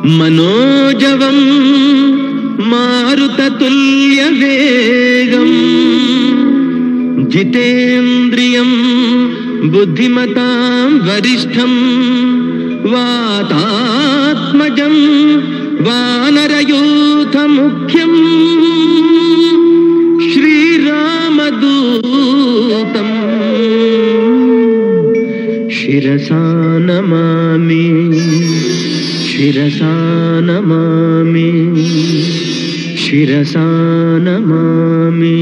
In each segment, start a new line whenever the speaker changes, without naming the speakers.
मनोजवं मारुततुल्यवेगम् जितेन्द्रियं बुद्धिमतां वरिष्ठं वातात्मजं वानरयूथमुख्यम् श्रीरामदूतम् शिरसा नमामि शिरसा नमामि शिरसा नमामि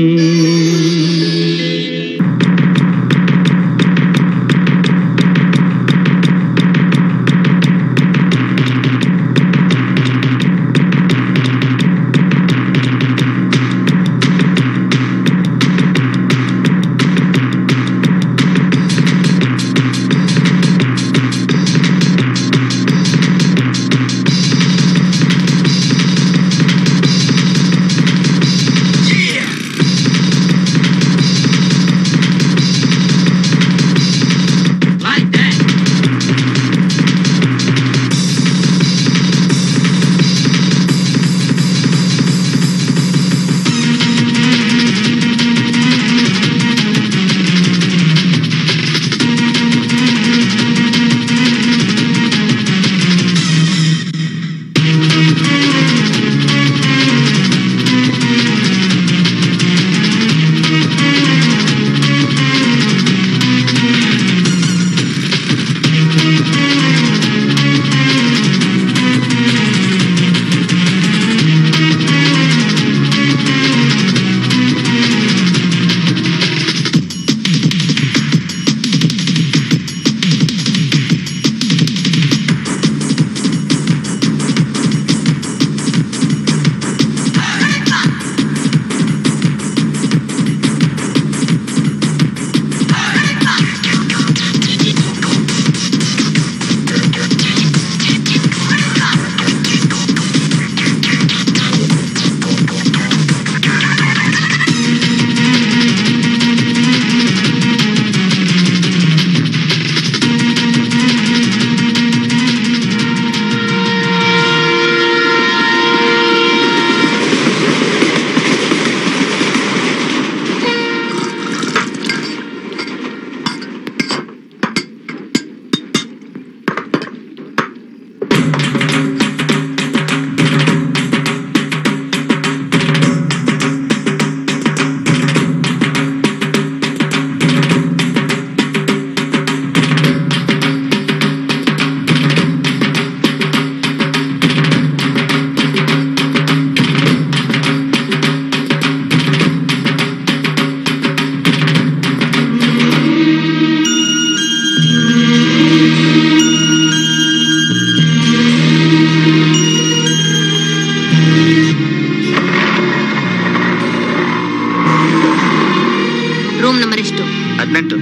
ರೂಮ್ ನಂಬರ್ ಎಷ್ಟು
ಹದಿನೆಂಟು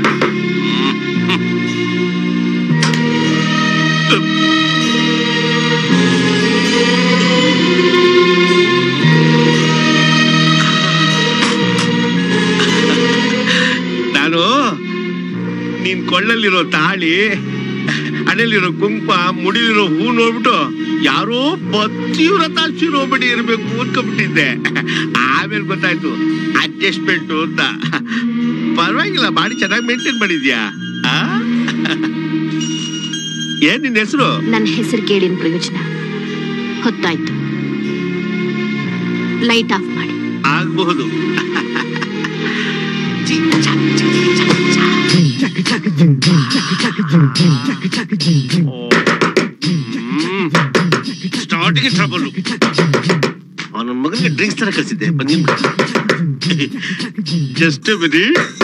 ನಾನು ನೀನ್ ಕೊಳ್ಳಲ್ಲಿರೋ ತಾಳಿ ಹಣೆಲಿರೋ ಕುಂಕುಮ ಮುಡಿಲಿರೋ ಹೂ ನೋಡ್ಬಿಟ್ಟು ಯಾರೋ ಪತಿವ್ರತ ಶಿರೋಮಣಿ ಇರ್ಬೇಕು ಅನ್ಕೊಂಡ್ಬಿಟ್ಟಿದ್ದೆ ಆಮೇಲೆ ಗೊತ್ತಾಯ್ತು ಅಡ್ಜಸ್ಟ್ಮೆಂಟ್ ಅಂತ ಪರವಾಗಿಲ್ಲ ಬಾಡಿ ಚೆನ್ನಾಗಿ ಮೇಂಟೈನ್ ಮಾಡಿದ್ಯಾ ಆ? ಏನ್ ನಿನ್ ಹೆಸರು
ನನ್ನ ಹೆಸರು ಕೇಳಿನ ಪ್ರಯೋಜನ ಹೊತ್ತಾಯ್ತು ಲೈಟ್ ಆಫ್ ಮಾಡಿ
ಆಗಬಹುದು ಸ್ಟಾರ್ಟಿಂಗ್ ಟ್ರಬಲ್ ಅವನ ಮಗನಿಗೆ ಡ್ರಿಂಕ್ಸ್ ತರ ಕಳ್ಸಿದ್ದೆ ಬನ್ನಿ ಜಸ್ಟ್ ಬನ್ನಿ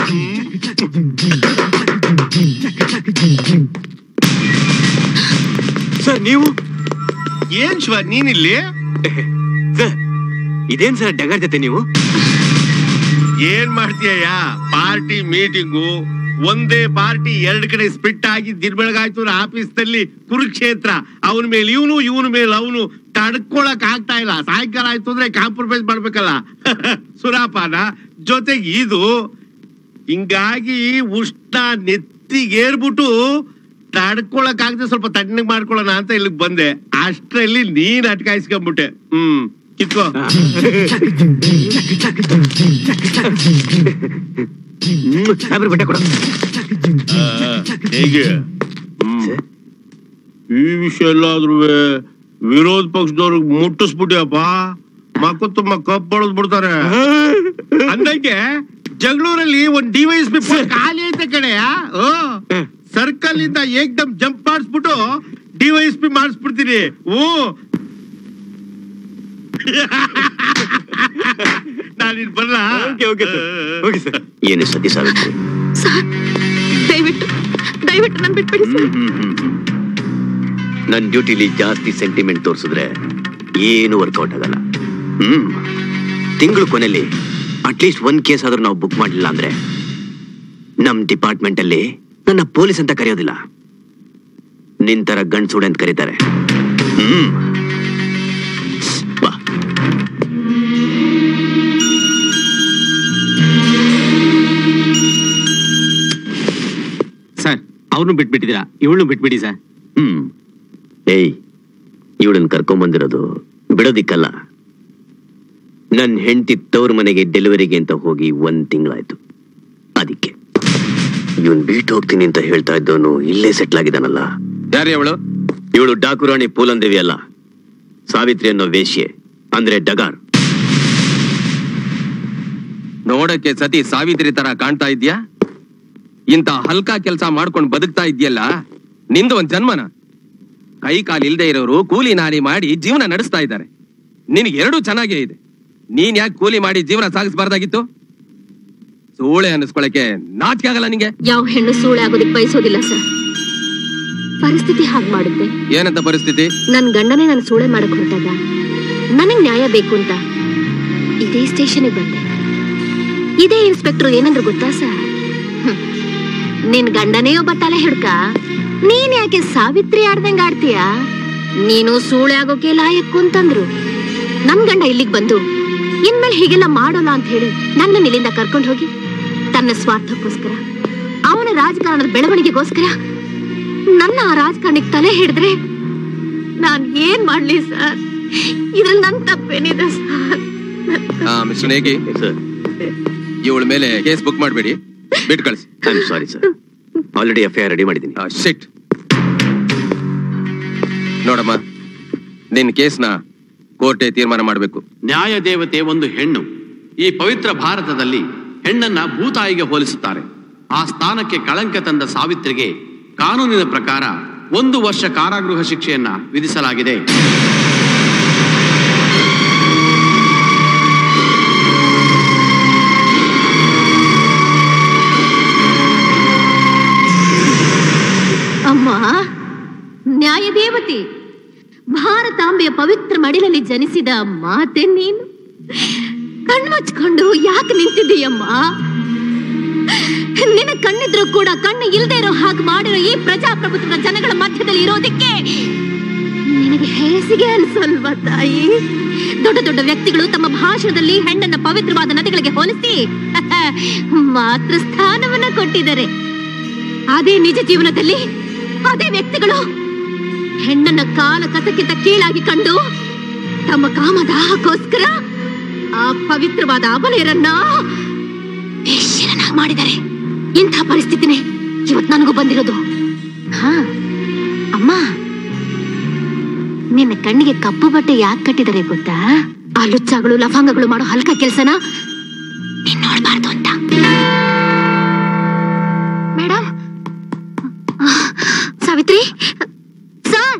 ಸರ್ ನೀವು
ಏನ್ ಶಿವ ನೀನಿಲ್ಲಿ
ಸರ್ ಇದೇನ್ ಸರ್ ಡಗರ್ ಜೊತೆ ನೀವು
ಏನ್ ಮಾಡ್ತೀಯ ಪಾರ್ಟಿ ಮೀಟಿಂಗು ಒಂದೇ ಪಾರ್ಟಿ ಎರಡ್ ಕಡೆ ಸ್ಪಿಟ್ ಆಗಿ ದಿನಬೆಳಗಾಯ್ತು ಆಫೀಸ್ ನಲ್ಲಿ ಕುರುಕ್ಷೇತ್ರ ಅವನ ಮೇಲೆ ಇವನು ಇವನ ಮೇಲೆ ಅವನು ತಡ್ಕೊಳಕ್ ಆಗ್ತಾ ಇಲ್ಲ ಸಾಯಂಕಾಲ ಆಯ್ತು ಅಂದ್ರೆ ಕಾಂಪ್ರಮೈಸ್ ಮಾಡ್ಬೇಕಲ್ಲ ಸುರಾಪಾನ ಜೊತೆಗೆ ಇದು ಹಿಂಗಾಗಿ ಉಷ್ಣ ನೆತ್ತಿಗೇರ್ಬಿಟ್ಟು ತಡ್ಕೊಳಕ್ ಆಗದೆ ಸ್ವಲ್ಪ ತಣ್ಣಗ್ ಮಾಡ್ಕೊಳ್ಳೋಣ ಅಂತ ಇಲ್ಲಿಗೆ ಬಂದೆ ಅಷ್ಟ್ರಲ್ಲಿ ನೀನ್ ಅಟ್ಕಾಯಿಸ್ಕೊಂಡ್ಬಿಟ್ಟೆ ಹ್ಮ್ ಕಿತ್ಕೋ
ಸಾಬ್ರೆ ಬಟ್ಟೆ ಕೊಡು
ಆ, ಹೇಗೆ ಹ್ಮ್.
ಸರ್.
ಈ ವಿಷಯ ಎಲ್ಲಾದ್ರೂ ವಿರೋಧ ಪಕ್ಷದವ್ರಿಗೆ ಮುಟ್ಟಿಸ್ಬಿಟ್ಟಿಯಪ್ಪ ಮಕ್ಕ ತುಂಬ ಕಪ್ ಹೊಡೆದ್ ಬಿಡ್ತಾರೆ ಅಂದಂಗೆ ಜಗಳೂರಲ್ಲಿ ಒಂದ್ ಡಿವೈಸ್ ಬಿ ಖಾಲಿ ಐತೆ ಕಡೆಯ ಸರ್ಕಲ್ ಇಂದ ಏಕ್ದಮ್ ಜಂಪ್ ಮಾಡಿಸ್ಬಿಟ್ಟು ಡಿವೈಸ್ ಪಿ ಮಾಡಿಸ್ಬಿಡ್ತೀನಿ ಓ ನಾನು ಇಲ್ಲಿ ಬರಲ್ಲ
okay okay sir okay sir
ಏನು ಸತಿ ಸಾವಿತ್ರಿ
ಸರ್ ದಯವಿಟ್ಟು ದಯವಿಟ್ಟು ನನ್ ಬಿಟ್ಬಿಡಿ ಸರ್
ನನ್ನ ಡ್ಯೂಟಿಲಿ ಜಾಸ್ತಿ ಸೆಂಟಿಮೆಂಟ್ ತೋರಿಸಿದ್ರೆ ಏನು ವರ್ಕೌಟ್ ಆಗಲ್ಲ ಹ್ಮ್ ತಿಂಗಳು ಕೊನೆಯಲ್ಲಿ ಅಟ್ಲೀಸ್ಟ್ ಒಂದ್ ಕೇಸ್ ಆದ್ರೂ ನಾವು ಬುಕ್ ಮಾಡಲಿಲ್ಲ ಅಂದ್ರೆ ನಮ್ ಡಿಪಾರ್ಟ್ಮೆಂಟ್ ಅಲ್ಲಿ ನನ್ನ ಪೊಲೀಸ್ ಅಂತ ಕರೆಯೋದಿಲ್ಲ ನಿಂತರ ಗಂಡ್ಸುಡೆ ಅಂತ ಕರೀತಾರೆ ಹ್ಮ್ ಬಾ
ಸರ್ ಅವ್ರನ್ನು ಬಿಟ್ಬಿಟ್ಟಿದ್ದೀರಾ ಇವಳನ್ನು ಬಿಟ್ಬಿಡಿ ಸರ್
ಹ್ಮ್ ಏಯ್ ಇವಳನ್ನ ಕರ್ಕೊಂಬಂದಿರೋದು ಬಿಡೋದಿಕ್ಕಲ್ಲ ನನ್ನ ಹೆಂಡತಿ ತವ್ರ ಮನೆಗೆ ಡೆಲಿವರಿಗೆ ಅಂತ ಹೋಗಿ ಒಂದ್ ತಿಂಗಳಾಯ್ತು ಅದಕ್ಕೆ ಇವನ್ ಬೀಟ್ ಹೋಗ್ತೀನಿ ಅಂತ ಹೇಳ್ತಾ ಇದ್ದವನು ಇಲ್ಲೇ ಸೆಟ್ಲ್ ಆಗಿದ್ದಾನಲ್ಲ
ಯಾರು ಅವಳು
ಇವಳು ಡಾಕುರಾಣಿ ಪೂಲಂದೇವಿ ಅಲ್ಲ ಸಾವಿತ್ರಿ ಅನ್ನೋ ವೇಶ್ಯೆ ಅಂದ್ರೆ ಡಗಾರ್
ನೋಡಕ್ಕೆ ಸತಿ ಸಾವಿತ್ರಿ ತರ ಕಾಣ್ತಾ ಇದ್ಯಾ ಇಂತ ಹಲ್ಕ ಕೆಲಸ ಮಾಡ್ಕೊಂಡು ಬದುಕ್ತಾ ಇದ್ಯಲ್ಲ ನಿಂದು ಒಂದ್ ಜನ್ಮನ ಕೈ ಕಾಲು ಇಲ್ದೇ ಇರೋರು ಕೂಲಿ ನಾಲಿ ಮಾಡಿ ಜೀವನ ನಡೆಸ್ತಾ ಇದ್ದಾರೆ ನಿನಗೆ ಎರಡೂ ಚೆನ್ನಾಗೇ ಇದೆ ನೀನ್ ಯಾಕೆ ಕೂಲಿ ಮಾಡಿ ಜೀವನ ಸಾಗಿಸಬಾರ್ದಾಗಿತ್ತು ಸೂಳೆ ಅನ್ನಿಸ್ಕೊಳಕ್ಕೆ ನಾಚಿಕೆ ಆಗಲ್ಲ ನಿಂಗೆ
ಯಾವ ಹೆಣ್ಣು ಸೂಳೆ ಆಗೋದಕ್ಕೆ ಬಯಸೋದಿಲ್ಲ ಸರ್ ಪರಿಸ್ಥಿತಿ ಹಾಗೆ ಮಾಡುತ್ತೆ
ಏನಂತ ಪರಿಸ್ಥಿತಿ
ನನ್ ಗಂಡನೇ ನನ್ ಸೂಳೆ ಮಾಡಕ್ ಹೊರಟಾಗ ನನಗ್ ನ್ಯಾಯ ಬೇಕು ಅಂತ ಇದೇ ಸ್ಟೇಷನ್ಗೆ ಬಂದೆ ಇದೇ ಇನ್ಸ್ಪೆಕ್ಟರ್ ಏನಂದ್ರು ಗೊತ್ತಾ ಸರ್ ಹ್ಮ್. ನಿನ್ ಗಂಡನೇ ಒಬ್ಬ ತಲೆ ಹಿಡ್ಕ ನೀನ್ ಯಾಕೆ ಸಾವಿತ್ರಿ ಆಡ್ದಂಗ ಆಡ್ತೀಯ ನೀನು ಸೂಳೆ ಆಗೋಕೆ ಲಾಯಕ್ಕು ಅಂತಂದ್ರು ನನ್ ಗಂಡ ಇಲ್ಲಿಗ್ ಬಂದು ಇನ್ಮೇಲೆ ಹೀಗೆಲ್ಲ ಮಾಡೋಲ್ಲ ಅಂತ ಹೇಳಿ ನನ್ನ ಇಲ್ಲಿಂದ ಕರ್ಕೊಂಡು ಹೋಗಿ ತನ್ನ ಸ್ವಾರ್ಥಕ್ಕೋಸ್ಕರ ಅವನ ರಾಜಕಾರಣದ ಬೆಳವಣಿಗೆಗೋಸ್ಕರ ನನ್ನ ಆ ರಾಜಕಾರಣಿಗೆ ತಲೆ ಹಿಡಿದ್ರೆ ನಾನ್ ಏನ್ ಮಾಡ್ಲಿ ಸರ್ ಇದ್ರಲ್ಲಿ ನನ್ ತಪ್ಪೇನಿದೆ ಸರ್
ಆ ಮಿಸ್ಟರ್ ನೇಗಿ
ಸರ್
ಇವಳ ಮೇಲೆ ಕೇಸ್ ಬುಕ್ ಮಾಡಬೇಡಿ ಬಿಟ್ ಕಳಿಸಿ
I am sorry sir already F I R ready ಮಾಡಿದ್ದೀನಿ
ಶಿಟ್ ನೋಡಮ್ಮ ನಿನ್ ಕೇಸ್ನ ಕೋರ್ಟೇ ತೀರ್ಮಾನ ಮಾಡಬೇಕು
ನ್ಯಾಯ ದೇವತೆ ಒಂದು ಹೆಣ್ಣು ಈ ಪವಿತ್ರ ಭಾರತದಲ್ಲಿ ಹೆಣ್ಣನ್ನ ಭೂತಾಯಿಗೆ ಹೋಲಿಸುತ್ತಾರೆ ಆ ಸ್ಥಾನಕ್ಕೆ ಕಳಂಕ ತಂದ ಸಾವಿತ್ರಿಗೆ ಕಾನೂನಿನ ಪ್ರಕಾರ ಒಂದು ವರ್ಷ ಕಾರಾಗೃಹ ಶಿಕ್ಷೆಯನ್ನ ವಿಧಿಸಲಾಗಿದೆ
ಅಮ್ಮ ನ್ಯಾಯ ದೇವತೆ ಭಾರತಾಂಬೆಯ ಪವಿತ್ರ ಮಡಿಲಲ್ಲಿ ಜನಿಸಿದ ಮಾತೆ ನೀನು ಕಣ್ಮಚ್ಕೊಂಡು ಯಾಕೆ ನಿಂತಿದ್ದೀಯಮ್ಮ ನಿನ್ನ ಕಣ್ಣಿದ್ರು ಕೂಡ ಕಣ್ಣು ಇಲ್ದೇ ಇರೋ ಹಾಗೆ ಮಾಡಿರೋ ಈ ಪ್ರಜಾಪ್ರಭುತ್ವದ ಜನಗಳ ಮಧ್ಯದಲ್ಲಿ ಇರೋದಕ್ಕೆ ನಿನಗೆ ಹೇಸಿಗೆ ಅನ್ಸಲ್ವಾ ತಾಯಿ ದೊಡ್ಡ ದೊಡ್ಡ ವ್ಯಕ್ತಿಗಳು ತಮ್ಮ ಭಾಷಣದಲ್ಲಿ ಹೆಣ್ಣನ್ನ ಪವಿತ್ರವಾದ ನದಿಗಳಿಗೆ ಹೋಲಿಸಿ ಮಾತೃ ಸ್ಥಾನವನ್ನ ಕೊಟ್ಟಿದ್ದಾರೆ ಅದೇ ನಿಜ ಜೀವನದಲ್ಲಿ ಅದೇ ವ್ಯಕ್ತಿಗಳು ಹೆಣ್ಣನ್ನ ಕಾಲ ಕಸಕ್ಕಿಂತ ಕೀಳಾಗಿ ಕಂಡು ತಮ್ಮ ಕಾಮದಾಹಕ್ಕೋಸ್ಕರ ಆ ಪವಿತ್ರವಾದ ಅಬಲೆಯರನ್ನ ವೇಶ್ಯರನ್ನಾಗಿ ಮಾಡಿದ್ದಾರೆ ಇಂಥ ಪರಿಸ್ಥಿತಿನೇ ಇವತ್ ನನಗೂ ಬಂದಿರೋದು ಹಾ ಅಮ್ಮ ನಿನ್ನ ಕಣ್ಣಿಗೆ ಕಪ್ಪು ಬಟ್ಟೆ ಯಾಕೆ ಕಟ್ಟಿದ್ದಾರೆ ಗೊತ್ತಾ ಆ ಲುಚ್ಚಗಳು ಲಫಂಗಗಳು ಮಾಡೋ ಹಲ್ಕ ಕೆಲ್ಸನ ನೀನ್ ನೋಡ್ಬಾರ್ದು ಅಂತ ಮೇಡಮ್ ಸಾವಿತ್ರಿ ಸರ್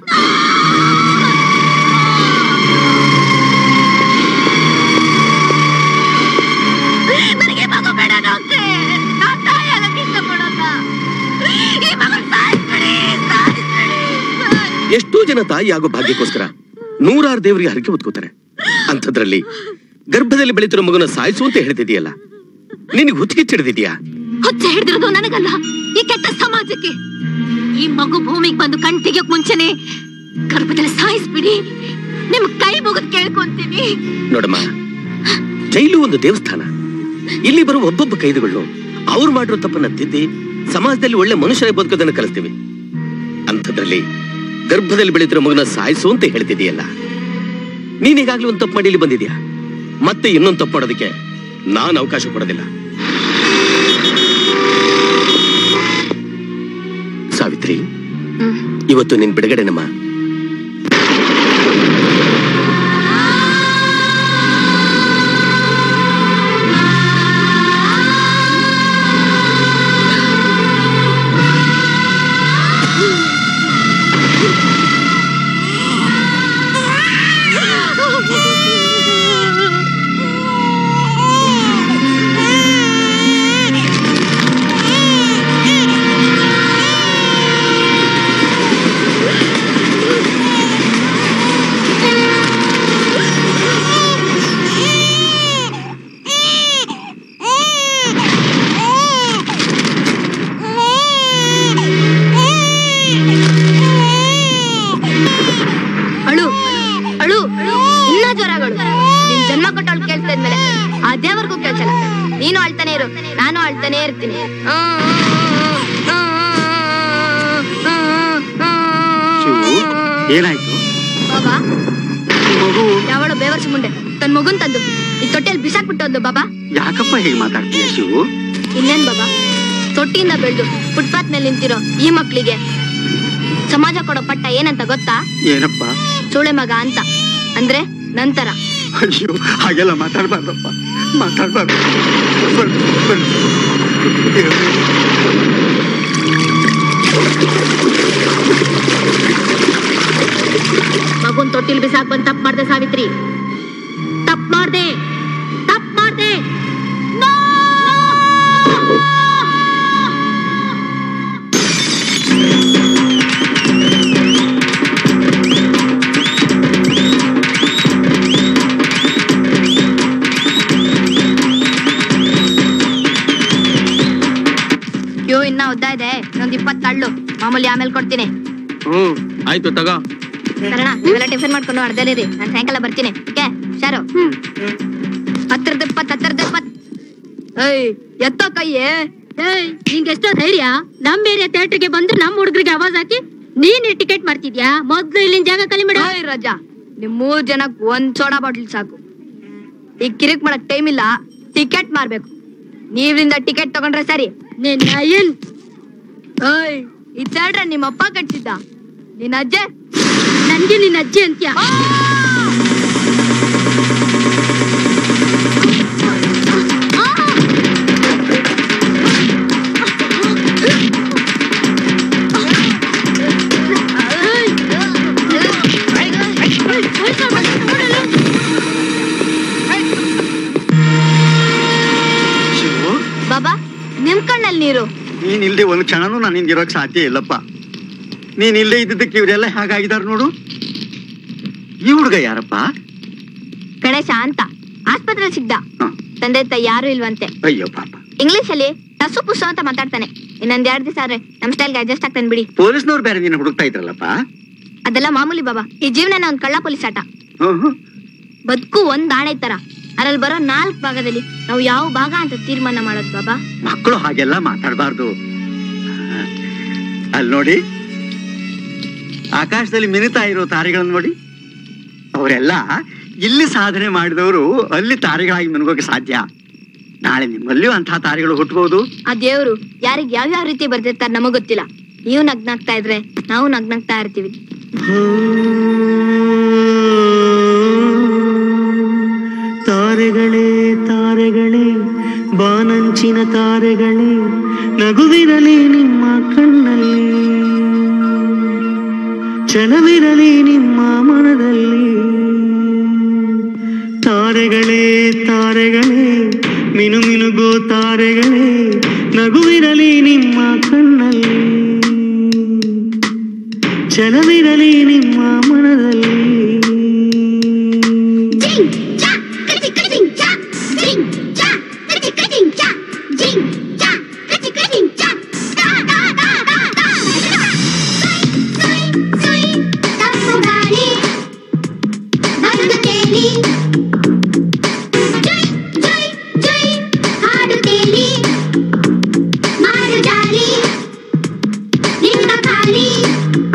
ನನಗೆ ಮಗು ಬೇಡ ಡಾಕ್ಟ್ರೆ ನಾನ್ ತಾಯಿ ಆಗಕ್ಕೆ ಇಷ್ಟಪಡಲ್ಲ ಈ ಮಗು ಸಾಯಿಸ್ಬಿಡಿ ಸಾಯಿಸ್ಬಿಡಿ ಸಾಯಿಸ್ಬಿಡಿ.
ಎಷ್ಟೋ ಜನ ತಾಯಿ ಆಗೋ ಭಾಗ್ಯಕ್ಕೋಸ್ಕರ ನೂರಾರು ದೇವರಿಗೆ ಹರಕೆ ಹೊತ್ಕೋತಾರೆ ಅಂಥದ್ರಲ್ಲಿ ಗರ್ಭದಲ್ಲಿ ಬೆಳೀತಿರೋ ಮಗುನ ಸಾಯಿಸು ಅಂತ ಹೇಳ್ತಿದೀಯಲ್ಲ ನಿನಗೆ ಹುಚ್ಚಿಗಿಚ್ಚಿಡ್ದಿದ್ಯಾ
ಹುಚ್ಚ ಹಿಡಿದಿರೋದು ನನಗಲ್ಲ ಈ ಕೆಟ್ಟ ಸಮಾಜಕ್ಕೆ ಈ ಮಗು ಭೂಮಿಗೆ ಬಂದು ಕಣ್ ತೆಗಿಯೋಕ್ ಮುಂಚೆನೆ ಗರ್ಭದಲ್ಲಿ ಸಾಯಿಸ್ಬಿಡಿ ನಿಮ್ ಕೈ ಮುಗಿದ್ ಕೇಳ್ಕೊಂತೀನಿ
ನೋಡಮ್ಮ ಜೈಲು ಒಂದು ದೇವಸ್ಥಾನ ಇಲ್ಲಿ ಬರುವ ಒಬ್ಬೊಬ್ಬ ಕೈದಿಗಳು ಅವ್ರು ಮಾಡಿರೋ ತಪ್ಪನ್ನ ತಿದ್ದಿ ಸಮಾಜದಲ್ಲಿ ಒಳ್ಳೆ ಮನುಷ್ಯರಾಗಿ ಬದುಕೋದನ್ನ ಕಲಿಸ್ತೀವಿ ಅಂಥದ್ರಲ್ಲಿ ಗರ್ಭದಲ್ಲಿ ಬೆಳೀತಿರೋ ಮಗನ ಸಾಯಿಸು ಅಂತ ಹೇಳ್ತಿದೀಯಲ್ಲ ನೀನೀಗಾಗ್ಲೂ ಒಂದು ತಪ್ಪು ಮಾಡಿ ಇಲ್ಲಿ ಬಂದಿದ್ಯಾ ಮತ್ತೆ ಇನ್ನೊಂದು ತಪ್ಪು ಮಾಡೋದಕ್ಕೆ ನಾನು ಅವಕಾಶ ಕೊಡೋದಿಲ್ಲ ಸಾವಿತ್ರಿ
ಹ್ಮ್.
ಇವತ್ತು ನಿನ್ ಬಿಡುಗಡೆನಮ್ಮ
ಅಳು ಅಳು ಇನ್ನ ಜ್ವರಗಳು ನಿನ್ ಜನ್ಮ ಕೊಟ್ಟವಳು ಕೇಳ್ತಾ ಇದ್ಮೇಲೆ ಆ ದೇವರ್ಗೂ ಕೇಳ್ಸಲ್ಲ ನೀನು ಅಳ್ತಾನೆ ಇರು ನಾನು ಅಳ್ತಾನೆ ಇರ್ತೀನಿ
ಏನಾಯ್ತು
ಬಾಬಾ
ಮಗು
ಯಾವಳು ಬೇವರ್ಸಿ ಮುಂಡೆ ತನ್ ಮಗುನ್ ತಂದು ಈ ತೊಟ್ಟೆಯಲ್ಲಿ ಬಿಸಾಕ್ಬಿಟ್ಟೋದ್ಲು ಬಾಬಾ
ಯಾಕಪ್ಪ ಹೇಗೆ ಮಾತಾಡ್ತೀಯ ಶಿವು
ಇನ್ನೇನ್ ಬಾಬಾ ತೊಟ್ಟಿಯಿಂದ ಬೆಳೆದು ಫುಟ್ಪಾತ್ ಮೇಲೆ ನಿಂತಿರೋ ಈ ಮಕ್ಳಿಗೆ ಸಮಾಜ ಕೊಡೋ ಪಟ್ಟ ಏನಂತ ಗೊತ್ತಾ
ಏನಪ್ಪ
ಸೂಳೆ ಮಗ ಅಂತ ಅಂದ್ರೆ ನಂತರ
ಅಯ್ಯೋ ಹಾಗೆಲ್ಲ ಮಾತಾಡ್ಬಾರ್ದಪ್ಪ ಮಾತಾಡ್ಬಾರ್ದು ಬನ್ನಿ, ಬನ್ನಿ.
ಮಗುನ್ ತೊಟ್ಟಿಲ್ ಬಿಸಾಕ್ ಬಂದ್ ತಪ್ಪು ಮಾಡ್ದೆ ಸಾವಿತ್ರಿ ತಪ್ಪು ಮಾಡ್ದೆ ತಪ್ಪು ಮಾಡ್ದೆ ಯೋ ಇನ್ನ ಉದ್ದ ಇದೆ ಇನ್ನೊಂದ್ ಇಪ್ಪತ್ತು ತಳ್ಳು ಮಾಮೂಲಿ ಆಮೇಲೆ ಕೊಡ್ತೀನಿ
ಹ್ಮ್ ಆಯ್ತು ತಗೋ
ಕರಣ ನೀವೆಲ್ಲ ಟಿಫಿನ್ ಮಾಡ್ಕೊಂಡು ಅರ್ಧಲಿರಿ ನಾನು ಸಾಯಂಕಾಲ ಬರ್ತೀನಿ ಓಕೆ ಶಾರು ಹತ್ತರದ ಇಪ್ಪತ್ ಹತ್ತರದ ಇಪ್ಪತ್ ಏಯ್ ಎತ್ತೋ ಕೈಯೇ
ಏಯ್ ನಿಂಗೆ ಎಷ್ಟೋ ಧೈರ್ಯ ನಮ್ ಬೇರೆ ಥಿಯೇಟರ್ಗೆ ಬಂದು ನಮ್ ಹುಡುಗರಿಗೆ ಆವಾಜ್ ಹಾಕಿ ನೀನ್ ಟಿಕೆಟ್ ಮಾಡ್ತಿದ್ಯಾ ಮೊದ್ಲು ಇಲ್ಲಿನ ಜಾಗ ಖಾಲಿ ಮಾಡ
ಏಯ್ ರಜಾ ನಿಮ್ ಮೂರ್ ಜನಕ್ ಒಂದ್ ಸೋಡಾ ಬಾಟ್ಲ್ ಸಾಕು ಈಗ ಕಿರಿಕ್ ಮಾಡಕ್ ಟೈಮ್ ಇಲ್ಲ ಟಿಕೆಟ್ ಮಾರ್ಬೇಕು ನೀವ್ರಿಂದ ಟಿಕೆಟ್ ತಗೊಂಡ್ರೆ ಸರಿ
ನಿನ್ನ ಏನ್
ಏಯ್ ಈ ಥಿಯೇಟ್ರ್ ನಿಮ್ಮ ಅಪ್ಪ ಕಟ್ಸಿದ್ದ ನಿನ್ನ ಅಜ್ಜೆ
ನನ್ಗೆ ನಿನ್ನ ಅಜ್ಜಿ ಅಂತ್ಯ
ಶಿವು
ಬಾಬಾ ನಿಮ್ ಕಣ್ಣಲ್ಲಿ ನೀರು
ನೀನ್ ಇಲ್ದೆ ಒಂದು ಕ್ಷಣನೂ ನಾನು ಇರೋಕ್ ಸಾಧ್ಯ ಇಲ್ಲಪ್ಪ ನೀನ್ ಇಲ್ಲದೆ ಇದ್ದಿದ್ದಕ್ಕೆ ಇವರೆಲ್ಲ ಹೇಗಾಗಿದಾರ ನೋಡು ಈ ಹುಡುಗ ಯಾರಪ್ಪ
ಗಣೇಶ ಅಂತ ಆಸ್ಪತ್ರೆ ಸಿಗ್ದ
ಹ.
ತಂದೆ ತಾಯಿ ಯಾರು ಇಲ್ವಂತೆ
ಅಯ್ಯೋ ಪಾಪ
ಇಂಗ್ಲಿಷ್ ಅಲ್ಲಿ ಟಸು ಪುಸ್ಸು ಅಂತ ಮಾತಾಡ್ತಾನೆ ಇನ್ನೊಂದ್ ಎರಡ್ ದಿವಸ ಆದ್ರೆ ನಮ್ ಸ್ಟೈಲ್ಗೆ ಅಡ್ಜಸ್ಟ್ ಆಗ್ತಾನೆ ಬಿಡಿ
ಪೊಲೀಸ್ನವ್ರು ಬೇರೆ ನೀನು ಹುಡುಕ್ತಾ ಇದ್ರಲ್ಲಪ್ಪ
ಅದೆಲ್ಲ ಮಾಮೂಲಿ ಬಾಬಾ ಈ ಜೀವನನ ಒಂದ್ ಕಳ್ಳ ಪೊಲೀಸ್ ಆಟ
ಹ್ಮ್ ಹ್ಮ್.
ಬದುಕು ಒಂದ್ ಆಣೆ ತರ ಅದ್ರಲ್ಲಿ ಬರೋ ನಾಲ್ಕ್ ಭಾಗದಲ್ಲಿ ನಾವು ಯಾವ ಭಾಗ ಅಂತ ತೀರ್ಮಾನ ಮಾಡೋದು ಬಾಬಾ
ಮಕ್ಕಳು ಹಾಗೆಲ್ಲ ಮಾತಾಡಬಾರ್ದು ಅಲ್ಲಿ ನೋಡಿ ಆಕಾಶದಲ್ಲಿ ಮಿನಿತಾ ಇರೋ ತಾರೆಗಳನ್ನು ನೋಡಿ ಅವರೆಲ್ಲ ಇಲ್ಲಿ ಸಾಧನೆ ಮಾಡಿದವರು ಅಲ್ಲಿ ತಾರೆಗಳಾಗಿ ಮಿನುಗೋಕೆ ಸಾಧ್ಯ ನಾಳೆ ನಿಮ್ಮಲ್ಲಿಯೂ ಅಂತಹ ತಾರೆಗಳು ಹುಟ್ಟಬಹುದು
ಆ ದೇವ್ರು ಯಾರಿಗ್ ಯಾವ್ಯಾವ ರೀತಿ ಬರ್ದಿರ್ತಾರ ನಮಗ್ ಗೊತ್ತಿಲ್ಲ ನೀವು ನಗ್ನಾಗ್ತಾ ಇದ್ರೆ ನಾವು ನಗ್ನಾಗ್ತಾ ಇರ್ತೀವಿ
ತಾರೆಗಳೇ ತಾರೆಗಳೇ ಬಾನಂಚಿನ ತಾರೆಗಳೇ ನಗುವಿರಲಿ ನಿಮ್ಮ ಕಣ್ಣಲ್ಲಿ ಛಲವಿರಲಿ ನಿಮ್ಮ ಮನದಲ್ಲಿ ತಾರೆಗಳೇ ತಾರೆಗಳೇ ಮಿನು ಮಿನುಗೋ ತಾರೆಗಳೇ ನಗುವಿರಲಿ ನಿಮ್ಮ ಕಣ್ಣಲ್ಲಿ ಛಲವಿರಲಿ ನಿಮ್ಮ ಮನದಲ್ಲಿ
ಹಾಡು ಜಾಲಿ ನಿನ್ನ ಖಾಲಿ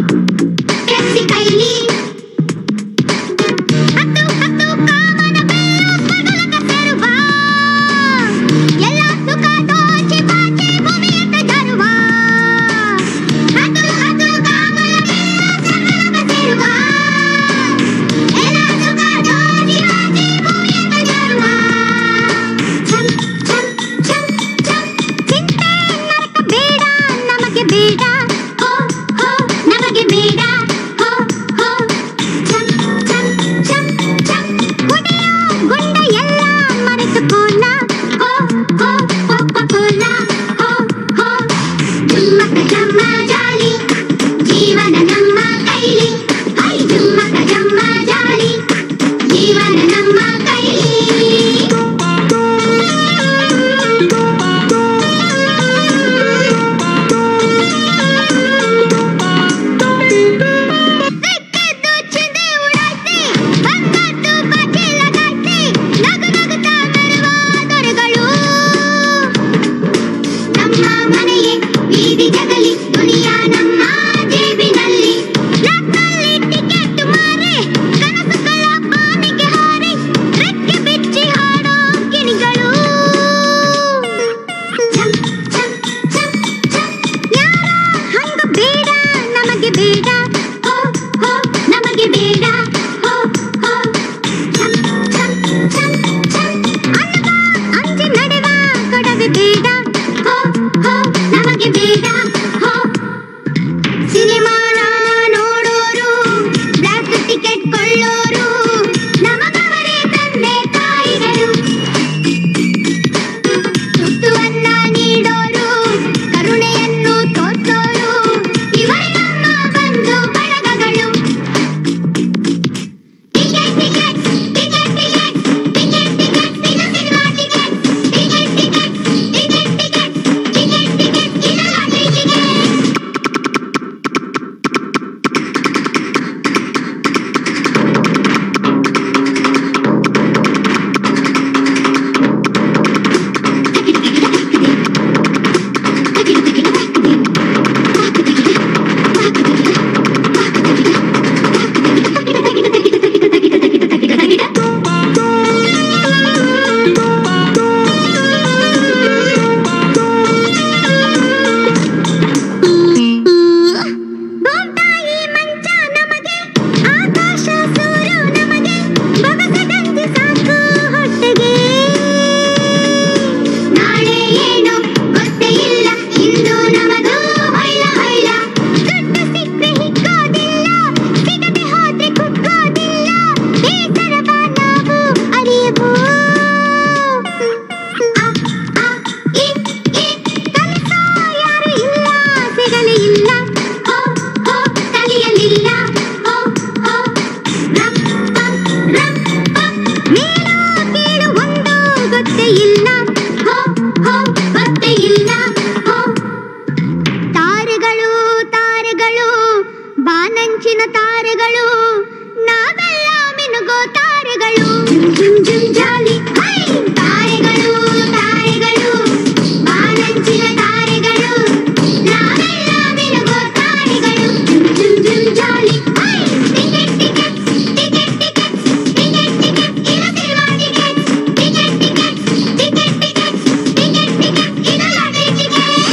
ಇಲ್ಲ ಓ ಓ ರಪ್ಪ ರಪ್ಪ ಮೇಲು ಕೀಳು ಒಂದು ಗೊತ್ತೇ ಇಲ್ಲ ಹೋ ಹೋ ಗೊತ್ತೇ ಇಲ್ಲ ಹೋ ತಾರೆಗಳು ತಾರೆಗಳು ಬಾನಂಚಿನ ತಾರೆಗಳು ನಾವೆಲ್ಲ ಮಿನುಗೋ ತಾರೆಗಳು ಜುಮ್ ಜುಮ್ ಜುಮ್ ಜಾಲಿ ಹೈ! ತಾರೆಗಳು ತಾರೆಗಳು ಬಾನಂಚಿನ ತಾರೆಗಳು ನಾವೆಲ್ಲ ಮಿನುಗೋ ತಾರೆಗಳು ಜುಮ್ ಜುಮ್ ಜುಮ್ jolly hi! Ticket ticket ticket ticket ticket ticket ಇರುತ್ತಿರುವ ticket ticket ticket ticket ticket ticket ticket ಇದು ಲಾಟರಿ ಟಿಕೆಟ್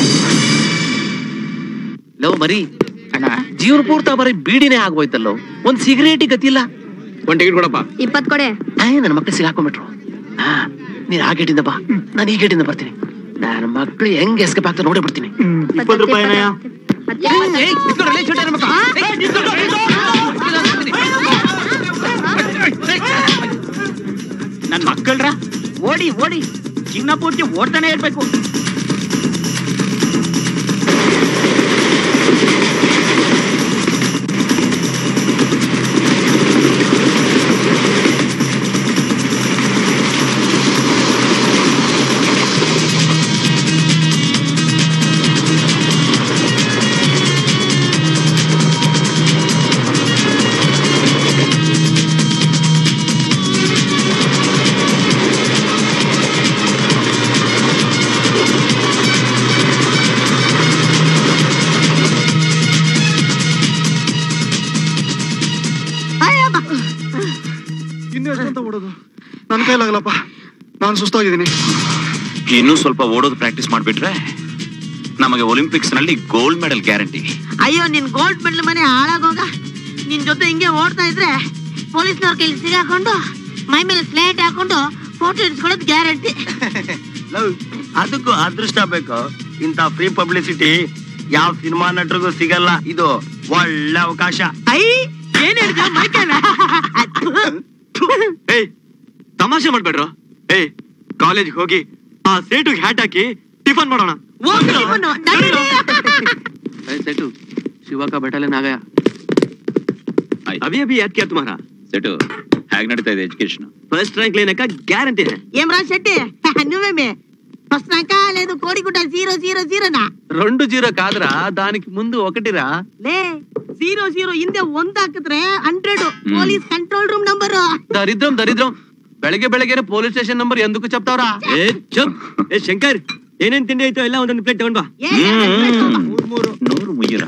ಲವ್ ಮರಿ ಅಣ್ಣ ಜೀವನ ಪೂರ್ತ ಬರೀ ಬೀಡಿನೇ ಆಗೋಯ್ತಲ್ಲೋ ಒಂದ್ ಸಿಗರೇಟಿ ಗತಿಲ್ಲ
ಒಂದ್ ಟಿಕೆಟ್ ಕೊಡಪ್ಪ
ಇಪ್ಪತ್ ಕೊಡೆ
ಆಯ್ ನನ್ನ ಮಕ್ಳು ಸಿಗಾಕೊಂಡ್ಬಿಟ್ರು ಹಾ ನೀನ್ ಆ ಗೇಟಿಂದ ಬಾ ನಾನು ಈ ಗೇಟಿಂದ ಬರ್ತೀನಿ ನನ್ನ ಮಕ್ಳು ಹೆಂಗ್ ಎಸ್ಕೇಪ್ ಆಗ್ತಾ ನೋಡೇ ಬಿಡ್ತೀನಿ
ಇಪ್ಪತ್ತು ರೂಪಾಯಿನಯ್ಯ
ನನ್ ಮಕ್ಕಳ್ರ ಓಡಿ ಓಡಿ ಚಿನ್ನ ಪೂರ್ತಿ ಓಡ್ತಾನೆ ಇರ್ಬೇಕು
ಇನ್ನೂ ಎಷ್ಟಂತ ಓಡೋದು ನನ್ನ ಕೈಲಾಗಲ್ಲಪ್ಪ ನಾನು ಸುಸ್ತಾಗಿದ್ದೀನಿ
ಇನ್ನೂ ಸ್ವಲ್ಪ ಓಡೋದು ಪ್ರಾಕ್ಟೀಸ್ ಮಾಡ್ಬಿಟ್ರೆ ನಮಗೆ ಒಲಿಂಪಿಕ್ಸ್ ನಲ್ಲಿ ಗೋಲ್ಡ್ ಮೆಡಲ್ ಗ್ಯಾರಂಟಿ
ಅಯ್ಯೋ ನಿನ್ ಗೋಲ್ಡ್ ಮೆಡಲ್ ಮನೆ ಹಾಳಾಗೋಗ ನಿನ್ ಜೊತೆ ಹಿಂಗೆ ಓಡ್ತಾ ಇದ್ರೆ ಪೊಲೀಸ್ನವ್ರ ಕೈಲಿ ಸಿಗಾಕೊಂಡು ಮೈ ಮೇಲೆ ಸ್ಲೇಟ್ ಹಾಕೊಂಡು ಫೋಟೋ ಇಡ್ಸ್ಕೊಳ್ಳೋದು ಗ್ಯಾರಂಟಿ
ಅದಕ್ಕೂ ಅದೃಷ್ಟ ಬೇಕು ಇಂಥ ಫ್ರೀ ಪಬ್ಲಿಸಿಟಿ ಯಾವ ಸಿನಿಮಾ ನಟರಿಗೂ ಸಿಗಲ್ಲ ಇದು ಒಳ್ಳೆ ಅವಕಾಶ
ಐ ಏನ್ ಹೇಳಿದ್ಯಾ ಮೈಕೇಲ
ಏಯ್ ತಮಾಷೆ ಮಾಡ್ಬೇಡ್ರ ಏಯ್ ಕಾಲೇಜ್ಗೆ ಹೋಗಿ ಆ ಸೇಟುಗೆ ಹ್ಯಾಟ್ ಹಾಕಿ ಟಿಫನ್ ಮಾಡೋಣ
ಸೆಟು ಶಿವ का बेटा लेने आ गया
अभी अभी याद किया तुम्हारा
ಸೆಟು ಹೇಗ್ ನಡೀತಾ ಇದೆ ಎಜುಕೇಶನ್
फर्स्ट रैंक लेने का गारंटी है
ఏమరా శెట్టి నువ్వేమే ఫస్ట్ ర్యాంక లేదు కోడిగుడ్డ జీరో జీరో జీరోనా
రెండు జీరో కాదురా దానికి ముందు ఒకటిరా
ಲೇ జీరో జీరో ಹಿಂದೆ ಒಂದ್ ಹಾಕಿದ್ರೆ hundred police control room number
దరిద్రం దరిద్రం ಬೆಳಗ್ಗೆ ಬೆಳಗ್ಗೆನೆ ಪೊಲೀಸ್ ಸ್ಟೇಷನ್ ನಂಬರ್ ఎందుకు చెప్తావురా
ಏ ಚುಪ್ ಏ ಶಂಕರ್ ಏನೇನ್ ತಿಂಡಿ ಆಯ್ತು ಎಲ್ಲ ಒಂದೊಂದು ಪ್ಲೇಟ್ ತಗೊಂಡ್ ಬಾ
ನೂರು ಮುಯ್ಯರ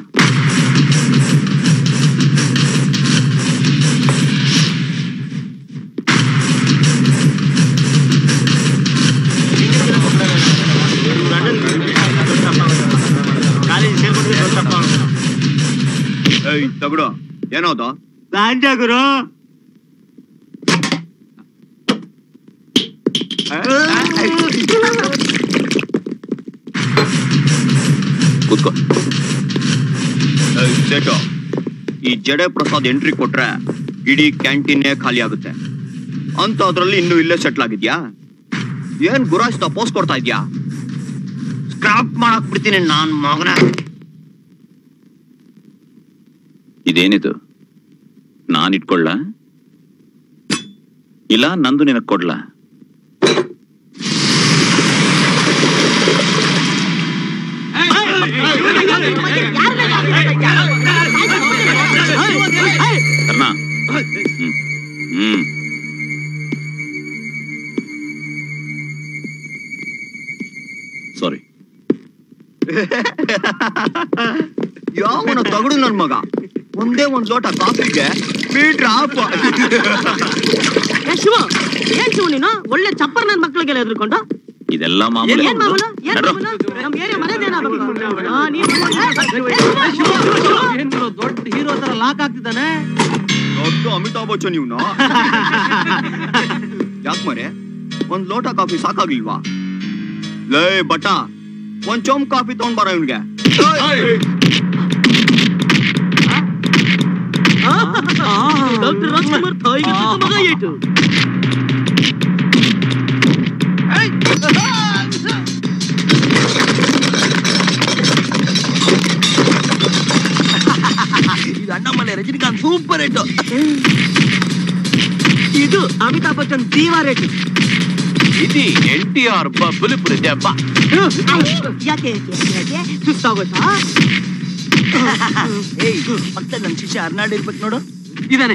ಕಾಲೇಜ್ ಸೇರ್ಕೊಂಡ್ರೆ ದೊಡ್ಡಪ್ಪ
ಏಯ್ ತಗೊಡು ಏನೋದು
ಗಾಂಜಾ ಗುರು
ಕೂತ್ಕೋ ಏಯ್, ಸೇಟು ಈ ಜಡೆ ಪ್ರಸಾದ್ ಎಂಟ್ರಿ ಕೊಟ್ರೆ ಇಡೀ ಕ್ಯಾಂಟೀನೇ ಖಾಲಿ ಆಗುತ್ತೆ ಅಂತ ಅದ್ರಲ್ಲಿ ಇನ್ನು ಇಲ್ಲೇ ಸೆಟ್ಲ್ ಆಗಿದ್ಯಾ ಏನ್ ಗುರಾಯಿಸ್ತಾ ಪೋಸ್ ಕೊಡ್ತಾ ಇದ್ಯಾ ಸ್ಕ್ರಾಪ್ ಮಾಡಕ್ ಬಿಡ್ತೀನಿ ನಾನ್ ಮಗನ ಇದೇನಿದು ನಾನ್ ಇಟ್ಕೊಳ್ಳ ಇಲ್ಲ ನಂದು ನಿನಗ್ ಕೊಡ್ಲಾ ಕರ್ಣ ಹ್ಮ್ ಹ್ಮ್ ಸಾರಿ ಯಾವನ ತಗಡು ನನ್ ಮಗ ಒಂದೇ ಒಂದ್ ಲೋಟ ಕಾಫಿಗೆ ಮೀಟ್ರ್ ಆಫ್
ಏ ಶಿವ ಏನ್ ಶಿವ ನೀನು ಒಳ್ಳೆ ಚಪ್ಪರ್ ನನ್ ಮಕ್ಳಿಗೆಲ್ಲ ಎದ್ರುಕೊಂಡು
ಇದೆಲ್ಲ
ಏನ್
ಮಾಮೂಲಿ
ಏನ್ ಮಾಮೂಲು ಏನ್
ನಡ್ರು.
ಮಾಮೂಲು ನಮ್ ಏರಿಯಾ ಮನೆದೇನಾಗಬೇಕು
ದೊಡ್ಡ ಹೀರೋ ತರ ಲಾಕ್ ಆಗ್ತಿದ್ದಾನೆ
ದೊಡ್ಡ ಅಮಿತಾಬ್ ಬಚ್ಚನ್ ಇವ್ನು ಯಾಕ್ ಮರೆ ಒಂದ್ ಲೋಟ ಕಾಫಿ ಸಾಕಾಗ್ಲಿಲ್ವಾ ಲೇ ಬಟ ಒಂದ್ ಚೊಂಬ್ ಕಾಫಿ ತಗೊಂಡ್ ಬರ ಇವ್ನ್ಗೆ
ಡಾಕ್ಟರ್ ರಾಜ್ಕುಮಾರ್ ತಾಯಿಗೆ ಚಿಕ್ಕ ಮಗ ಏಟು
ನಮ್ಮನೆ ರಜನಿಕಾಂತ್ ಸೂಪರ್ ರೇಟು ಇದು ಅಮಿತಾಬ್ ಬಚ್ಚನ್ ಜೀವಾ ರೇಟ್
ಇದು ಎನ್ ಟಿ ಆರ್ ಬುಲಿಪುರ ದೆಬ್ಬ
ಯಾಕೆ ಯಾಕೆ ಸುಸ್ತಾಗೋಯ್ತಾ ಏಯ್ ಪಕ್ಕದಲ್ಲಿ ನನ್ನ ಶಿಷ್ಯ ಅರ್ನಾಡ್ ಇರ್ಬೇಕು ನೋಡು
ಇದಾನೆ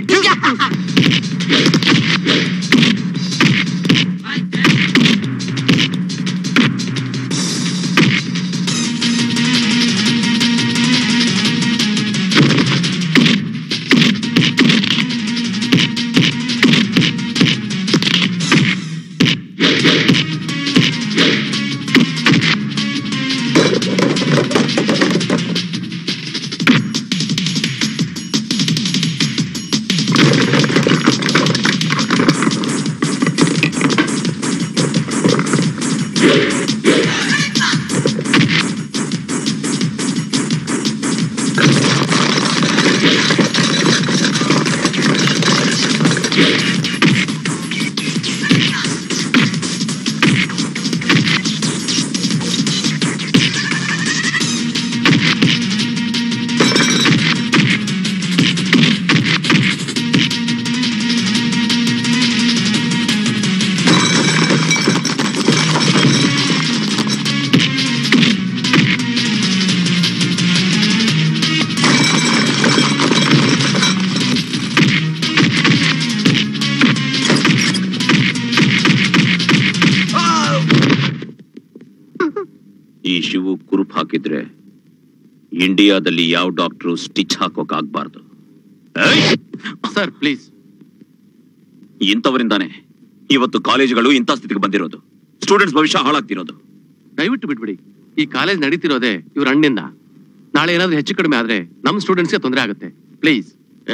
ಈ ಶಿವು ಕುರುಪ್ ಹಾಕಿದ್ರೆ ಇಂಡಿಯಾದಲ್ಲಿ ಯಾವ ಡಾಕ್ಟ್ರು ಸ್ಟಿಚ್ ಹಾಕೋಕ್ ಆಗ್ಬಾರ್ದು
ಸರ್ ಪ್ಲೀಸ್
ಇಂಥವರಿಂದಾನೆ ಇವತ್ತು ಕಾಲೇಜುಗಳು ಇಂಥ ಸ್ಥಿತಿಗೆ ಬಂದಿರೋದು ಸ್ಟೂಡೆಂಟ್ಸ್ ಭವಿಷ್ಯ ಹಾಳಾಗ್ತಿರೋದು
ದಯವಿಟ್ಟು ಬಿಟ್ಬಿಡಿ ಈ ಕಾಲೇಜ್ ನಡೀತಿರೋದೇ ಇವ್ರ ಅಣ್ಣಿಂದ ನಾಳೆ ಏನಾದ್ರೂ ಹೆಚ್ಚು ಕಡಿಮೆ ಆದ್ರೆ ನಮ್ಮ ಸ್ಟೂಡೆಂಟ್ಸ್ಗೆ ತೊಂದರೆ ಆಗುತ್ತೆ ಪ್ಲೀಸ್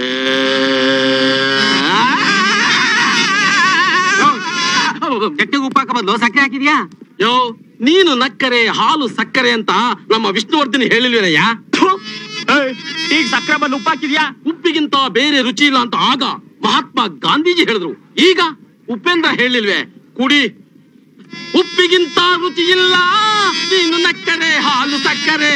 ಚಟ್ನಿಗೆ ಉಪ್ಪಾಕ ಬದಲು ಸಕ್ಕರೆ ಹಾಕಿದ್ಯಾ ಯೋ ನೀನು ನಕ್ಕರೆ ಹಾಲು ಸಕ್ಕರೆ ಅಂತ ನಮ್ಮ ವಿಷ್ಣುವರ್ಧನ್ ಹೇಳಿಲ್ವೇನಯ್ಯ ಈಗ ಸಕ್ಕರೆ ಬದಲು ಉಪ್ಪಾಕಿದ್ಯಾ ಉಪ್ಪಿಗಿಂತ ಬೇರೆ ರುಚಿ ಇಲ್ಲ ಅಂತ ಆಗ ಮಹಾತ್ಮ ಗಾಂಧೀಜಿ ಹೇಳಿದ್ರು ಈಗ ಉಪೇಂದ್ರ ಹೇಳಿಲ್ವೇ ಕುಡಿ ಉಪ್ಪಿಗಿಂತ ರುಚಿ ಇಲ್ಲ ನೀನು ನಕ್ಕರೆ ಹಾಲು ಸಕ್ಕರೆ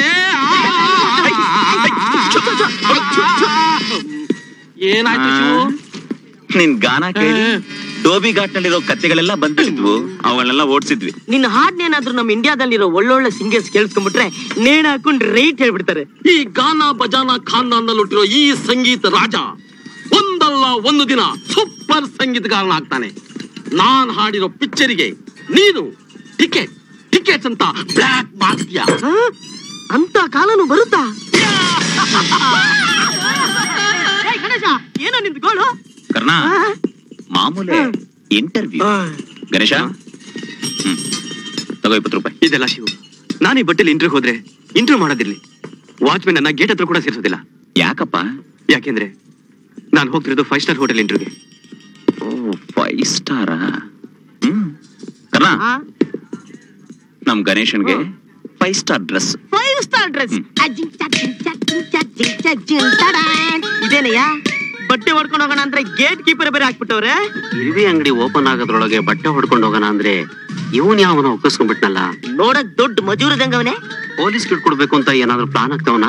ಏನಾಯ್ತು ಶಿವು
ನಿನ್ ಗಾನ ಕೇಳಿ ಡೋಬಿ ಘಾಟ್ ನಲ್ಲಿರೋ ಕತ್ತೆಗಳೆಲ್ಲ ಬಂದಿದ್ವು ಅವುಗಳನ್ನೆಲ್ಲ ಓಡಿಸಿದ್ವಿ
ನಿನ್ನ ಹಾಡ್ನೇನಾದ್ರೂ ನಮ್ಮ ಇಂಡಿಯಾದಲ್ಲಿರೋ ಒಳ್ಳೊಳ್ಳೆ ಸಿಂಗರ್ಸ್ ಕೇಳಿಸ್ಕೊಂಡ್ಬಿಟ್ರೆ ನೇಣ ಹಾಕೊಂಡು ರೈಟ್ ಹೇಳ್ಬಿಡ್ತಾರೆ
ಈ ಗಾನ ಬಜಾನ ಖಾನ್ದಾನದಲ್ಲಿಟ್ಟಿರೋ ಈ ಸಂಗೀತ ರಾಜ ಒಂದಲ್ಲ ಒಂದು ದಿನ ಸೂಪರ್ ಸಂಗೀತಗಾರನಾಗ್ತಾನೆ ನಾನ್ ಹಾಡಿರೋ ಪಿಕ್ಚರಿಗೆ ನೀನು ಟಿಕೆಟ್ ಟಿಕೆಟ್ಸ್ ಅಂತ ಬ್ಲಾಕ್ ಮಾಡ್ತೀಯ
ಅಂತ ಕಾಲನು ಬರುತ್ತಾ ಗಣೇಶ ಏನೋ ನಿಂದು ಗೋಳು
ಕರ್ಣ ಮಾಮೂಲೆ ಇಂಟರ್ವ್ಯೂ ಗಣೇಶ ಹ್ಮ್ ತಗೋ ಇಪ್ಪತ್ತು ರೂಪಾಯಿ
ಇದೆಲ್ಲ ಶಿವು ನಾನು ಈ ಬಟ್ಟೆಲಿ ಇಂಟರ್ವ್ಯೂ ಹೋದ್ರೆ ಇಂಟರ್ವ್ಯೂ ಮಾಡೋದಿರ್ಲಿ ವಾಚ್ಮೆನ್ ನನ್ನ ಗೇಟ್ ಹತ್ರ ಕೂಡ ಸೇರಿಸೋದಿಲ್ಲ
ಯಾಕಪ್ಪ
ಯಾಕೆಂದ್ರೆ ನಾನು ಹೋಗ್ತಿರೋದು ಫೈವ್ ಸ್ಟಾರ್ ಹೋಟೆಲ್ ಇಂಟರ್ವ್ಯೂಗೆ
ಓ ಫೈವ್ ಸ್ಟಾರಾ ಹ್ಮ್ ಕರ್ಣ ನಮ್ ಗಣೇಶನ್ಗೆ five star dress
five star dress ಇದೇನಯ್ಯ ಬಟ್ಟೆ ಹೊಡ್ಕೊಂಡು ಹೋಗೋಣ ಅಂದ್ರೆ ಗೇಟ್ ಕೀಪರ್ ಬೇರೆ ಹಾಕ್ಬಿಟ್ಟವ್ರೆ
ಇರುವೆ ಅಂಗಡಿ ಓಪನ್ ಆಗೋದ್ರೊಳಗೆ ಬಟ್ಟೆ ಹೊಡ್ಕೊಂಡು ಹೋಗೋಣ ಅಂದ್ರೆ ಇವನ್ ಯಾವನ ಒಪ್ಪಿಸ್ಕೊಂಡ್ಬಿಟ್ನಲ್ಲ
ನೋಡಕ್ ದೊಡ್ಡ ಮಜೂರದಂಗವನೇ
ಪೊಲೀಸ್ ಕೊಡ್ಬೇಕು ಅಂತ ಏನಾದ್ರು ಪ್ಲಾನ್ ಆಗ್ತಾವನ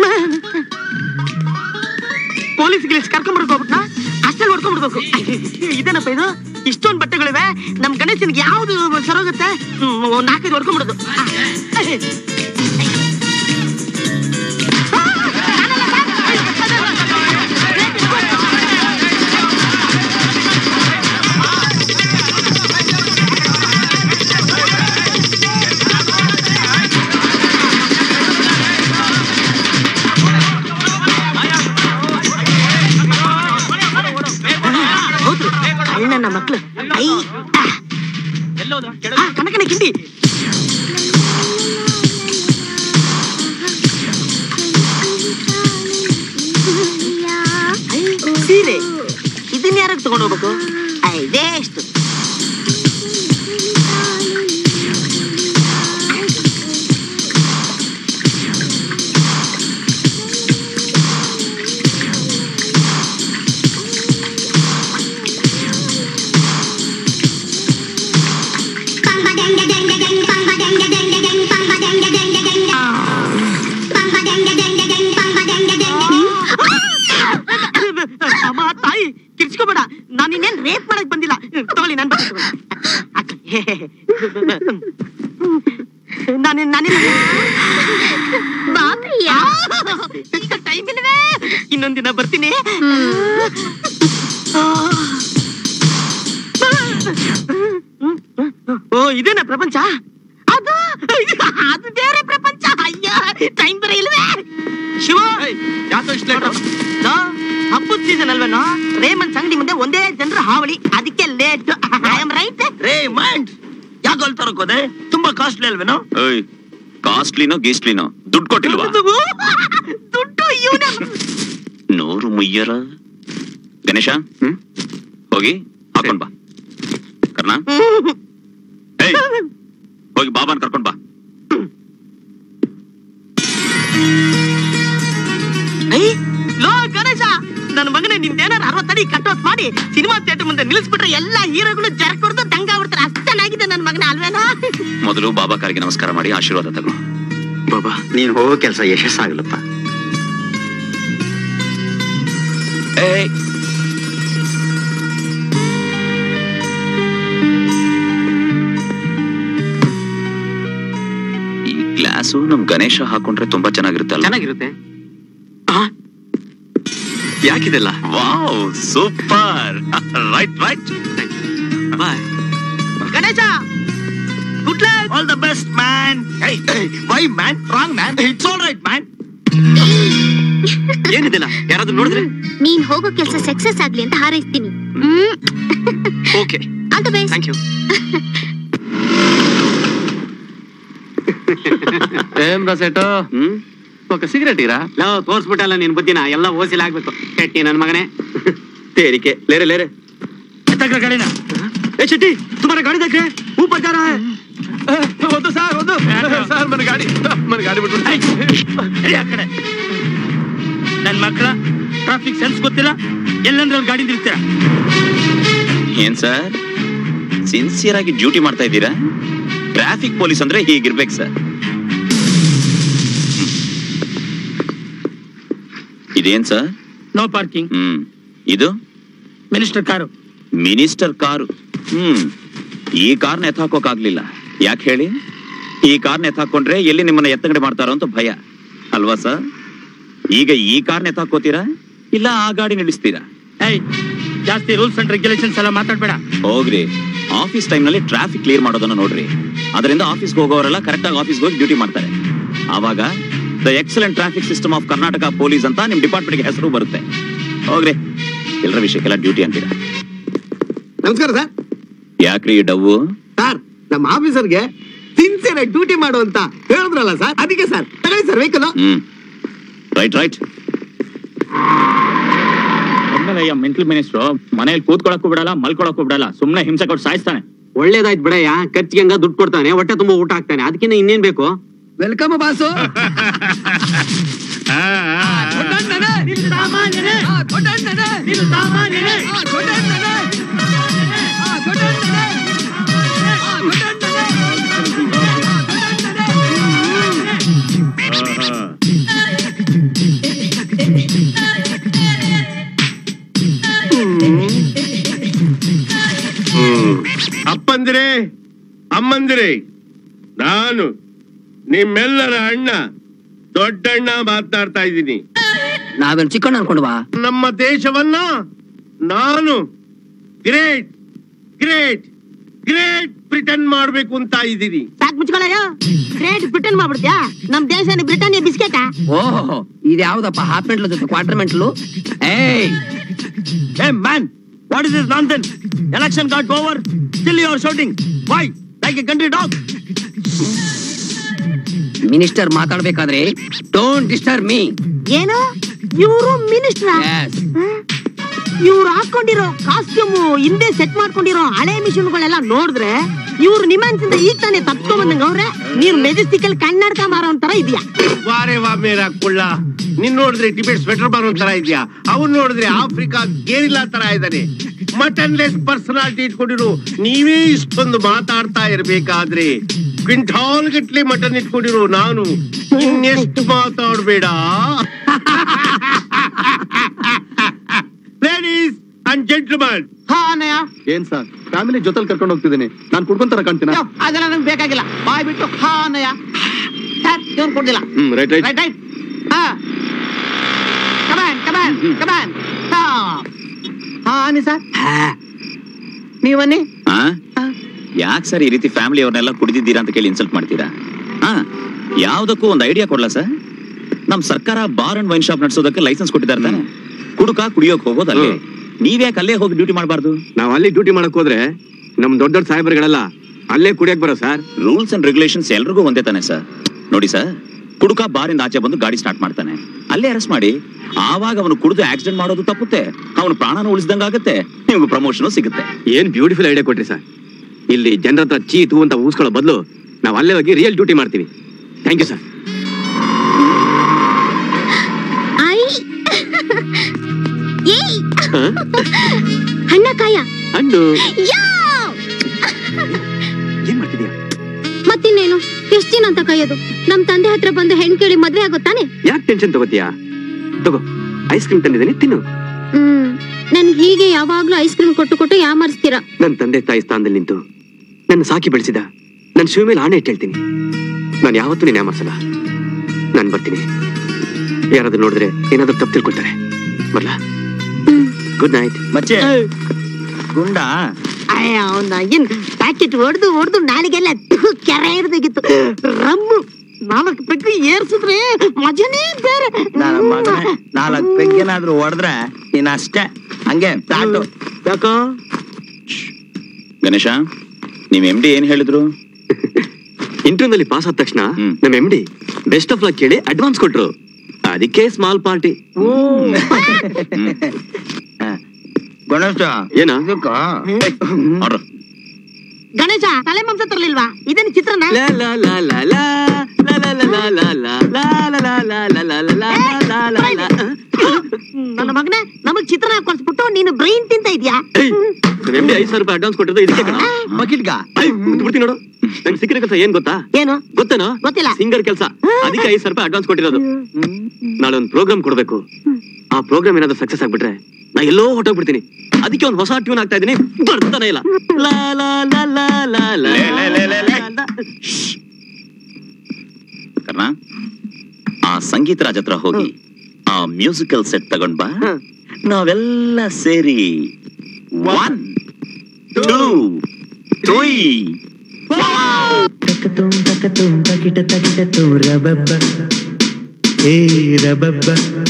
ಪೊಲೀಸ್ ಗಿಲೀಸ್ ಕರ್ಕೊಂಡ್ಬರ್ಕ್ ಹೋಗ್ಬಿಟ್ನಾ ಅಷ್ಟಲ್ಲಿ ಹೊಡ್ಕೊಂಡ್ಬಿಡ್ಬೇಕು ಇದೇನಪ್ಪ ಇದು ಇಷ್ಟೊಂದು ಬಟ್ಟೆಗಳಿವೆ ನಮ್ ಗಣೇಶನ್ಗೆ ಯಾವ್ದು ಸರೋಗುತ್ತೆ ಹ್ಮ್, ಒಂದ್ ನಾಲ್ಕೈದು ಹೊಡ್ಕೊಂಡ್ಬಿಡೋದು ಹೌದು ಅಣ್ಣನ ಮಕ್ಳು ಐ ಆ, ಕನಕನ ಕಿಂಡಿ ಸೀರೆ ಇದನ್ನ ಯಾರಿಗೆ ತಗೊಂಡು ಹೋಗ್ಬೇಕು ಇದೇ ಎಷ್ಟು ಬರ್ತೀನಿ ಓ ಇದೇನಾ ಪ್ರಪಂಚ ಅದು ಅದು ಬೇರೆ ಪ್ರಪಂಚ ಅಯ್ಯ ಟೈಮ್ ಬೇರೆ ಇಲ್ವೇ ಶಿವ ನಾ, ಹಬ್ಬದ ಸೀಸನ್ ಅಲ್ವೇನೋ ರೇಮಂಡ್ ಅಂಗಡಿ ಮುಂದೆ ಒಂದೇ ಜನರ ಹಾವಳಿ ಅದಕ್ಕೆ late I am right
Raymond ಯಾಕೆ ಅಲ್ತಾರಕ್ಕೋದೆ ತುಂಬಾ ಕಾಸ್ಟ್ಲಿ ಅಲ್ವೇನೋ
ಏಯ್ ಕಾಸ್ಟ್ಲಿನೋ ಗೀಸ್ಟ್ಲಿನೋ ದುಡ್ಡು ಕೊಟ್ಟಿಲ್ವಾ
ದುಡ್ಡು ಇವನ
ನೂರು ಮುಯ್ಯರ ಗಣೇಶ ಹ್ಮ್ ಹೋಗಿ ಹಾಕೊಂಡ್ ಬಾ ಕರ್ಣ ಏಯ್ ಹೋಗಿ ಬಾಬಾನ್ ಕರ್ಕೊಂಡ್ ಬಾ
ಐ, ಲೋ ಗಣೇಶ ನನ್ನ ಮಗನೇ ನಿಂದೇನಾರು ಅರವತ್ತಡಿ ಕಟ್ಟೋತ್ ಮಾಡಿ ಸಿನಿಮಾ ಥಿಯೇಟರ್ ಮುಂದೆ ನಿಲ್ಲಿಸ್ಬಿಟ್ರೆ ಎಲ್ಲಾ ಹೀರೋಗಳು ಜರ ಕೊಡ್ದು ದಂಗ ಬಿಡ್ತಾರೆ ಅಷ್ಟು ಚೆನ್ನಾಗಿದೆ ನನ್ನ ಮಗನ ಅಲ್ವೇನೋ
ಮೊದಲು ಬಾಬಾ ಕಾರಿಗೆ ನಮಸ್ಕಾರ ಮಾಡಿ ಆಶೀರ್ವಾದ ತಗೋ
ಬಾಬಾ ನೀನ್ ಹೋಗೋ ಕೆಲಸ ಯಶಸ್ಸಾಗಲಪ್ಪ
ಏಯ್ ಈ ಗ್ಲಾಸು ನಮ್ ಗಣೇಶ ಹಾಕೊಂಡ್ರೆ ತುಂಬಾ ಚೆನ್ನಾಗಿರುತ್ತೆ ಅಲ್ಲ
ಚೆನ್ನಾಗಿರುತ್ತೆ
ಯಾಕಿದೆಲ್ಲ wow super right right
bye
Ganesha good luck
all the best man why man wrong man it's all right man
ಏನಿದೆಲ್ಲ ಯಾರಾದ್ರೂ ನೋಡಿದ್ರೆ
ನೀನ್ ಹೋಗೋ ಕೆಲಸ ಸಕ್ಸಸ್ ಆಗ್ಲಿ ಅಂತ ಹಾರೈಸ್ತೀನಿ
okay
all the best
thank you
ಏನ್ ರಸೆಟು
ಹ್ಮ್
ఒక ಸಿಗರೇಟ್ ಇರಾ
ಲವ್ ತೋರ್ಸ್ಬಿಟ್ಟಲ್ಲ ನಿನ್ ಬುದ್ಧಿನ ಎಲ್ಲ ಓಸಿಲ್ ಆಗ್ಬೇಕು ಕೆಟ್ಟಿ ನನ್ ಮಗನೇ
तेरिके ले रहे ले रहे
ಗಾಡಿನ
ए चिट्टी तुम्हारा गाड़ी देख रहे हैं ऊपर जा रहा है
ಒಂದು ಸರ್ ಒಂದು ಸರ್ ಮನ ಗಾಡಿ ಮನ ಗಾಡಿ ಬಿಟ್ಬಿಟ್ಟು
ನಡಿ ಆ ಕಡೆ ನನ್ ಮಕ್ಕಳ ಟ್ರಾಫಿಕ್ ಸೆನ್ಸ್ ಗೊತ್ತಿಲ್ಲ ಎಲ್ಲಂದ್ರೆ ಅವ್ರ ಗಾಡಿ ನಿಲ್ತೀರ
ಏನ್ ಸರ್ ಸಿನ್ಸಿಯರ್ ಆಗಿ ಡ್ಯೂಟಿ ಮಾಡ್ತಾ ಇದ್ದೀರಾ ಟ್ರಾಫಿಕ್ ಪೊಲೀಸ್ ಅಂದ್ರೆ ಹೀಗಿರ್ಬೇಕು ಸರ್ ಇದೇನ್ ಸರ್
ನೋ ಪಾರ್ಕಿಂಗ್
ಹ್ಮ್ ಇದು
ಮಿನಿಸ್ಟರ್ ಕಾರು
ಮಿನಿಸ್ಟರ್ ಕಾರು ಹ್ಮ್ ಈ ಕಾರ್ನ ಎತ್ತಾಕೋಕಾಗ್ಲಿಲ್ಲ ಯಾಕೆ ಹೇಳಿ ಈ ಕಾರ್ನ ಎತ್ತಾಕೊಂಡ್ರೆ ಎಲ್ಲಿ ನಿಮ್ಮನ್ನ ಎತ್ತಂಗಡೆ ಮಾಡ್ತಾರೋ ಅಂತ ಭಯ ಅಲ್ವಾ ಸರ್ ಈಗ ಈ ಕಾರ್ನ ಎತ್ತಾಕೋತೀರಾ ಇಲ್ಲ ಆ ಗಾಡಿ ನಿಲ್ಲಿಸ್ತೀರಾ
ಏಯ್ ಜಾಸ್ತಿ ರೂಲ್ಸ್ ಅಂಡ್ ರೆಗ್ಯುಲೇಷನ್ಸ್ ಎಲ್ಲ ಮಾತಾಡ್ಬೇಡ
ಹೋಗ್ರಿ ಆಫೀಸ್ ಟೈಮ್ ನಲ್ಲಿ ಟ್ರಾಫಿಕ್ ಕ್ಲಿಯರ್ ಮಾಡೋದನ್ನ ನೋಡ್ರಿ ಅದರಿಂದ ಆಫೀಸ್ಗೆ ಹೋಗೋರೆಲ್ಲ ಕರೆಕ್ಟ್ ಆಗಿ ಆಫೀಸ್ಗೆ ಹೋಗಿ ಡ್ಯೂಟಿ ಮಾಡ್ತಾರೆ ಆವಾಗ the excellent traffic system of Karnataka police ಅಂತ ನಿಮ್ ಡಿಪಾರ್ಟ್ಮೆಂಟ್ಗೆ ಹೆಸರು ಬರುತ್ತೆ ಹೋಗ್ರಿ ಎಲ್ಲರ ವಿಷಯಕ್ಕೆಲ್ಲ ಡ್ಯೂಟಿ ಅಂತೀರಾ
ನಮಸ್ಕಾರ ಸರ್
ಯಾಕ್ರಿ ಈ ಡವ್ವು
ಸರ್ ನಮ್ಮ ಆಫೀಸರ್ಗೆ ಸಿನ್ಸಿಯರ್ ಡ್ಯೂಟಿ ಮಾಡು ಅಂತ ಹೇಳಿದ್ರಲ್ಲ ಸರ್ ಅದಕ್ಕೆ ಸರ್ ತಗೊಳ್ಳಿ ಸರ್ ವೆಹಿಕಲ್
ಹ್ಮ್ ರೈಟ್ ರೈಟ್
ಒಮ್ಮೆಲಯ್ಯ ಮೆಂಟಲ್ ಮಿನಿಸ್ಟ್ರು ಮನೇಲಿ ಕೂತ್ಕೊಳಕ್ಕೂ ಬಿಡಲ್ಲ ಮಲ್ಕೊಳಕ್ಕೂ ಬಿಡಲ್ಲ ಸುಮ್ನೆ ಹಿಂಸೆ ಕೊಟ್ಟು ಸಾಯಿಸ್ತಾನೆ
ಒಳ್ಳೇದಾಯ್ತು ಬಿಡಯ್ಯ ಖರ್ಚಿಗೆ ಹಂಗ ದುಡ್ಡು ಕೊಡ್ತಾನೆ ಹೊಟ್ಟೆ ತುಂಬಾ ಊಟ ಹಾಕ್ತಾನೆ ಅದಕ್ಕಿಂತ ಇನ್ನೇನ್ ಬೇಕು
ವೆಲ್ಕಮ್ ಬಾಸು
ಅಪ್ಪಂದಿರೇ ಅಮ್ಮಂದಿರೇ ನಾನು ನಿಮ್ಮೆಲ್ಲರ ಅಣ್ಣ ದೊಡ್ಡಣ್ಣ ಮಾತನಾಡ್ತಾ ಇದ್ದೀನಿ
ನಾವೇನ್ ಚಿಕ್ಕಣ್ಣ ಅನ್ಕೊಂಡ್ವಾ
ನಮ್ಮ ದೇಶವನ್ನ ನಾನು ಗ್ರೇಟ್ ಗ್ರೇಟ್ ಗ್ರೇಟ್ ಬ್ರಿಟನ್ ಮಾಡ್ಬೇಕು ಅಂತ ಇದ್ದೀನಿ
ಸಾಕ್ ಮುಚ್ಕೊಳ್ಳಯ್ಯ ಗ್ರೇಟ್ ಬ್ರಿಟನ್ ಮಾಡ್ಬಿಡ್ತೀಯಾ ನಮ್ ದೇಶನ ಬ್ರಿಟನ್ನಿಯ ಬಿಸ್ಕೆಟ
ಓಹೋ ಇದು ಯಾವ್ದಪ್ಪ ಹಾಫ್ ಮೆಂಟ್ಲು ಜೊತೆ ಕ್ವಾರ್ಟರ್ ಮೆಂಟ್ಲು ಏಯ್
Hey man, what is this nonsense? Election got over. Still you are shouting. Why? Like a country dog.
Minister ಮಾತಾಡ್ಬೇಕಾದ್ರೆ ಡೋಂಟ್ ಡಿಸ್ಟರ್ಬ್ ಮೀ
ಏನು ಇವರು ಮಿನಿಸ್ಟ್ರ ಇವ್ರು ಹಾಕೊಂಡಿರೋ ಕಾಸ್ಟ್ಯೂಮ್ ಹಿಂದೆ ಸೆಟ್ ಮಾಡ್ಕೊಂಡಿರೋ ಹಳೆ ಮಿಷನ್ಗಳೆಲ್ಲ ನೋಡಿದ್ರೆ ಇವ್ರು ನಿಮ್ಮನ್ಸಿಂದ ಈಗ ತಾನೇ ತಪ್ಸ್ಕೊಂಡ್ ಬಂದಂಗ ಅವ್ರೆ ನೀವ್ ಮೆಜೆಸ್ಟಿಕ್ ಅಲ್ಲಿ ಕನ್ನಡಕ ಮಾರೋ ತರ ಇದೆಯಾ
ವಾರೇ ವಾ ಮೇರಾ ಕುಳ್ಳ ನಿನ್ ನೋಡಿದ್ರೆ ಟಿಬೆಟ್ ಸ್ವೆಟರ್ ಬಾರೋ ತರ ಇದ್ಯಾ ಅವ್ನ್ ನೋಡಿದ್ರೆ ಆಫ್ರಿಕಾ ಗೇರಿಲ್ಲಾ ತರ ಇದ್ದಾನೆ ಮಟನ್ ಲೆಸ್ ಪರ್ಸನಾಲಿಟಿ ಇಟ್ಕೊಂಡಿರು ನೀವೇ ಇಷ್ಟೊಂದು ಮಾತಾಡ್ತಾ ಇರ್ಬೇಕಾದ್ರೆ ಕ್ವಿಂಟಾಲ್ ಗಟ್ಲೆ ಮಟನ್ ಇಟ್ಕೊಂಡಿರು ನಾನು ಇನ್ನೆಷ್ಟು ಮಾತಾಡ್ಬೇಡ ಲೇಡೀಸ್ ಅಂಡ್ ಜೆಂಟ್ಲ್ಮನ್
ಹಾ ಅಣ್ಣಯ್ಯ
ಏನ್ ಸರ್ ಫ್ಯಾಮಿಲಿ ಜೊತೆಲಿ ಕರ್ಕೊಂಡು ಹೋಗ್ತಿದ್ದೀನಿ ನಾನು ಕುಡ್ಕೊಂತಾರ ಕಾಣ್ತೀನ
ಯೋ, ಅದೆಲ್ಲ ನಂಗೆ ಬೇಕಾಗಿಲ್ಲ ಬಾಯ್ ಬಿಟ್ಟು ಹಾ ಅಣ್ಣಯ್ಯ ಸರ್ ಇವ್ನು ಕೊಡ್ದಿಲ್ಲ
ಹ್ಮ್ ರೈಟ್ ರೈಟ್
ರೈಟ್ ರೈಟ್ ಹಾ ಕಮಾನ್
ಕಮಾನ್ ಕಮಾನ್ ಕಮಾನ್ ಹಾ ಅನ್ನಿ ಸರ್ ನೀವನ್ನಿ
ಆ ಯಾಕೆ ಸರ್ ಈ ರೀತಿ ಫ್ಯಾಮಿಲಿ ಅವ್ರನ್ನೆಲ್ಲ ಕುಡಿದಿದ್ದೀರಾ ಅಂತ ಕೇಳಿ ಇನ್ಸಲ್ಟ್ ಮಾಡ್ತೀರಾ ಹಾ ಯಾವ್ದಕ್ಕೂ ಒಂದು ಐಡಿಯಾ ಕೊಡ್ಲಾ ಸರ್ ನಮ್ ಸರ್ಕಾರ ಬಾರ್ ಅಂಡ್ ವೈನ್ ಶಾಪ್ ನಡೆಸೋದಕ್ಕೆ ಲೈಸೆನ್ಸ್ ಕೊಟ್ಟಿದ್ದಾರೆ ತಾನೆ ಕುಡುಕ ಕುಡಿಯೋಕ್ ಹೋಗೋದಲ್ಲಿ ನೀವ್ಯಾಕೆ ಅಲ್ಲೇ ಹೋಗಿ ಡ್ಯೂಟಿ ಮಾಡಬಾರ್ದು
ನಾವ್ ಅಲ್ಲಿ ಡ್ಯೂಟಿ ಮಾಡಕ್ ಹೋದ್ರೆ ನಮ್ ದೊಡ್ಡ ದೊಡ್ಡ ಸಾಹೇಬರ್ಗಳೆಲ್ಲ ಅಲ್ಲೇ ಕುಡಿಯಕ್ ಬರೋ ಸರ್
ರೂಲ್ಸ್ ಅಂಡ್ ರೆಗ್ಯುಲೇಷನ್ಸ್ ಎಲ್ರಿಗೂ ಒಂದೇ ತಾನೆ ಸರ್ ನೋಡಿ ಸರ್ ಕುಡುಕ ಬಾರಿಂದ ಆಚೆ ಬಂದು ಗಾಡಿ ಸ್ಟಾರ್ಟ್ ಮಾಡ್ತಾನೆ ಅಲ್ಲೇ ಅರೆಸ್ಟ್ ಮಾಡಿ ಆವಾಗ ಅವನು ಕುಡಿದು ಆಕ್ಸಿಡೆಂಟ್ ಮಾಡೋದು ತಪ್ಪುತ್ತೆ ಅವನು ಪ್ರಾಣನ ಉಳಿಸ್ದಂಗಾಗತ್ತೆ ನಿಮ್ಗೆ ಪ್ರಮೋಷನ್ ಸಿಗುತ್ತೆ
ಏನ್ ಬ್ಯೂಟಿಫುಲ್ ಐಡಿಯಾ ಕೊಟ್ರಿ ಸರ್ ಇಲ್ಲಿ ಜನರ ಹತ್ರ ಚೀ ತೂ ಅಂತ ಊಸ್ಕೊಳ್ಳೋ ಬದಲು ನಾವ್ ಅಲ್ಲೇ ಹೋಗಿ ರಿಯಲ್ ಡ್ಯೂಟಿ ಮಾಡ್ತೀವಿ ಥ್ಯಾಂಕ್ ಯು ಸರ್
ಐ ಏಯ್ ಹಣ್ಣ ಕಾಯ
ಹಣ್ಣು
ಯಾವ್!
ಏನ್ ಮಾಡ್ತಿದ್ಯಾ
ಮತ್ತಿನ್ನೇನು ಎಷ್ಟ್ ದಿನ ಅಂತ ಕಾಯೋದು ನಮ್ ತಂದೆ ಹತ್ರ ಬಂದು ಹೆಣ್ ಕೇಳಿ ಮದ್ವೆ ಆಗುತ್ತಾನೆ
ಯಾಕೆ ಟೆನ್ಷನ್ ತಗೋತೀಯಾ ತಗೋ ಐಸ್ ಕ್ರೀಮ್ ತಂದಿದ್ದೀನಿ ತಿನ್ನು
ಹ್ಮ್ ನನ್ಗೆ ಹೀಗೆ ಯಾವಾಗ್ಲೂ ಐಸ್ ಕ್ರೀಮ್ ಕೊಟ್ಟು ಕೊಟ್ಟು ಯಾಮರ್ಸ್ತೀರಾ
ನನ್ನ ತಂದೆ ತಾಯಿ ಸ್ಥಾನದಲ್ಲಿ ನಿಂತು ನನ್ನ ಸಾಕಿ ಬೆಳೆಸಿದ ನನ್ನ ಶಿವ ಮೇಲೆ ಆಣೆ ಇಟ್ಟು ಹೇಳ್ತೀನಿ ನಾನು ಯಾವತ್ತೂ ನೀನ್ ಯಾಮರ್ಸಲ್ಲ ನಾನು ಬರ್ತೀನಿ ಯಾರಾದ್ರೂ ನೋಡಿದ್ರೆ ಏನಾದ್ರೂ ತಪ್ಪು ತಿಳ್ಕೊಳ್ತಾರೆ ಬರ್ಲಾ ಗುಡ್ ನೈಟ್
ಮಚ್ಚೆ ಗುಂಡ
ಅಯ್ಯ ಅವ್ನ ಏನ್ ಪ್ಯಾಕೆಟ್ ಹೊಡೆದು ಹೊಡೆದು ನಾಲಿಗೆಲ್ಲ ಕೆರೆ ಹಿಡ್ದಾಗಿತ್ತು ರಮ್ಮು ನಾಲ್ಕು ಪೆಗ್ಗು ಏರ್ಸಿದ್ರೆ ಮಜನೇ ಬೇರೆ
ನನ್ನ ಮಗನೇ ನಾಲ್ಕು ಪೆಗ್ಗೇನಾದ್ರೂ ಹೊಡೆದ್ರೆ ನೀನ್ ಅಷ್ಟೇ ಹಂಗೆ ಪ್ಲಾಟು
ಯಾಕೋ
ಗಣೇಶ ನಿಮ್ ಎಂ ಡಿ ಏನ್ ಹೇಳಿದ್ರು
ಇಂಟರ್ನಲ್ಲಿ ಪಾಸ್ ಆದ ತಕ್ಷಣ ನಮ್ಮ M D best of luck ಕೇಳಿ ಅಡ್ವಾನ್ಸ್ ಕೊಟ್ರು ಅದಕ್ಕೆ ಸ್ಮಾಲ್ ಪಾರ್ಟಿ
ಗಣೇಶ
ಏನ
ಗಣೇಶ ತಲೆ ಮಾಂಸ ತರ್ಲಿಲ್ವಾ ಇದೇನು ಚಿತ್ರನ ನನ್ನ ಮಗನೇ ನಮಗ್ ಚಿತ್ರನ ಕೊಡ್ಸ್ಬಿಟ್ಟು ನೀನು ಬ್ರೈನ್ ತಿಂತ ಇದ್ಯಾ
ನಮ್ಮ ಎಂ ಡಿ ಐದು ಸಾವಿರ ರೂಪಾಯಿ ಅಡ್ವಾನ್ಸ್ ಕೊಟ್ಟಿದ್ದು ಇದಕ್ಕೆ ಕಣ
ಬಕೆಟ್ಗ
ಬಿಡ್ತೀನಿ ನೋಡು ನಂಗೆ ಸಿಕ್ಕಿರೋ ಕೆಲಸ ಏನ್ ಗೊತ್ತಾ
ಏನು
ಗೊತ್ತೇನೋ
ಗೊತ್ತಿಲ್ಲ
ಸಿಂಗರ್ ಕೆಲಸ ಅದಕ್ಕೆ ಐದು ಸಾವಿರ ರೂಪಾಯಿ ಅಡ್ವಾನ್ಸ್ ಕೊಟ್ಟಿರೋದು ನಾಳೆ ಒಂದು ಪ್ರೋಗ್ರಾಮ್ ಕೊಡ್ಬೇಕು ಆ ಪ್ರೋಗ್ರಾಮ್ ಏನಾದ್ರು ಸಕ್ಸಸ್ ಆಗ್ಬಿಟ್ರೆ ನಾ ಎಲ್ಲೋ ಹೊಟ್ಟೋಗ್ಬಿಡ್ತೀನಿ ಅದಕ್ಕೆ ಒಂದು ಹೊಸ ಟ್ಯೂನ್ ಆಗ್ತಾ ಇದೀನಿ ಬರ್ತಾನೆ ಇಲ್ಲ ಲಾ ಲಾ ಲಾ ಲಾ ಲಾ ಲಾ ಲಾ.
ಕರ್ಣ ಆ ಸಂಗೀತ ರಾಜ್ ಹತ್ರ ಹೋಗಿ ಆ ಮ್ಯೂಸಿಕಲ್ ಸೆಟ್ ತಗೊಂಡ್ ಬಾ ನಾವೆಲ್ಲ ಸೇರಿ ಒನ್ ಟೂ ತ್ರೀ
ತಕತುಂ ತಕತುಂ ತಕಿಟ ತಕಿಟ ತೂ ರಬಬ್ಬ ಏ ರಬಬ್ಬ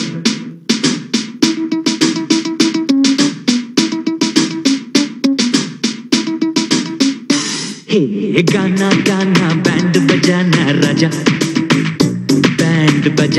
ಹೇ ಗಾನಾ ಗಾನಾ ಬ್ಯಾಂಡ್ ಬಜಾನಾ ರಾಜ ಬ್ಯಾಂಡ್ ಬಜ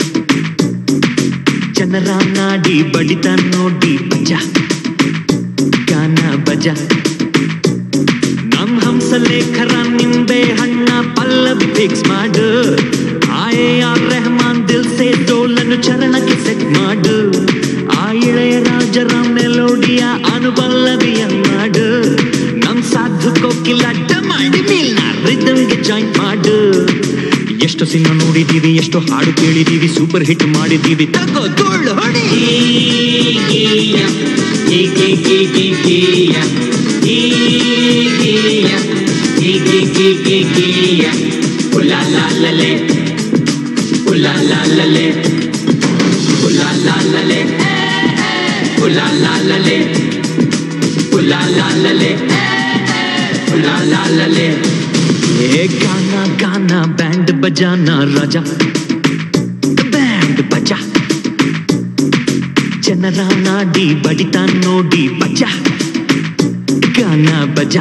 ಜನರ ನಾಡಿ ಬಡಿತ ನೋಡಿ ಬಜ ಗಾನ ಬಜ ನಮ್ ಹಂಸಲೇಖರ ನಿಂಬೆ ಹಣ್ಣ ಪಲ್ಲವಿ ಫಿಕ್ಸ್ ಮಾಡು ಆಯೆ ಆರ್ ರೆಹಮಾನ್ ದಿಲ್ ಸೇ ಡೋಲನ್ನು ಚರಣಕ್ಕೆ ಸೆಟ್ ಮಾಡು ಆ ಇಳೆಯ ರಾಜರ ಮೆಲೋಡಿಯ ಅನುಪಲ್ಲವಿಯ ಮಾಡು ನಮ್ ಸಾಧು ಕೋಕಿಲ ಮಾಡಿ ಮೇಲ್ನ ರಿದಮ್ಗೆ ಜಾಯಿನ್ ಮಾಡು ಎಷ್ಟು ಸಿನಿಮಾ ನೋಡಿದೀವಿ ಎಷ್ಟು ಹಾಡು ಕೇಳಿದೀವಿ ಸೂಪರ್ ಹಿಟ್ ಮಾಡಿದೀವಿ ತಗೋ ಧೂಳ್ ಹೊಡಿ ಗೀಯ, ಗೀ ಗೀ ಗೀ ಗೀ ಗೀಯ. ಗೀ ಗೀಯ, ಗೀ ಗೀ ಗೀ ಗೀ ಗೀಯ. ಉಲಾ ಲಾ ಲಾ ಲೇ. ಉಲಾ ಲಾ ಲಾ ಲೇ. ಉಲಾ ಲಾ ಲಾ ಲೇ. ಉಲಾ ಲಾ ಲಾ ಲೇ. ಉಲಾ ಲಾ ಲಾ ಲೇ. ಉಲಾ ಲಾ ಲಾ ಲೇ. ಏ ಗಾನಾ ಗಾನಾ ಬ್ಯಾಂಡ್ ಬಜಾನಾ ರಾಜ ಬ್ಯಾಂಡ್ ಬಜಾ ಜನರ ನಾಡಿ ಬಡಿತ ನೋಡಿ ಬಜ ಗಾನ ಬಜ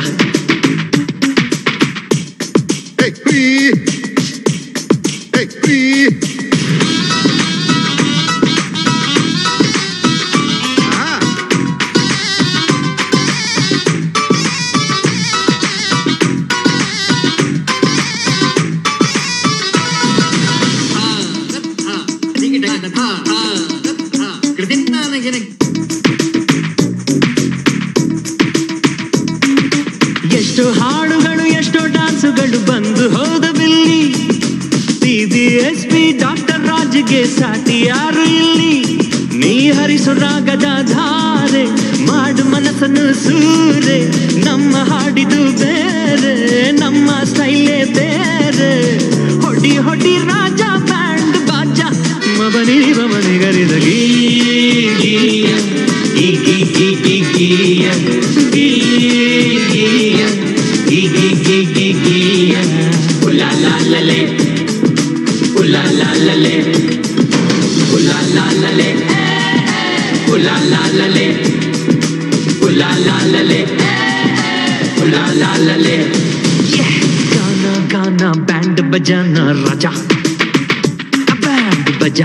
ಎಷ್ಟೋ ಹಾಡುಗಳು ಎಷ್ಟೋ ಡಾನ್ಸುಗಳು ಬಂದು ಹೋದವಿಲ್ಲಿ ಟಿ ಎಸ್ ಪಿ ಡಾಕ್ಟರ್ ರಾಜ್ಗೆ ಸಾಟಿ ಯಾರು ಇಲ್ಲಿ ನೀ ಹರಿಸು ರಾಗದ ಧಾರೆ ಮಾಡು ಮನಸ್ಸನ್ನು ಸೂರೆ ನಮ್ಮ ಹಾಡಿದು ಬೇರೆ ನಮ್ಮ ಸ್ಟೈಲೇ ಬೇರೆ ಹೊಡಿ ಹೊಡಿ ರಾಜ ಬ್ಯಾಂಡ್ ಬಾಜ ಮ ಬನಿ ಬಮನಿ ಗರಿದ ಗೀ ಗೀಯ ಗೀ ಗೀ ಗೀ ಗೀ ಗೀಯ ಗೀ ಗೀಯ ಗೀ ಗೀ ಗೀ ಗೀ ಗೀಯ ಉಲಾ ಲಾ ಲಲೆ ಉಲಾ ಲಾ ಲಲೆ ಉಲಾ ಲಾ ಲಲೆ ಉಲಾ ಲಾ ಲಲೆ ಉಲಾ ಲಾ ಲಲೆ ಉಲಾ ಲಾ ಲಲೆ ಗಾನ ಗಾನ ಬ್ಯಾಂಡ್ ಬಜಾನ ರಾಜ ಬ್ಯಾಂಡ್ ಬಜ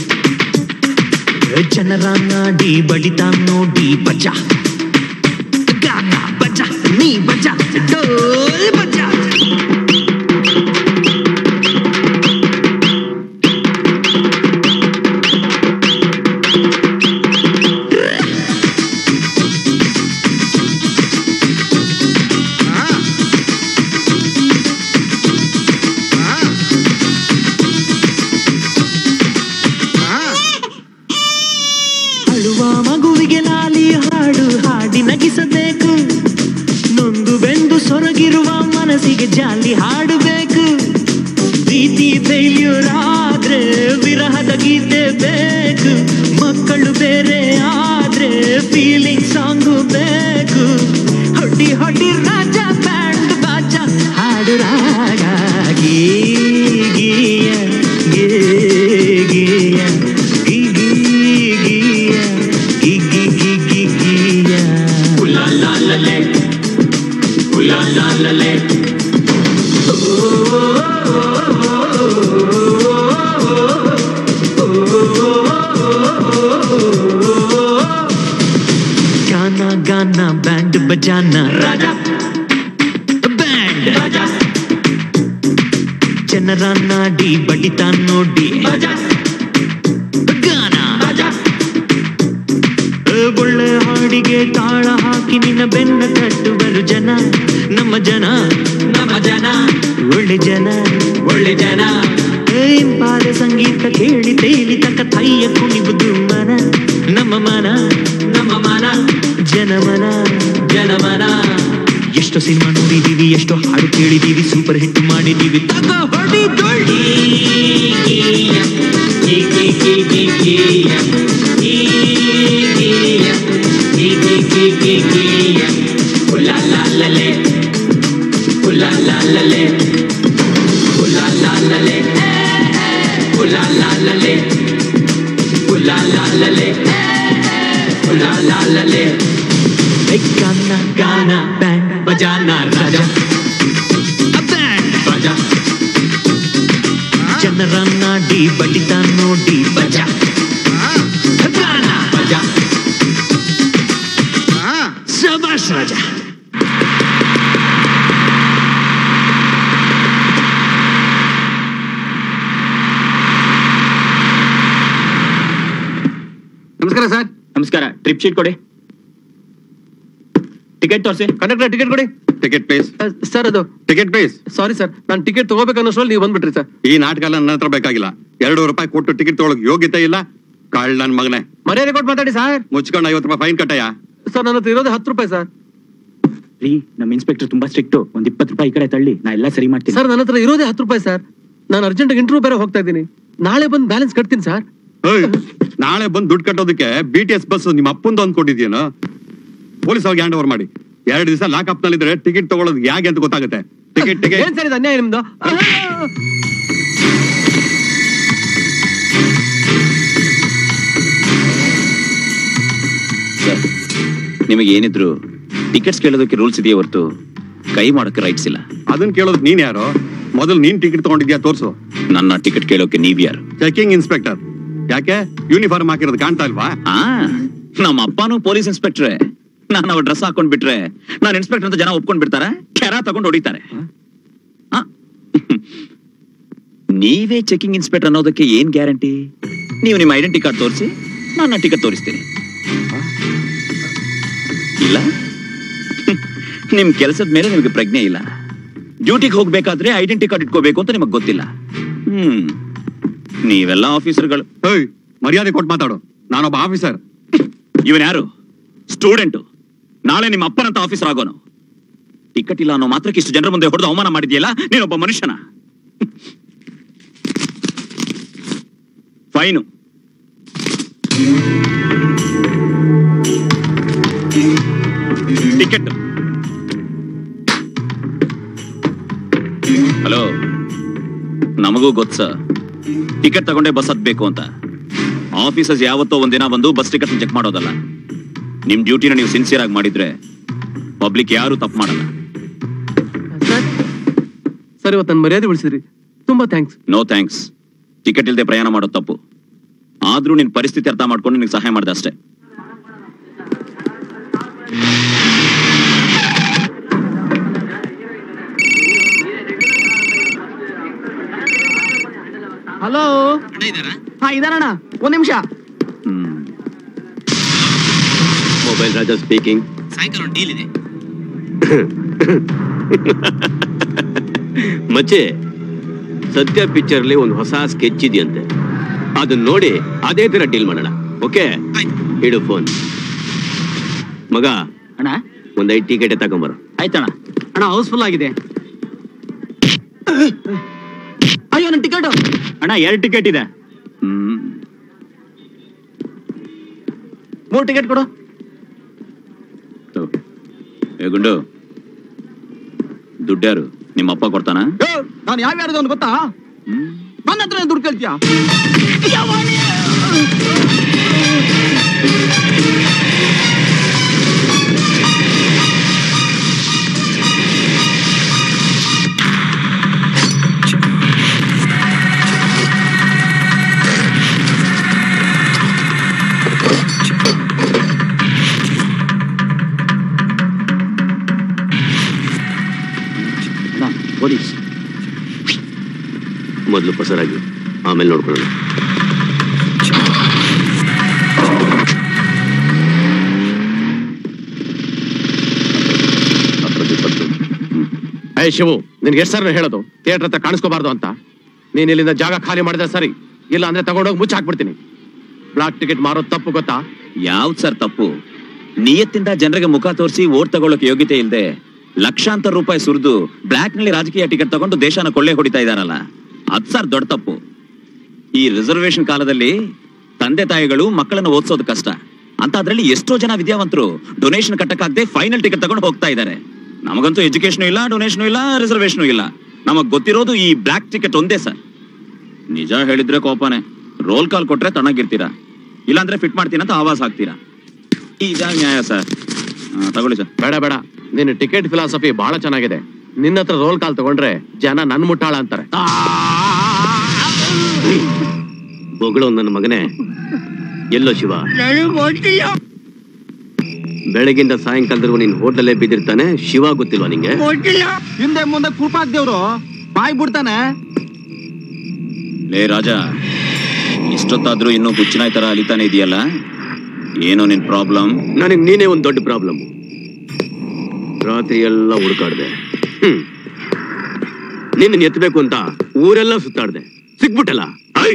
ಜನರ ನಾಡಿ ಬಡಿತ ನೋಡಿ ಬಜ ಗಾನ ಬಜ ನೀ ಬಜ ಡೋಲ್ ಬಜ ಅಳುವ ಮಗುವಿಗೆ ಲಾಲಿ ಹಾಡು ಹಾಡಿ ನಗಿಸಬೇಕು ನೊಂದು ಬೆಂದು ಸೊರಗಿರುವ ಮನಸ್ಸಿಗೆ ಜಾಲಿ ಹಾಡಬೇಕು ಪ್ರೀತಿ ಫೇಲ್ಯೂರ್ ಆದ್ರೆ ವಿರಹದ ಗೀತೆ ಬೇಕು ಮಕ್ಕಳು ಬೇರೆ ಆದ್ರೆ ಫೀಲಿಂಗ್ ಸಾಂಗು ಬೇಕು ಹೊಡಿ ಹೊಡಿ ರಾಜ ಬ್ಯಾಂಡ್ ಬಾಜ ಹಾಡು ರಾಗ ಗೀ ಗೀಯ ಗೇ ಗೀಯ ಗೀ ಗೀ ಗೀಯ ಗೀ ಗೀ ಗೀ ಗೀ ಗೀಯ ಉಲಾ ಲಾ ಲಲೆ ಉಲಾ ಲಾ ಲಲೆ ಗಾನ ಗಾನ ಬ್ಯಾಂಡ್ ಬಜಾನ ರಾಜ ಬ್ಯಾಂಡ್ ರಾಜ ಜನರ ನಾಡಿ ಬಡಿತ ನೋಡಿ ಗಾನ ಏ, ಒಳ್ಳೆ ಹಾಡಿಗೆ ತಾಳ ಹಾಕಿ ನಿನ್ನ ಬೆನ್ನ ತಟ್ಟುವರು ಜನ ನಮ್ಮ ಜನ ನಮ್ಮ ಜನ ಒಳ್ಳೆ ಜನ ಒಳ್ಳೆ ಜನ ಏ, ಇಂಪಾದ ಸಂಗೀತ ಕೇಳಿ ತೇಲಿ ತಕ್ಕ ತಯ್ಯ ಕುಣಿಬುದು ಮನ ನಮ್ಮ ಮನ ನಮ್ಮ ಮನ ಜನಮನ ಜನಮನ ಎಷ್ಟೋ ಸಿನಿಮಾ ನೋಡಿದೀವಿ ಎಷ್ಟೋ ಹಾಡು ಕೇಳಿದೀವಿ ಸೂಪರ್ ಹಿಟ್ ಮಾಡಿದೀವಿ ತಗೋ ಹೊಡಿ ದೊಡ್ಡಿ ಉಲಾ ಲಾ ಲಲೆ ಉಲಾ ಲಾ ಲಲೆ ಉಲಾ ಲಾ ಲಲೆ ಉಲಾ ಲಾ ಲಲೆ ಉಲಾ ಲಾ ಲಲೆ ಉಲಾ ಲಾ ಲಲೆ ಏ ಗಾನ ಗಾನ ಬ್ಯಾಂಡ್ ಬಜಾನ ರಾಜ ಬ್ಯಾಂಡ್ ಬಜ ಜನರ ನಾಡಿ ಬಡಿತ ನೋಡಿ ಬಜ ಗಾನ ಬಜ ಶಬಾಷ್ ರಾಜ
ನಮಸ್ಕಾರ ಸರ್ ನಮಸ್ಕಾರ ಟ್ರಿಪ್ ಶೀಟ್ ಕೊಡಿ ಟಿಕೆಟ್ ತೋರಿಸಿ
ಕಂಡಕ್ಟರ್ ಟಿಕೆಟ್ ಕೊಡಿ
ಟಿಕೆಟ್ ಪ್ಲೇಸ್
ಸರ್ ಅದು
ಟಿಕೆಟ್ ಪ್ಲೇಸ್
ಸಾರಿ ಸರ್ ನಾನು ಟಿಕೆಟ್ ತಗೋಬೇಕನ್ನೋಷ್ಟ್ರಲ್ಲಿ ನೀವು ಬಂದ್ಬಿಟ್ರಿ ಸರ್
ಈ ನಾಟಕ ಎಲ್ಲ ನನ್ನ ಹತ್ರ ಬೇಕಾಗಿಲ್ಲ ಎರಡು ರೂಪಾಯಿ ಕೊಟ್ಟು ಟಿಕೆಟ್ ತಗೊಳಕ್ ಯೋಗ್ಯತೆ ಇಲ್ಲ ಕಾಳ್ ನನ್ ಮಗನೇ
ಮರ್ಯಾದೆ ಕೊಟ್ಟು ಮಾತಾಡಿ ಸರ್
ಮುಚ್ಕೊಂಡು ಐವತ್ತು ರೂಪಾಯಿ ಫೈನ್ ಕಟ್ಟಯ್ಯ
ಸರ್ ನನ್ನ ಹತ್ರ ಇರೋದೇ ಹತ್ತು ರೂಪಾಯಿ ಸರ್
ರೀ ನಮ್ಮ ಇನ್ಸ್ಪೆಕ್ಟರ್ ತುಂಬಾ ಸ್ಟ್ರಿಕ್ಟ್ ಒಂದ್ ಇಪ್ಪತ್ತು ರೂಪಾಯಿ ಈ ಕಡೆ ತಳ್ಳಿ ನಾ ಎಲ್ಲ ಸರಿ ಮಾಡ್ತೀನಿ
ಸರ್ ನನ್ನ ಹತ್ರ ಇರೋದೇ ಹತ್ತು ರೂಪಾಯಿ ಸರ್ ನಾನು ಅರ್ಜೆಂಟ್ ಇಂಟರ್ವ್ಯೂ ಬೇರೆ ಹೋಗ್ತಾ ಇದ್ದೀನಿ ನಾಳೆ ಬಂದು ಬ್ಯಾಲೆನ್ಸ್ ಕಟ್ತೀನಿ ಸರ್
ಏಯ್, ನಾಳೆ ಬಂದು ದುಡ್ಡು ಕಟ್ಟೋದಕ್ಕೆ ಬಿ ಟಿ ಎಸ್ ಬಸ್ ನಿಮ್ಮ ಅಪ್ಪಂದು ಅಂದ್ಕೊಂಡಿದ್ಯೇನು ಪೊಲೀಸ್ ಅವ್ರಿಗೆ ಹ್ಯಾಂಡ್ ಓವರ್ ಮಾಡಿ ಎರಡು ದಿವಸ ಲಾಕ್ ಅಪ್ ನಲ್ಲಿದ್ರೆ ಟಿಕೆಟ್ ತಗೊಳ್ಳೋದು ಹೇಗೆ ಅಂತ ಗೊತ್ತಾಗುತ್ತೆ ಟಿಕೆಟ್ ಟಿಕೆಟ್
ಏನ್ ಸರ್ ಇದು ಅನ್ಯಾಯ ನಿಮ್ದು
ಸರ್ ನಿಮಗೆ ಏನಿದ್ರು ಟಿಕೆಟ್ಸ್ ಕೇಳೋದಕ್ಕೆ ರೂಲ್ಸ್ ಇದೆಯೇ ಹೊರತು ಕೈ ಮಾಡೋಕೆ ರೈಟ್ಸ್ ಇಲ್ಲ
ಅದನ್ನ ಕೇಳೋದು ನೀನ್ ಯಾರು ಮೊದಲು ನೀನ್ ಟಿಕೆಟ್ ತಗೊಂಡಿದ್ಯಾ ತೋರ್ಸು
ನನ್ನ ಟಿಕೆಟ್ ಕೇಳೋಕೆ ನೀವ್ ಯಾರು
ಚೆಕಿಂಗ್ ಇನ್ಸ್ಪೆಕ್ಟರ್ ಯಾಕೆ ಯೂನಿಫಾರ್ಮ್ ಹಾಕಿರೋದು ಕಾಣ್ತಾ ಇಲ್ವಾ
ಆ ನಮ್ಮ ಅಪ್ಪನೂ ಪೊಲೀಸ್ ಇನ್ಸ್ಪೆಕ್ಟ್ರೆ ನಾನು ಅವ್ರ ಡ್ರೆಸ್ ಹಾಕೊಂಡ್ ಬಿಟ್ರೆ ನಾನು ಇನ್ಸ್ಪೆಕ್ಟರ್ ಅಂತ ಜನ ಒಪ್ಕೊಂಡ್ ಬಿಡ್ತಾರೆ ಕೆರ ತಗೊಂಡು ಹೊಡಿತಾರೆ ಆ? ನೀವೇ ಚೆಕಿಂಗ್ ಇನ್ಸ್ಪೆಕ್ಟರ್ ಅನ್ನೋದಕ್ಕೆ ಏನ್ ಗ್ಯಾರಂಟಿ ನೀವು ನಿಮ್ಮ ಐಡೆಂಟಿ ಕಾರ್ಡ್ ತೋರಿಸಿ ನಾನು ಟಿಕೆಟ್ ತೋರಿಸ್ತೀನಿ ಇಲ್ಲ ನಿಮ್ ಕೆಲಸದ ಮೇಲೆ ನಿಮಗೆ ಪ್ರಜ್ಞೆ ಇಲ್ಲ ಡ್ಯೂಟಿಗೆ ಹೋಗ್ಬೇಕಾದ್ರೆ ಐಡೆಂಟಿ ಕಾರ್ಡ್ ಇಟ್ಕೋಬೇಕು ಅಂತ ನಿಮಗೆ ಗೊತ್ತಿಲ್ಲ ಹ್ಮ್ ನೀವೆಲ್ಲ ಆಫೀಸರ್ಗಳು
ಏಯ್ ಮರ್ಯಾದೆ ಕೊಟ್ಟು ಮಾತಾಡು ನಾನೊಬ್ಬ ಆಫೀಸರ್
ಇವನ್ ಯಾರು ಸ್ಟೂಡೆಂಟು ನಾಳೆ ನಿಮ್ಮ ಅಪ್ಪನಂತ ಆಫೀಸರ್ ಆಗೋನು ಟಿಕೆಟ್ ಇಲ್ಲ ಅನ್ನೋ ಮಾತ್ರಕ್ಕೆ ಇಷ್ಟು ಜನರ ಮುಂದೆ ಹೊಡೆದು ಅವಮಾನ ಮಾಡಿದ್ಯಲ್ಲ ನೀನೊಬ್ಬ ಮನುಷ್ಯನ ಫೈನು ಟಿಕೆಟ್ ಹಲೋ ನಮಗೂ ಗೊತ್ತ ಟಿಕೆಟ್ ತಗೊಂಡೇ ಬಸ್ ಹತ್ಬೇಕು ಅಂತ ಆಫೀಸರ್ಸ್ ಯಾವತ್ತೋ ಒಂದಿನ ಬಂದು ಬಸ್ ಟಿಕೆಟ್ ಚೆಕ್ ಮಾಡೋದಲ್ಲ ನಿಮ್ ಡ್ಯೂಟಿನ ನೀವು ಸಿನ್ಸಿಯರ್ ಆಗಿ ಮಾಡಿದ್ರೆ ಪಬ್ಲಿಕ್ ಯಾರು ತಪ್ಪು ಮಾಡಲ್ಲ
ಸರ್ ಇವತ್ತು ನನ್ನ ಮರ್ಯಾದೆ ಉಳಿಸಿದ್ರಿ ತುಂಬಾ ಥ್ಯಾಂಕ್ಸ್
ನೋ ಥ್ಯಾಂಕ್ಸ್ ಟಿಕೆಟ್ ಇಲ್ಲದೆ ಪ್ರಯಾಣ ಮಾಡೋದು ತಪ್ಪು ಆದ್ರೂ ನಿನ್ ಪರಿಸ್ಥಿತಿ ಅರ್ಥ ಮಾಡ್ಕೊಂಡು ನಿನಗೆ ಸಹಾಯ ಮಾಡ್ದೆ ಅಷ್ಟೇ
ಹಲೋ ಹಾ ಇದಾರಣ್ಣ ಒಂದ್ ನಿಮಿಷ
ಮೊಬೈಲ್ ರಾಜಾ ಸ್ಪೀಕಿಂಗ್
ಸಾಯಂಕಾಲ ಡೀಲ್ ಇದೆ
ಮಚ್ಚೆ ಸತ್ಯ ಪಿಕ್ಚರ್ ಅಲ್ಲಿ ಒಂದು ಹೊಸ ಸ್ಕೆಚ್ ಇದೆಯಂತೆ ಅದನ್ನ ನೋಡಿ ಅದೇ ತರ ಡೀಲ್ ಮಾಡೋಣ ಓಕೆ ಇಡು ಫೋನ್ ಮಗ
ಅಣ್ಣ
ಒಂದ್ ಐದು ಟಿಕೆಟ್ ತಗೊಂಬರ
ಆಯ್ತಣ್ಣ ಅಣ್ಣ ಹೌಸ್ಫುಲ್ ಆಗಿದೆ ಅಯ್ಯೋ ನನ್ನ ಟಿಕೆಟ್
ಅಣ್ಣ ಎರಡು ಟಿಕೆಟ್ ಇದೆ
ಮೂರು ಟಿಕೆಟ್ ಕೊಡು
ಏ ಗುಂಡು ದುಡ್ಡ್ಯಾರು ನಿಮ್ಮ ಅಪ್ಪ ಕೊಡ್ತಾನ
ನಾನು ಯಾವ ಯಾರ್ದು ಅಂತ ಗೊತ್ತಾ ನನ್ನ ಹತ್ರ ದುಡ್ಡು ಕೇಳ್ತೀಯಾ
ಪೊಲೀಸ್ ಮೊದಲು ಪಸರಾಗಿ ಆಮೇಲೆ ನೋಡ್ಕೊಳ್ಳೋಣ
ಏ ಶಿವು ನಿನ್ಗೆ ಎಷ್ಟು ಸರ್ ಹೇಳೋದು ಥಿಯೇಟರ್ ಹತ್ರ ಕಾಣಿಸ್ಕೋಬಾರ್ದು ಅಂತ ನೀನ್ ಇಲ್ಲಿಂದ ಜಾಗ ಖಾಲಿ ಮಾಡಿದ್ರೆ ಸರಿ ಇಲ್ಲ ಅಂದ್ರೆ ತಗೊಂಡೋಗಿ ಮುಚ್ಚಿ ಹಾಕ್ಬಿಡ್ತೀನಿ ಬ್ಲಾಕ್ ಟಿಕೆಟ್ ಮಾರೋದು ತಪ್ಪು ಗೊತ್ತಾ
ಯಾವ್ದು ಸರ್ ತಪ್ಪು ನಿಯತ್ತಿಂದ ಜನರಿಗೆ ಮುಖ ತೋರಿಸಿ ಓಟ್ ತಗೊಳ್ಳೋಕೆ ಯೋಗ್ಯತೆ ಇಲ್ಲದೆ ಲಕ್ಷಾಂತರ ರೂಪಾಯಿ ಸುರಿದು ಬ್ಲಾಕ್ ನಲ್ಲಿ ರಾಜಕೀಯ ಟಿಕೆಟ್ ತಗೊಂಡು ದೇಶನ ಕೊಳ್ಳೆ ಹೊಡಿತಾ ಇದಾರಲ್ಲ ಅದ್ ಸರ್ ದೊಡ್ಡ ತಪ್ಪು ಈ ರಿಸರ್ವೇಶನ್ ಕಾಲದಲ್ಲಿ ತಂದೆ ತಾಯಿಗಳು ಮಕ್ಕಳನ್ನ ಓದಿಸೋದು ಕಷ್ಟ ಅಂತ ಅದ್ರಲ್ಲಿ ಎಷ್ಟೋ ಜನ ವಿದ್ಯಾವಂತರು ಡೊನೇಷನ್ ಕಟ್ಟಕ್ಕಾಗದೆ ಫೈನಲ್ ಟಿಕೆಟ್ ತಗೊಂಡು ಹೋಗ್ತಾ ಇದ್ದಾರೆ ನಮಗಂತೂ ಎಜುಕೇಶನ್ ಇಲ್ಲ ಡೊನೇಷನ್ ಇಲ್ಲ ರಿಸರ್ವೇಶನ್ ಇಲ್ಲ ನಮಗ್ ಗೊತ್ತಿರೋದು ಈ ಬ್ಲಾಕ್ ಟಿಕೆಟ್ ಒಂದೇ ಸರ್ ನಿಜ ಹೇಳಿದ್ರೆ ಕೋಪನೆ ರೋಲ್ ಕಾಲ್ ಕೊಟ್ರೆ ತಣ್ಣಗಿರ್ತೀರಾ ಇಲ್ಲಾಂದ್ರೆ ಫಿಟ್ ಮಾಡ್ತೀನಿ ಅಂತ ಆವಾಜ್ ಹಾಕ್ತೀರಾ ಇದಾಗ ನ್ಯಾಯ ಸರ್ ತಗೊಳ್ಳಿ ಸರ್
ಬೇಡ ಬೇಡ ನಿನ್ನ ಟಿಕೆಟ್ ಫಿಲಾಸಫಿ ಬಹಳ ಚೆನ್ನಾಗಿದೆ ನಿನ್ನ ಹತ್ರ ರೋಲ್ ಕಾಲ್ ತಗೊಂಡ್ರೆ ಜನ ನನ್ ಮುಟ್ಟಾಳ ಅಂತಾರೆ
ಬೊಗಳು ನನ್ನ ಮಗನೇ ಎಲ್ಲೋ ಶಿವ ಬೆಳಗಿಂದ ಸಾಯಂಕಾಲದವರೆಗೂ ನೀನ್ ಹೋಟೆಲೇ ಬಿದ್ದಿರ್ತಾನೆ ಶಿವ ಗೊತ್ತಿಲ್ವಾ ನಿಂಗೆ
ಹಿಂದೆ ಮುಂದೆ ಕುರ್ಪಾಕ್ದೇವ್ರು ಬಾಯ್ ಬಿಡ್ತಾನೆ
ಲೇ ರಾಜ ಇಷ್ಟೊತ್ತಾದ್ರೂ ಇನ್ನೂ ಹುಚ್ಚಿನಾಯ್ ತರ ಅಲಿತಾನೆ ಇದೆಯಲ್ಲ ಏನೋ ನಿನ್ ಪ್ರಾಬ್ಲಮ್
ನನಗ್ ನೀನೇ ಒಂದ್ ದೊಡ್ಡ ಪ್ರಾಬ್ಲಮ್ ರಾತ್ರಿ ಎಲ್ಲ ಹುಡುಕಾಡ್ದೆ ಹ್ಮ್ ನಿನ್ನ ಎತ್ತಬೇಕು ಅಂತ ಊರೆಲ್ಲ ಸುತ್ತಾಡ್ದೆ ಸಿಕ್ಬಿಟ್ಟಲ್ಲ ಐ!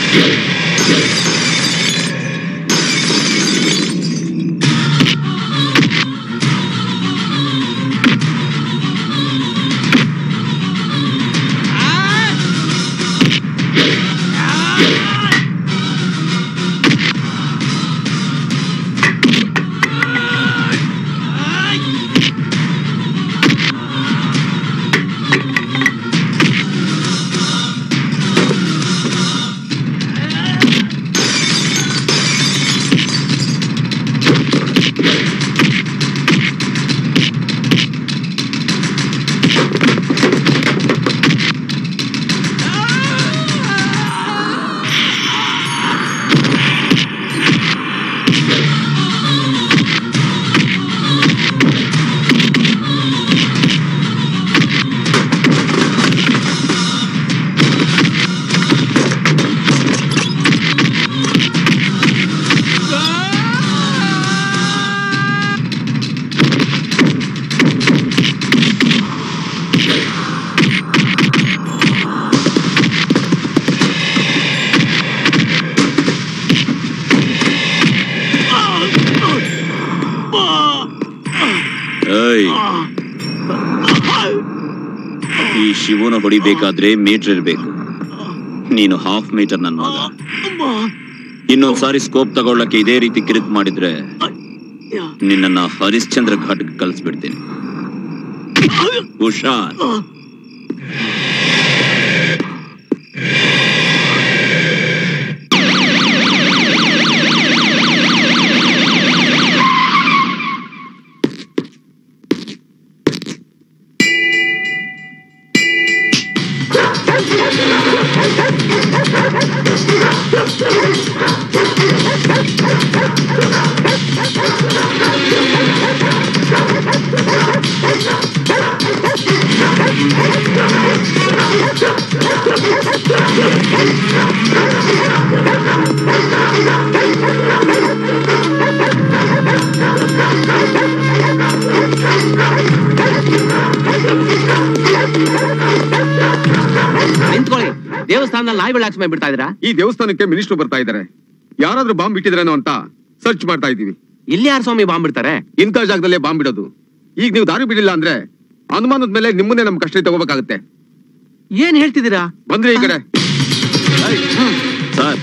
ಏಯ್ ಈ ಶಿವನ ಹೊಡಿಬೇಕಾದ್ರೆ ಮೀಟರ್ ಇರ್ಬೇಕು ನೀನು ಹಾಫ್ ಮೀಟರ್ ನನ್ನ ಮಗ ಇನ್ನೊಂದ್ಸಾರಿ ಸ್ಕೋಪ್ ತಗೊಳ್ಳಕ್ಕೆ ಇದೇ ರೀತಿ ಕಿರಿಕ್ ಮಾಡಿದ್ರೆ ನಿನ್ನನ್ನ ಹರಿಶ್ಚಂದ್ರ ಘಾಟ್ಗೆ ಕಳಿಸ್ಬಿಡ್ತೀನಿ ಹುಷಾರ್
ನಿಂತ್ಕೊಳ್ಳಿ ದೇವಸ್ಥಾನದಲ್ಲಿ ನಾಯಿಗಳು ಹಾಕ್ಸ್ ಬಿಡ್ತಾ ಇದ್ದೀರಾ
ಈ ದೇವಸ್ಥಾನಕ್ಕೆ ಮಿನಿಸ್ಟರ್ ಬರ್ತಾ ಇದ್ದಾರೆ ಯಾರಾದ್ರೂ ಬಾಂಬ್ ಇಟ್ಟಿದ್ರೇನೋ ಅಂತ ಸರ್ಚ್ ಮಾಡ್ತಾ ಇದೀವಿ
ಇಲ್ಲಿ ಯಾರು ಸ್ವಾಮಿ ಬಾಂಬ್ ಬಿಡ್ತಾರೆ
ಇಂಥ ಜಾಗದಲ್ಲೇ ಬಾಂಬ್ ಬಿಡೋದು ಈಗ ನೀವು ದಾರಿ ಬಿಡಿಲ್ಲ ಅಂದ್ರೆ ಅನುಮಾನದ ಮೇಲೆ ನಿಮ್ಮನ್ನೇ ನಮ್ ಕಷ್ಟ ತಗೋಬೇಕಾಗುತ್ತೆ
ಏನ್ ಹೇಳ್ತಿದ್ದೀರಾ
ಬಂದ್ರೆ ಈ ಕಡೆ
ಸರ್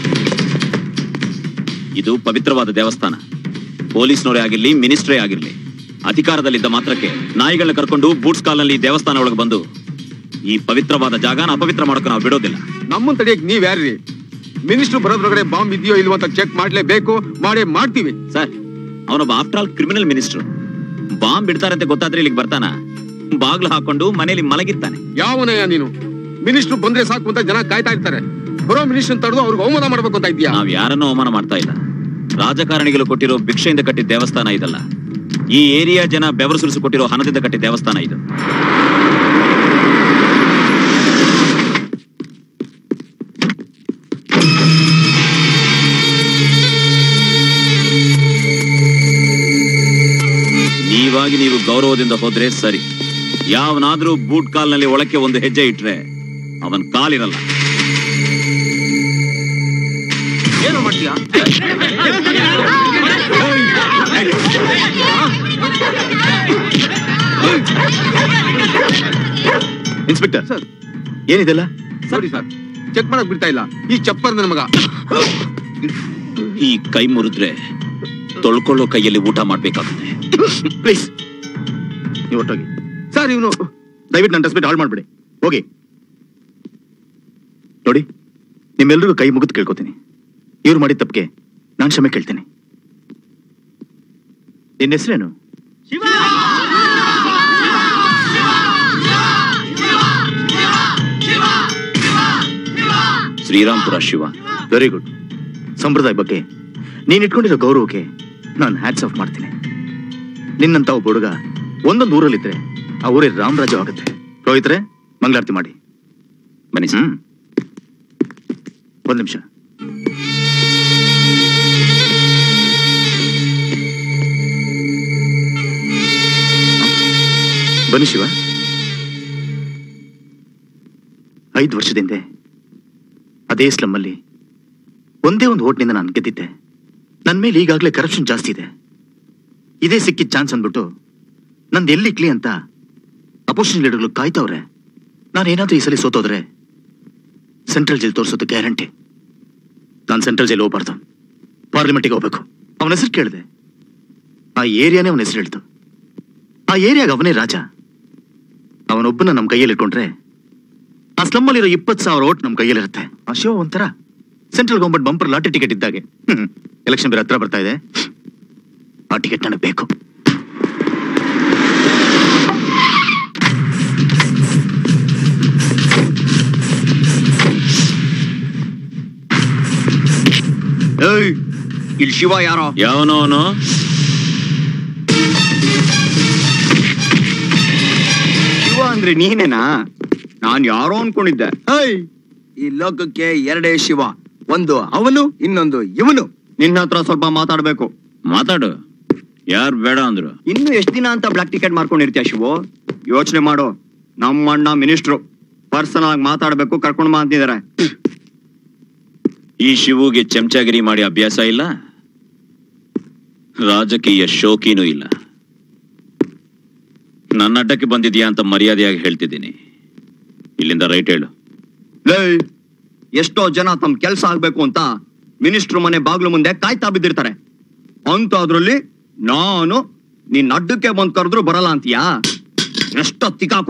ಇದು ಪವಿತ್ರವಾದ ದೇವಸ್ಥಾನ ಪೊಲೀಸ್ನವರೇ ಆಗಿರ್ಲಿ ಮಿನಿಸ್ಟ್ರೇ ಆಗಿರ್ಲಿ ಅಧಿಕಾರದಲ್ಲಿದ್ದ ಮಾತ್ರಕ್ಕೆ ನಾಯಿಗಳನ್ನ ಕರ್ಕೊಂಡು ಬೂಟ್ಸ್ ಕಾಲ್ನಲ್ಲಿ ದೇವಸ್ಥಾನ ಒಳಗೆ ಬಂದು ಈ ಪವಿತ್ರವಾದ ಜಾಗನ ಅಪವಿತ್ರ ಮಾಡೋಕೆ ನಾವು ಬಿಡೋದಿಲ್ಲ
ನಮ್ಮನ್ ತಡೆಯಕ್ ನೀವ್ ಯಾರ್ರಿ ಮಿನಿಸ್ಟರ್ ಬರೋದ್ರೊಳಗಡೆ ಬಾಂಬ್ ಇದೆಯೋ ಇಲ್ವೋ ಅಂತ ಚೆಕ್ ಮಾಡ್ಲೇಬೇಕು ಮಾಡೇ ಮಾಡ್ತೀವಿ
ಸರ್ ಅವನೊಬ್ಬ after all criminal minister bomb ಬಿಡ್ತಾರೆ ಅಂತ ಗೊತ್ತಾದ್ರೆ ಇಲ್ಲಿಗೆ ಬರ್ತಾನ ಬಾಗ್ಲು ಹಾಕೊಂಡು ಮನೇಲಿ ಮಲಗಿರ್ತಾನೆ
ಯಾವನಯ್ಯ ನೀನು ಮಿನಿಸ್ಟರ್ ಬಂದ್ರೆ ಸಾಕು ಅಂತ ಜನ ಕಾಯ್ತಾ ಇರ್ತಾರೆ ಬರೋ ಮಿನಿಸ್ಟರ್ ತಡೆದು ಅವ್ರಿಗೆ ಅವಮಾನ ಮಾಡ್ಬೇಕು ಅಂತ ಇದ್ಯಾ
ನಾವ್ ಯಾರನ್ನೂ ಅವಮಾನ ಮಾಡ್ತಾ ಇಲ್ಲ ರಾಜಕಾರಣಿಗಳು ಕೊಟ್ಟಿರೋ ಭಿಕ್ಷೆಯಿಂದ ಕಟ್ಟಿದ ದೇವಸ್ಥಾನ ಇದಲ್ಲ ಈ ಏರಿಯಾ ಜನ ಬೆವರು ಸುರಿಸಿ ಕೊಟ್ಟಿರೋ ಹಣದಿಂದ ಕಟ್ಟಿದ ದೇವಸ್ಥಾನ ಇದು ನೀವಾಗಿ ನೀವು ಗೌರವದಿಂದ ಹೋದ್ರೆ ಸರಿ ಯಾವನಾದ್ರೂ ಬೂಟ್ ಕಾಲ್ನಲ್ಲಿ ಒಳಕ್ಕೆ ಒಂದು ಹೆಜ್ಜೆ ಇಟ್ರೆ ಅವನ್ ಕಾಲಿರಲ್ಲ
ಏನು ಮಾಡ್ತೀಯಾ
ಇನ್ಸ್ಪೆಕ್ಟರ್ ಸರ್ ಏನಿದೆಲ್ಲ ಸರಿ ಸರ್ ಚೆಕ್ ಮಾಡಕ್ ಬಿಡ್ತಾ ಇಲ್ಲ ಈ ಚಪ್ಪರ್ ನನ್ನ ಮಗ
ಈ ಕೈ ಮುರಿದ್ರೆ ತೊಳ್ಕೊಳ್ಳೋ ಕೈಯಲ್ಲಿ ಊಟ ಮಾಡ್ಬೇಕಾಗುತ್ತೆ
ಪ್ಲೀಸ್ ನೀವು ಹೊರಟೋಗಿ ಸರ್ ಇವನು ದಯವಿಟ್ಟು ನನ್ನ ರೆಸ್ಪೆಕ್ಟ್ ಹಾಳು ಮಾಡ್ಬಿಡಿ ಹೋಗಿ ನೋಡಿ ನಿಮ್ಮೆಲ್ರಿಗೂ ಕೈ ಮುಗಿದು ಕೇಳ್ಕೊತೀನಿ ಇವ್ರು ಮಾಡಿದ ತಪ್ಪಿಗೆ ನಾನು ಕ್ಷಮೆ ಕೇಳ್ತೀನಿ ನಿನ್ನ ಹೆಸರೇನು
ಶ್ರೀರಾಮ್ಪುರ ಶಿವ
ವೆರಿ ಗುಡ್ ಸಂಪ್ರದಾಯ ಬಗ್ಗೆ ನೀನ್ ಇಟ್ಕೊಂಡಿರೋ ಗೌರವಕ್ಕೆ ನಾನು ಹ್ಯಾಟ್ಸ್ ಆಫ್ ಮಾಡ್ತೀನಿ ನಿನ್ನಂತ ಒಬ್ಬ ಹುಡುಗ ಒಂದೊಂದು ಊರಲ್ಲಿದ್ರೆ ಆ ಊರೇ ರಾಮರಾಜ್ಯ ಆಗುತ್ತೆ ರೋಹಿತ್ರೆ ಮಂಗಳಾರತಿ ಮಾಡಿ
ಬನ್ನಿ
ಹ್ಮ್ ಒಂದ್ ನಿಮಿಷ ಬನ್ನಿ ಶಿವ ಐದು ವರ್ಷದಿಂದ ಅದೇ ಸ್ಲಮ್ಮಲ್ಲಿ ಒಂದೇ ಒಂದು ಓಟ್ನಿಂದ ನಾನು ಗೆದ್ದಿದ್ದೆ ನನ್ನ ಮೇಲೆ ಈಗಾಗಲೇ ಕರಪ್ಷನ್ ಜಾಸ್ತಿ ಇದೆ ಇದೇ ಸಿಕ್ಕಿದ ಚಾನ್ಸ್ ಅಂದ್ಬಿಟ್ಟು ನಂದು ಎಲ್ಲಿ ಇಕ್ಲಿ ಅಂತ ಅಪೋಸಿಷನ್ ಲೀಡರ್ಗಳು ಕಾಯ್ತವ್ರೆ ನಾನು ಏನಾದ್ರೂ ಈ ಸಲ ಸೋತೋದ್ರೆ ಸೆಂಟ್ರಲ್ ಜೈಲ್ ತೋರಿಸೋದು ಗ್ಯಾರಂಟಿ ನಾನು ಸೆಂಟ್ರಲ್ ಜೈಲ್ ಹೋಗ್ಬಾರ್ದು ಪಾರ್ಲಿಮೆಂಟಿಗೆ ಹೋಗ್ಬೇಕು ಅವನ ಹೆಸರು ಕೇಳಿದೆ ಆ ಏರಿಯಾನೇ ಅವನ ಹೆಸರು ಹೇಳ್ತು ಆ ಏರಿಯಾಗ ಅವನೇ ರಾಜ ಅವನೊಬ್ಬನ ನಮ್ಮ ಕೈಯಲ್ಲಿ ಇಟ್ಕೊಂಡ್ರೆ ಆ ಸ್ಲಮ್ಮಲ್ಲಿರೋ ಇಪ್ಪತ್ತು ಸಾವಿರ ಓಟ್ ನಮ್ಮ ಕೈಯಲ್ಲಿರುತ್ತೆ ಆ ಶೋ ಒಂಥರ central government bumper lottery ticket ಇದ್ದಾಗೆ ಎಲೆಕ್ಷನ್ ಬೇರೆ ಹತ್ರ ಬರ್ತಾ ಇದೆ ಆ ಟಿಕೆಟ್ ನನಗೆ ಬೇಕು
ಇಲ್ಲಿ ಶಿವ ಯಾರೋ ಯಾವನೋ ಅವನು
ಶಿವ ಅಂದ್ರೆ ನೀನೇನಾ ನಾನ್ ಯಾರೋ ಅನ್ಕೊಂಡಿದ್ದೆ ಈ ಲೋಕಕ್ಕೆ ಎರಡೇ ಶಿವ ಒಂದು ಅವನು ಇನ್ನೊಂದು ಇವನು ನಿನ್ನ ಹತ್ರ ಸ್ವಲ್ಪ ಮಾತಾಡ್ಬೇಕು
ಮಾತಾಡು ಯಾರು ಬೇಡ ಅಂದ್ರು
ಇನ್ನು ಎಷ್ಟು ದಿನ ಅಂತ ಬ್ಲಾಕ್ ಟಿಕೆಟ್ ಮಾಡ್ಕೊಂಡಿರ್ತೀಯ ಶಿವು ಯೋಚನೆ ಮಾಡು ನಮ್ಮ ಅಣ್ಣ ಮಿನಿಸ್ಟ್ರು ಪರ್ಸನಲ್ ಆಗಿ ಮಾತಾಡ್ಬೇಕು ಕರ್ಕೊಂಡು ಬಾ ಅಂತಿದ್ದಾರೆ
ಈ ಶಿವುಗೆ ಚಮಚಾಗಿರಿ ಮಾಡಿ ಅಭ್ಯಾಸ ಇಲ್ಲ ರಾಜಕೀಯ ಶೋಕಿನೂ ಇಲ್ಲ ನನ್ನ ಅಡ್ಡಕ್ಕೆ ಬಂದಿದ್ಯಾ ಅಂತ ಮರ್ಯಾದೆಯಾಗಿ ಹೇಳ್ತಿದ್ದೀನಿ ಇಲ್ಲಿಂದ ರೈಟ್ ಹೇಳು
ಲೇ ಎಷ್ಟೋ ಜನ ತಮ್ಮ ಕೆಲಸ ಆಗ್ಬೇಕು ಅಂತ ಮಿನಿಸ್ಟ್ರು ಮನೆ ಬಾಗ್ಲು ಮುಂದೆ ಕಾಯ್ತಾ ಬಿದ್ದಿರ್ತಾರೆ ಅಂತ ಅದ್ರಲ್ಲಿ ನಾನು ನಿನ್ನ ಅಡ್ಡಕ್ಕೆ ಬಂದ್ ಕರೆದ್ರು ಬರಲ್ಲ ಅಂತೀಯಾ ಎಷ್ಟೊತ್ತಿಗಾಕೋ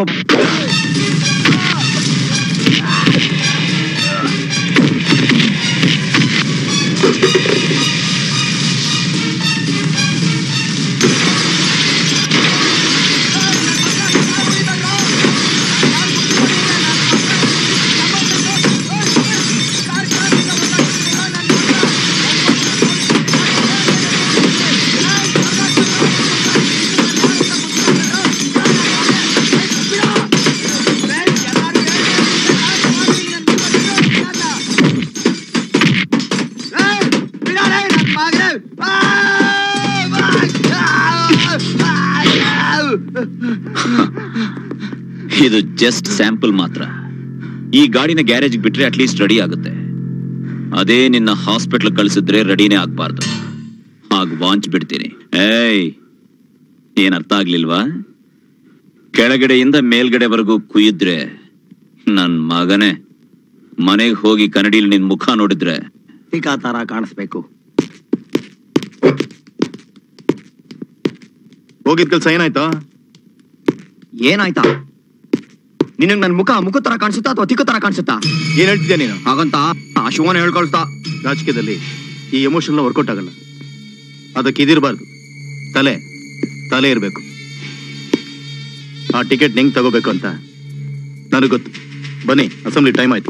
ಇದು ಜಸ್ಟ್ ಸ್ಯಾಂಪಲ್ ಮಾತ್ರ ಈ ಗಾಡಿನ ಗ್ಯಾರೇಜ್ ಬಿಟ್ರೆ ಅಟ್ಲೀಸ್ಟ್ ರೆಡಿ ಆಗುತ್ತೆ ಅದೇ ನಿನ್ನ ಹಾಸ್ಪಿಟಲ್ ಕಳಿಸಿದ್ರೆ ರೆಡಿನೇ ಆಗ್ಬಾರ್ದು ಹಾಗ ವಾಂಚ್ ಬಿಡ್ತೀನಿ ಏಯ್ ಏನ್ ಅರ್ಥ ಆಗ್ಲಿಲ್ವಾ ಕೆಳಗಡೆಯಿಂದ ಮೇಲ್ಗಡೆವರೆಗೂ ಕುಯ್ಯಿದ್ರೆ ನನ್ ಮಗನೇ ಮನೆಗೆ ಹೋಗಿ ಕನ್ನಡಿಲಿ ನಿನ್ ಮುಖ ನೋಡಿದ್ರೆ
ಟಿಕಾ ತರ ಕಾಣಿಸ್ಬೇಕು
ಹೋಗಿದ್ ಕೆಲ್ಸ ಏನಾಯ್ತಾ
ಏನಾಯ್ತಾ ನಿನಗ್ ನನ್ ಮುಖ ಮುಖ ತರ ಕಾಣಿಸುತ್ತಾ ಅಥವಾ ತಿಕ್ಕ ತರ ಕಾಣಿಸುತ್ತಾ
ಏನ್ ಹೇಳ್ತಿದ್ಯಾ ನೀನು
ಹಾಗಂತ ಆ ಶಿವನ ಹೇಳ್ಕೊಳ್ತಾ
ರಾಜಕೀಯದಲ್ಲಿ ಈ ಎಮೋಷನ್ ವರ್ಕೌಟ್ ಆಗಲ್ಲ ಅದಕ್ಕೆ ಇದಿರಬಾರ್ದು ತಲೆ ತಲೆ ಇರಬೇಕು ಆ ಟಿಕೆಟ್ ಹೆಂಗ್ ತಗೋಬೇಕು ಅಂತ ನನಗೆ ಗೊತ್ತು ಬನ್ನಿ ಅಸೆಂಬ್ಲಿ ಟೈಮ್ ಆಯ್ತು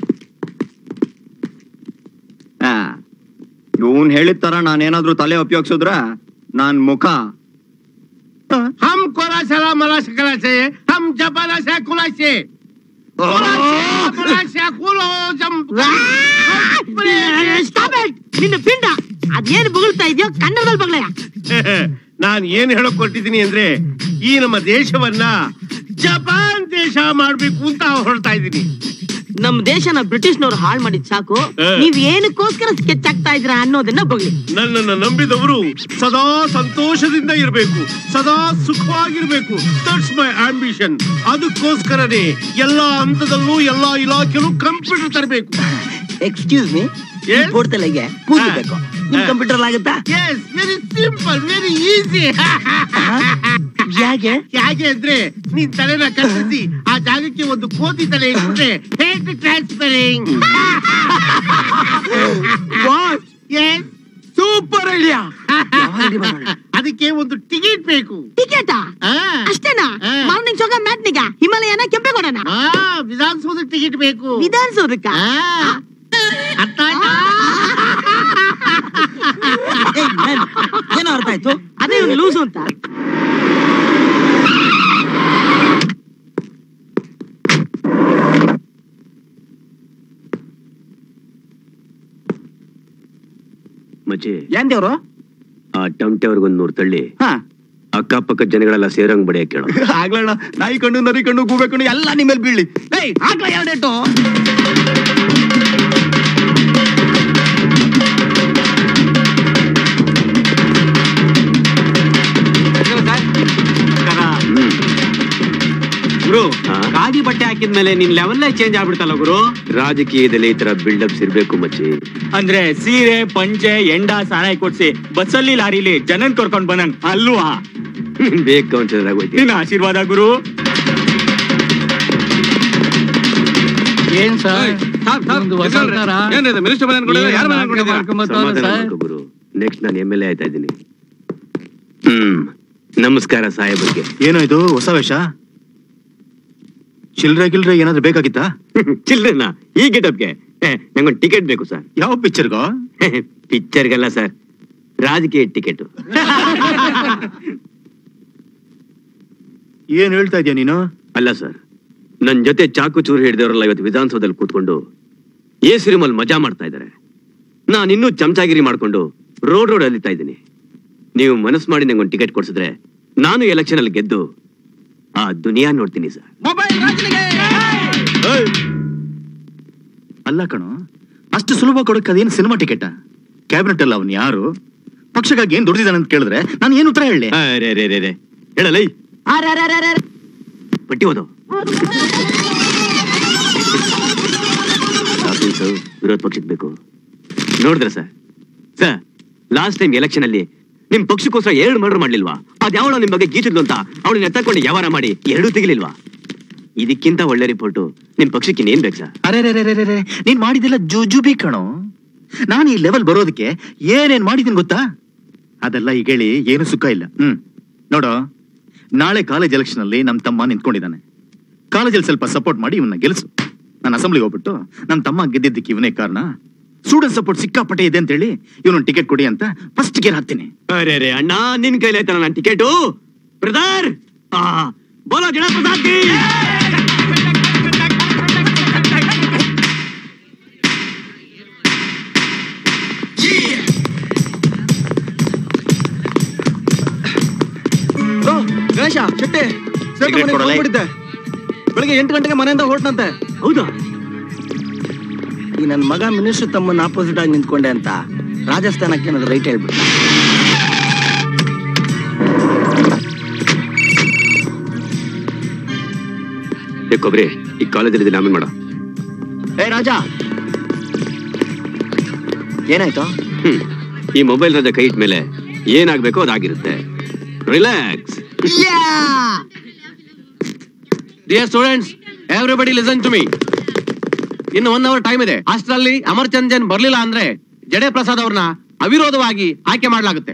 ಇವನ್ ಹೇಳಿದ ತರ ನಾನೇನಾದ್ರೂ ತಲೆ ಉಪಯೋಗಿಸಿದ್ರ ನಾನ್ ಮುಖ
हम कोला चला मला शकला से हम जपाना से कुला से
ನಿನ್ನ ಪಿಂಡ ಅದೇನು ಬೊಗಳ್ತಾ ಇದೆಯೋ ಕನ್ನಡದಲ್ಲಿ ಬಗಳಯ್ಯ
ನಾನು ಏನ್ ಹೇಳಕ್ ಕೊಟ್ಟಿದ್ದೀನಿ ಅಂದ್ರೆ ಈ ನಮ್ಮ ದೇಶವನ್ನ ಜಪಾನ್ ದೇಶ ಮಾಡ್ಬೇಕು ಅಂತ ಹೊರಡ್ತಾ ಇದ್ದೀನಿ
ನಮ್ ದೇಶನ ಬ್ರಿಟಿಷ್ನವ್ರು ಹಾಳು ಮಾಡಿದ್ ಸಾಕು
ಹಾ.
ನೀವ್ ಏನಕ್ಕೋಸ್ಕರ ಸ್ಕೆಚ್ ಆಗ್ತಾ ಇದ್ರ ಅನ್ನೋದನ್ನ ಬಗ್ಲಿ
ನನ್ನನ್ನು ನಂಬಿದವರು ಸದಾ ಸಂತೋಷದಿಂದ ಇರಬೇಕು ಸದಾ ಸುಖವಾಗಿರ್ಬೇಕು ದಟ್ಸ್ ಮೈ ಆಂಬಿಷನ್ ಅದಕ್ಕೋಸ್ಕರನೇ ಎಲ್ಲಾ ಹಂತದಲ್ಲೂ ಎಲ್ಲಾ ಇಲಾಖೆಲೂ ಕಂಪ್ಯೂಟರ್ ತರಬೇಕು
ಎಕ್ಸ್ಕ್ಯೂಸ್ ಮೀ ಕೊಡ್ತಲೆಗೆ ಕೂದಬೇಕು ನಿಮ್ ಕಂಪ್ಯೂಟರ್ ಆಗುತ್ತಾ
yes very simple very easy
ಹೇಗೆ
ಹೇಗೆ ಅಂದ್ರೆ ನೀನ್ ತಲೆನ ಕಟ್ಟಿಸಿ ಆ ಜಾಗಕ್ಕೆ ಒಂದು ಕೋತಿ ತಲೆ ಇಟ್ಬಿಟ್ರೆ ಹೇಟ್ ಟ್ರಾನ್ಸ್ಫರಿಂಗ್
ಸೂಪರ್ ಐಡಿಯಾ
ಅದಕ್ಕೆ ಒಂದು ಟಿಕೆಟ್ ಬೇಕು
ಟಿಕೆಟಾ ಅಷ್ಟೇನಾ ಮಾರ್ನಿಂಗ್ ಶೋಗ ಮ್ಯಾಟ್ನಿಗ ಹಿಮಾಲಯನ ಕೆಂಪೇಗೌಡನ
ವಿಧಾನಸೌಧ ಟಿಕೆಟ್ ಬೇಕು
ವಿಧಾನಸೌಧಕ್ಕ
ಅರ್ಥ ಆಯ್ತಾ
ಏನೋ ಅರ್ಥ ಆಯ್ತು
ಅದೇ ಒಂದು ಲೂಸು ಅಂತ
ಮಚ್ಚಿ
ಏನ್ ದೇವ್ರು
ಆ ಟಮಟೆ ಅವ್ರಿಗೊಂದ್ ನೂರು ತಳ್ಳಿ
ಹಾ
ಅಕ್ಕಪಕ್ಕ ಜನಗಳೆಲ್ಲ ಸೇರಂಗ್ ಬಡಿಯ ಕೇಳು
ಆಗ್ಲಣ್ಣ ನಾಯಿ ಕಣ್ಣು ನರಿ ಕಣ್ಣು ಗೂಬೆ ಕಣ್ಣು ಎಲ್ಲ ನಿಮ್ಮಲ್ಲಿ ಬೀಳಿ
ಏಯ್ ಹಾಕ್ಲ ಎರಡೇಟು
ಗುರು ಖಾದಿ ಬಟ್ಟೆ ಹಾಕಿದ್ಮೇಲೆ ನಿನ್ ಲೆವೆಲ್ಲೇ ಚೇಂಜ್ ಆಗ್ಬಿಡ್ತಲ್ಲ ಗುರು
ರಾಜಕೀಯದಲ್ಲಿ ಈ ತರ ಬಿಲ್ಡಪ್ಸ್ ಇರ್ಬೇಕು ಮಚ್ಚಿ
ಅಂದ್ರೆ ಸೀರೆ ಪಂಚೆ ಎಂಡ ಸಾರಾಯಿ ಕೊಡ್ಸಿ ಬಸ್ಸಲ್ಲಿ ಲಾರಿಲಿ ಜನನ್ ಕರ್ಕೊಂಡ್ ಬಂದಂಗ್ ಅಲ್ವಾ
ಬೇಕು ಅನ್ಸಿದ್ರಾಗೋಯ್ತು
ನಿನ್ನ ಆಶೀರ್ವಾದ ಗುರು
ಏನ್ ಸರ್ ಒಂದು ವಸಂತರ
ಮಿನಿಸ್ಟರ್ ಮನೆ ಅನ್ಕೊಂಡಿದ್ದೀರಾ? ಯಾರ್ ಮನೆ ಅನ್ಕೊಂಡಿದ್ದೀರಾ?
ಸಮಾಧಾನ ಮಾಡ್ಕೊ ಗುರು ನೆಕ್ಸ್ಟ್ ನಾನು ಎಮ್ ಎಲ್ ಎ ಆಯ್ತಾ ಇದ್ದೀನಿ ಹ್ಮ್ ನಮಸ್ಕಾರ ಸಾಹೇಬರಿಗೆ
ಏನೋ ಇದು ಹೊಸ ವೇಷ ಚಿಲ್ರೆ ಗಿಲ್ರೆ ಏನಾದ್ರೂ ಬೇಕಾಗಿತ್ತಾ
ಚಿಲ್ಡ್ರನ್ನ ಈ ಗೆಟಪ್ಗೆ ನಂಗೊಂದು ಟಿಕೆಟ್ ಬೇಕು ಸರ್
ಯಾವ ಪಿಕ್ಚರ್ಗೋ
ಪಿಕ್ಚರ್ಗೆಲ್ಲ ಸರ್ ರಾಜಕೀಯ ಟಿಕೆಟ್
ಏನ್ ಹೇಳ್ತಾ ಇದೀಯ ನೀನು
ಅಲ್ಲ ಸರ್ ನನ್ ಜೊತೆ ಚಾಕು ಚೂರು ಹಿಡಿದವರೆಲ್ಲ ಇವತ್ತು ವಿಧಾನಸೌಧದಲ್ಲಿ ಕೂತ್ಕೊಂಡು ಎ ಸಿನಿಮಲ್ ಮಜಾ ಮಾಡ್ತಾ ಇದ್ದಾರೆ ನಾನು ಇನ್ನೂ ಚಮಚಾಗಿರಿ ಮಾಡ್ಕೊಂಡು ರೋಡ್ ರೋಡ್ ಅಲಿತಾ ಇದ್ದೀನಿ ನೀವು ಮನಸ್ಸು ಮಾಡಿ ನಂಗೆ ಒಂದು ಟಿಕೆಟ್ ಕೊಡ್ಸಿದ್ರೆ ನಾನು ಎಲೆಕ್ಷನ್ ಅಲ್ಲಿ ಗೆದ್ದು ಆ ದುನಿಯಾ ನೋಡ್ತೀನಿ ಸರ್
ಅಲ್ಲ ಕಣೋ ಅಷ್ಟು ಸುಲಭ ಕೊಡಕ್ ಅದೇನು ಸಿನಿಮಾ ಟಿಕೆಟ್ ಕ್ಯಾಬಿನೆಟ್ ಅಲ್ಲ ಅವನ್ ಯಾರು ಪಕ್ಷಕ್ಕಾಗಿ ಏನ್ ದುಡ್ದಿದ್ದಾನೆ ಅಂತ ಕೇಳಿದ್ರೆ ನಾನು ಏನು ಉತ್ತರ ಹೇಳಿ
ರೇ ರೇ ರೇ ರೇ ಹೇಳಲ್ಲ ಪಟ್ಟಿ ಓದು ಆಫೀಸು ವಿರೋಧ ಪಕ್ಷಕ್ಕೆ ಬೇಕು
ನೋಡಿದ್ರೆ sir sir last time election ಅಲ್ಲಿ ನಿಮ್ ಪಕ್ಷಕ್ಕೋಸ್ಕರ ಎರಡು ಮರ್ಡರ್ ಮಾಡ್ಲಿಲ್ವಾ ಅದ್ ಯಾವಳ ನಿಮ್ ಬಗ್ಗೆ ಗೀಚಿದ್ಲು ಅಂತ ಅವಳನ್ನ ಎತ್ತಕೊಂಡು ವ್ಯವಹಾರ ಮಾಡಿ ಎರಡೂ ತೆಗಿಲಿಲ್ವಾ ಇದಕ್ಕಿಂತ ಒಳ್ಳೆ ರಿಪೋರ್ಟು ನಿಮ್ ಪಕ್ಷಕ್ಕೆ ಇನ್ನೇನ್ ಬೇಕು ಸರ್
ಅರೆ ರೇ ರೇ ರೇ ನೀನ್ ಮಾಡಿದೆಲ್ಲ ಜುಜುಬಿ ಕಣೋ ನಾನು ಈ ಲೆವೆಲ್ ಬರೋದಕ್ಕೆ ಏನೇನ್ ಮಾಡಿದೀನಿ ಗೊತ್ತಾ ಅದೆಲ್ಲ ಈಗ ಹೇಳಿ ಏನು ಸುಖ ಇಲ್ಲ ಹ್ಮ್ ನೋಡೋ ನಾಳೆ ಕಾಲೇಜ್ ಎಲೆಕ್ಷನ್ ಅಲ್ಲಿ ನಮ್ ತಮ್ಮ ನಿಂತ್ಕೊಂಡಿದ್ದಾನೆ ಕಾಲೇಜಲ್ಲಿ ಸ್ವಲ್ಪ ಸಪೋರ್ಟ್ ಮಾಡಿ ಇವನ್ನ ಗೆಲ್ಸು ನಾನು ಅಸೆಂಬ್ಲಿಗೆ ಹೋಗ್ಬಿಟ್ಟು ನನ್ನ ತಮ್ಮ ಗೆದ್ದಿದ್ದಕ್ಕೆ ಇವನೇ ಕಾರಣ ಸ್ಟೂಡೆಂಟ್ ಸಪೋರ್ಟ್ ಸಿಕ್ಕಾಪಟ್ಟೆ ಇದೆ ಅಂತ ಹೇಳಿ ಇವನು ಟಿಕೆಟ್ ಕೊಡಿ ಅಂತ ಫಸ್ಟ್ ಗೇರ್ ಹಾಕ್ತೀನಿ
ಅರೆ ರೇ ಅಣ್ಣ ನಿನ್ ಕೈಲಿ ಆಯ್ತಲ್ಲ ನನ್ನ ಟಿಕೆಟು ಬ್ರದರ್ ಬೋಲೋ ಜನ ಪ್ರಸಾದ್ ಕಿ
ಓ, ಗಣೇಶ ಶೆಟ್ಟಿ ಸೇತು
Cigarette
ಮನೆಗೆ
ಕೊಡಲೇ?
ಹೋಗ್ಬಿಟ್ಟಿದ್ದೆ ಬೆಳಿಗ್ಗೆ ಎಂಟು ಗಂಟೆಗೆ ಮನೆಯಿಂದ ಹೊರಟಂತೆ
ಹೌದಾ
ಈ ನನ್ನ ಮಗ ಮಿನಿಸ್ಟರ್ ತಮ್ಮನ್ನ ಆಪೋಸಿಟ್ ಆಗಿ ನಿಂತ್ಕೊಂಡೆ ಅಂತ ರಾಜಸ್ಥಾನಕ್ಕೆ ಅನ್ನೋದು ರೈಟ್ ಹೇಳ್ಬಿಟ್ಟು
ಏ ಕೊಬ್ರಿ ಈ ಕಾಲೇಜಲ್ಲಿ ಆಮೇಲೆ ಮಾಡೋ
ಏ ರಾಜ ಏನಾಯ್ತು
ಹ್ಮ್ ಈ ಮೊಬೈಲ್ ರಾಜ ಕೈ ಇಟ್ಮೇಲೆ ಏನಾಗ್ಬೇಕೋ ಅದಾಗಿರುತ್ತೆ relax
dear students everybody listen to me ಇನ್ನು ಒನ್ ಅವರ್ ಟೈಮ್ ಇದೆ ಅಷ್ಟರಲ್ಲಿ ಅಮರ್ಚಂದ್ ಜನ್ ಬರ್ಲಿಲ್ಲ ಅಂದ್ರೆ ಜಡೆ ಪ್ರಸಾದ್ ಅವ್ರನ್ನ ಅವಿರೋಧವಾಗಿ ಆಯ್ಕೆ ಮಾಡಲಾಗುತ್ತೆ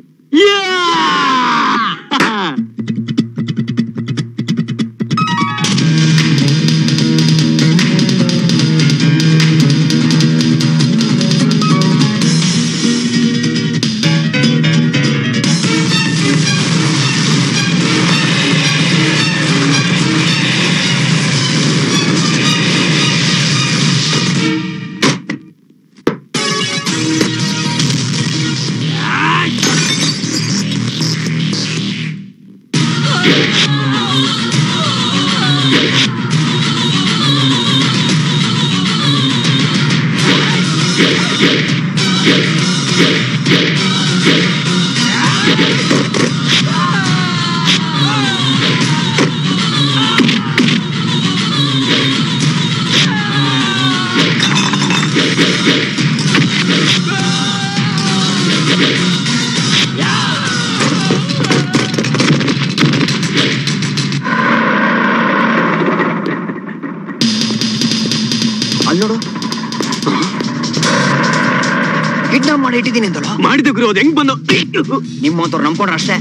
ಅಲ್ಲಿ ನೋಡು ಕಿಡ್ನಾಪ್ ಮಾಡಿ ಇಟ್ಟಿದ್ದೀನಿ ಅಂತಲ್ಲ
ಮಾಡಿದ ಗುರು ಅದು ಹೆಂಗ್ ಬಂದು
ನಿಮ್ಮಂತವ್ರು ನಂಬ್ಕೊಂಡ್ರೆ ಅಷ್ಟೇ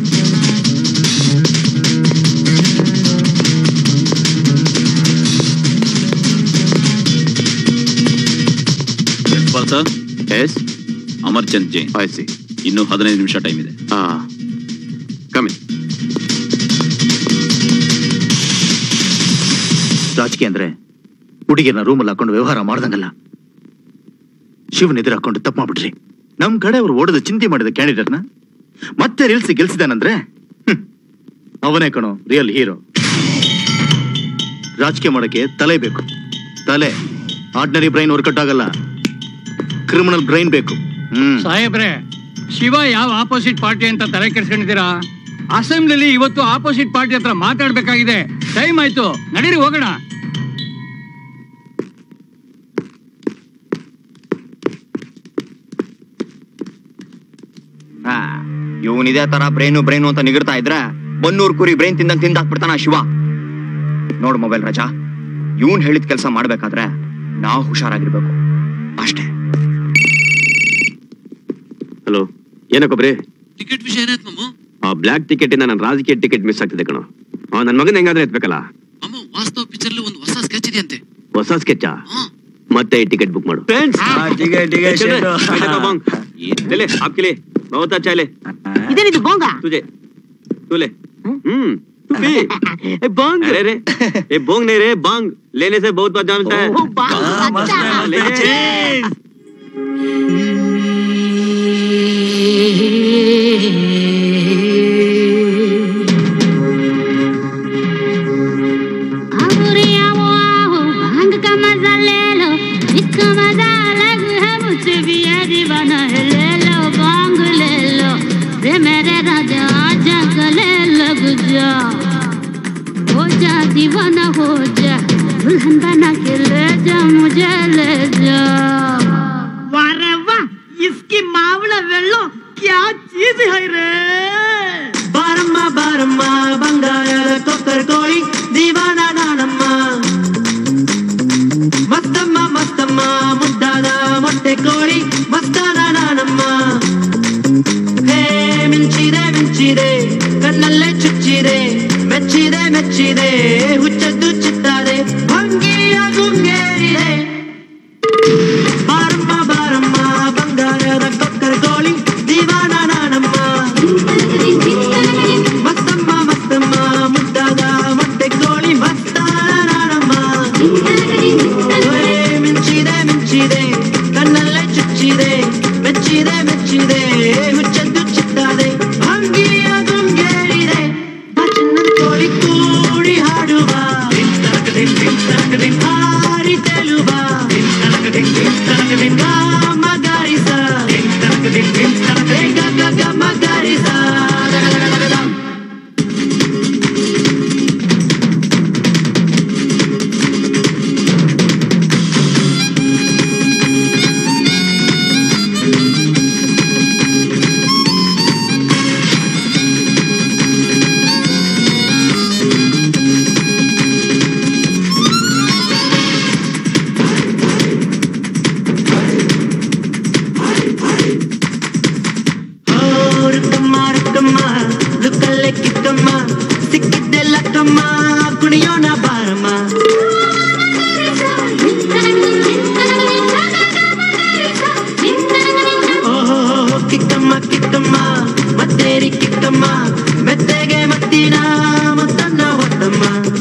principal sir
yes
Amarchand Jain ಇನ್ನು ಹದಿನೈದು ನಿಮಿಷ ಟೈಮ್ ಇದೆ
ಕಮ್ಮಿ
ರಾಜಕೀಯ ಅಂದ್ರೆ ಹುಡುಗಿಯನ್ನ ರೂಮಲ್ಲಿ ಹಾಕೊಂಡು ವ್ಯವಹಾರ ಮಾಡ್ದಂಗಲ್ಲ ಶಿವನ್ ಎದುರು ಹಾಕೊಂಡು ತಪ್ಪು ಮಾಡ್ಬಿಟ್ರಿ ನಮ್ ಕಡೆ ಅವ್ರು ಓಡದ ಚಿಂತೆ ಮಾಡಿದ ಕ್ಯಾಂಡಿಡೇಟ್ನ ಮತ್ತೆ ನಿಲ್ಸಿ ಗೆಲ್ಸಿದಾನಂದ್ರೆ ಹ್ಮ್, ಅವನೇ ಕಣೋ ರಿಯಲ್ ಹೀರೋ ರಾಜಕೀಯ ಮಾಡಕ್ಕೆ ತಲೆ ಬೇಕು ತಲೆ ಆರ್ಡಿನರಿ ಬ್ರೈನ್ ವರ್ಕೌಟ್ ಆಗಲ್ಲ ಕ್ರಿಮಿನಲ್ ಬ್ರೈನ್ ಬೇಕು ಹ್ಮ್
ಸಾಹೇಬ್ರೆ ಶಿವ ಯಾವ ಆಪೋಸಿಟ್ ಪಾರ್ಟಿ ಅಂತ ತಲೆ ಕೆಡ್ಸ್ಕೊಂಡಿದ್ದೀರಾ ಅಸೆಂಬ್ಲಿಲಿ ಇವತ್ತು ಆಪೋಸಿಟ್ ಪಾರ್ಟಿ ಹತ್ರ ಮಾತಾಡ್ಬೇಕಾಗಿದೆ ಟೈಮ್ ಆಯ್ತು ನಡೀರಿ ಹೋಗೋಣ
ಇವನ್ ಇದೇ ತರ ಬ್ರೈನು ಬ್ರೈನು ಅಂತ ನಿಗಿರ್ತಾ ಇದ್ರೆ ಬನ್ನೂರ್ ಕುರಿ ಬ್ರೈನ್ ತಿಂದಂಗ್ ತಿಂದಾಕ್ಬಿಡ್ತಾನ ಶಿವ ನೋಡು ಮೊಬೈಲ್ ರಜಾ ಇವನ್ ಹೇಳಿದ ಕೆಲಸ ಮಾಡ್ಬೇಕಾದ್ರೆ ನಾವು ಹುಷಾರಾಗಿರ್ಬೇಕು ಅಷ್ಟೇ
ಹಲೋ ಏನೋ ಕೊಬ್ರಿ
ಟಿಕೆಟ್ ವಿಷಯ ಏನಾಯ್ತು ಮಮ್ಮ
ಆ ಬ್ಲ್ಯಾಕ್ ಟಿಕೆಟ್ ಇಂದ ನನ್ನ ರಾಜಕೀಯ ಟಿಕೆಟ್ ಮಿಸ್ ಆಗ್ತಿದೆ ಕಣೋ ಆ ನನ್ನ ಮಗನ ಹೆಂಗಾದ್ರೆ ಎತ್ಬೇಕಲ್ಲ
ಅಮ್ಮ ವಾಸ್ತವ ಪಿಕ್ಚರ್ ಅಲ್ಲಿ ಒಂದು ಹೊಸ ಸ್ಕೆಚ್ ಇದೆಯಂತೆ
ಹೊಸ ಸ್ಕೆಚ್ ಮತ್ತೆ ಈ ಟಿಕೆಟ್ बुक मारो फ्रेंड्स
टिकट टिकट
ले आपके लिए बहुत अच्छा है ले
ಇದೇನಿದು ಬೋಂಗ
तुझे तू ले हम्म तू पी बांग अरे रे ये बोंग नहीं रे बांग लेने से बहुत बात जानता है हाँ, ले
भांग का मजा ले लो इसका मजा अलग है मुझसे भी ये दीवाना है ले लो भांग ले लो रे मेरे राजा आजा गले लग जा हो जा दीवाना हो जा दुल्हन बना के ले जा मुझे ले जा
वाह रे वाह इस
वाला वेल्लो क्या चीज है रे
ಬಾರಮ್ಮ ಬಾರಮ್ಮ ಬಂಗಾರದ ಕೊಕ್ಕರ್ ಕೋಳಿ ದಿವಾನ ನಾನಮ್ಮ ಮಸ್ತಮ್ಮ ಮಸ್ತಮ್ಮ ಮುದ್ದಾದ ಮೊಟ್ಟೆ ಕೋಳಿ ಮಸ್ತಾದ ನಾನಮ್ಮ ಹೇ ಮಿಂಚಿದೆ ಮಿಂಚಿದೆ ಕಣ್ಣಲ್ಲೇ ಚುಚ್ಚಿದೆ ಮೆಚ್ಚಿದೆ ಮೆಚ್ಚಿದೆ ಹುಚ್ಚದ್ದು ಚಿತ್ತಾರೆ ಭಂಗಿಯ ಗುಂಗೇರಿದೆ ಬಾರಮ್ಮ ಬಾರಮ್ಮ ಬಂಗಾರದ ಕೊಕ್ಕರ್ ಕೋಳಿ ದಿವಾನ ನಾನಮ್ಮ ಮಸ್ತಮ್ಮ ಮಸ್ತಮ್ಮ ಮುದ್ದಾದ ಮೊಟ್ಟೆ ಕೋಳಿ ಮಸ್ತಾನ ನಾನಮ್ಮ ಒರೇ ಮಿಂಚಿದೆ ಮಿಂಚಿದೆ ಕಣ್ಣಲ್ಲೇ ಚುಚ್ಚಿದೆ ಮೆಚ್ಚಿದೆ ಮೆಚ್ಚಿದೆ ಹುಚ್ಚದ್ದು ಚಿತ್ತಾದೆ ಭಂಗಿಯ ಗುಂಗೇರಿದೆ ಚಿನ್ನದ ಕೋಳಿ ಕೂಡಿ ಹಾಡುವ ಹಾರಿ ತೆಲುವ ಮಗಾರಿಸ ಗ ಗ ಮಗಾರಿಸ ರುಕ್ಕಮ್ಮ ರುಕ್ಕಮ್ಮ ಲುಕ್ಕಲ್ಲೇ ಕಿಕ್ಕಮ್ಮ ಸಿಕ್ಕಿದ್ದೆ ಲಕ್ಕಮ್ಮ ಕುಣಿಯೋಣ ಬಾರಮ್ಮ ಓಹೋ ಕಿಕ್ಕಮ್ಮ ಕಿಕ್ಕಮ್ಮ ಮತ್ತೇರಿ ಕಿಕ್ಕಮ್ಮ ಮೆತ್ತೆಗೆ ಮತ್ತಿನ ಮತ್ತನ್ನ ಹೊತ್ತಮ್ಮ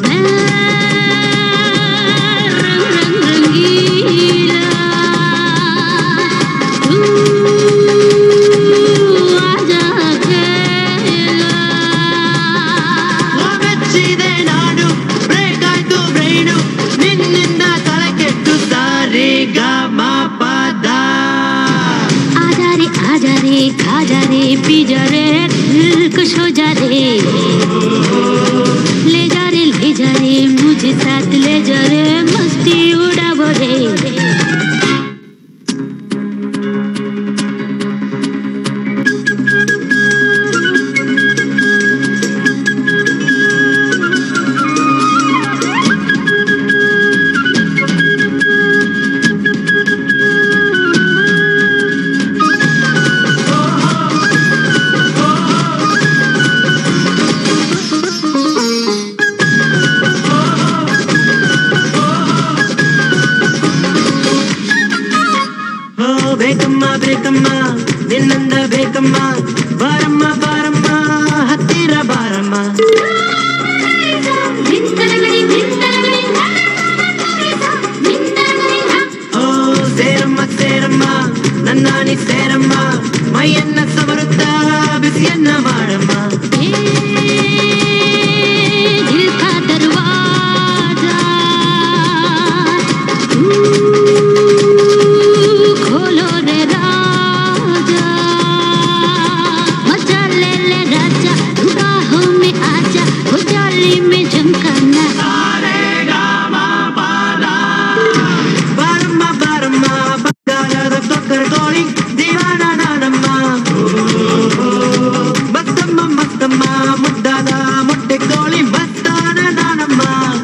ಮೆಚ್ಚಿದೆ ನಾಡು ಬ್ರೇಕ್ ಆಯ್ತು ಬ್ರೈನು ನಿನ್ನಿಂದ ತಲೆ ಕೆಟ್ಟು ಸಾರಿ ಗ ಮ ಪದ
आजा रे आजा रे खाजा रे पी जा रे दिल खुश हो जा रे ले जा रे ले जा रे मुझे साथ ले जा रे मस्ती उड़ावो रे
ಓ ಬೇಕಮ್ಮ ಬೇಕಮ್ಮ ನಿನ್ನಂದ ಬೇಕಮ್ಮ ಬಾರಮ್ಮ ಬಾರಮ್ಮ ಹತ್ತಿರ ಬಾರಮ್ಮ ಓ ಸೇರಮ್ಮ ಸೇರಮ್ಮ ನನ್ನಾನಿ ಸೇರಮ್ಮ ಮೈಯನ್ನ ಸವರುತ್ತಾ ಬಿಸಿಯನ್ನ ಮಾಡಮ್ಮ
दिल का दरवाजा तू खोलो रे राजा मजा ले ले राजा तू बाहों में आजा वो जाली में झमकाना
ಬಾರಮ್ಮ ಬಾರಮ್ಮ ಬಂಗಾರದ ಕೊಕ್ಕರ ಕೋಳಿ ದಿವಾನ ನಾನಮ್ಮ ಮತ್ತಮ್ಮ ಮತ್ತಮ್ಮ ಮುದ್ದಾದ ಮೊಟ್ಟೆ ಕೋಳಿ ಮಸ್ತಾನ ನಾನಮ್ಮ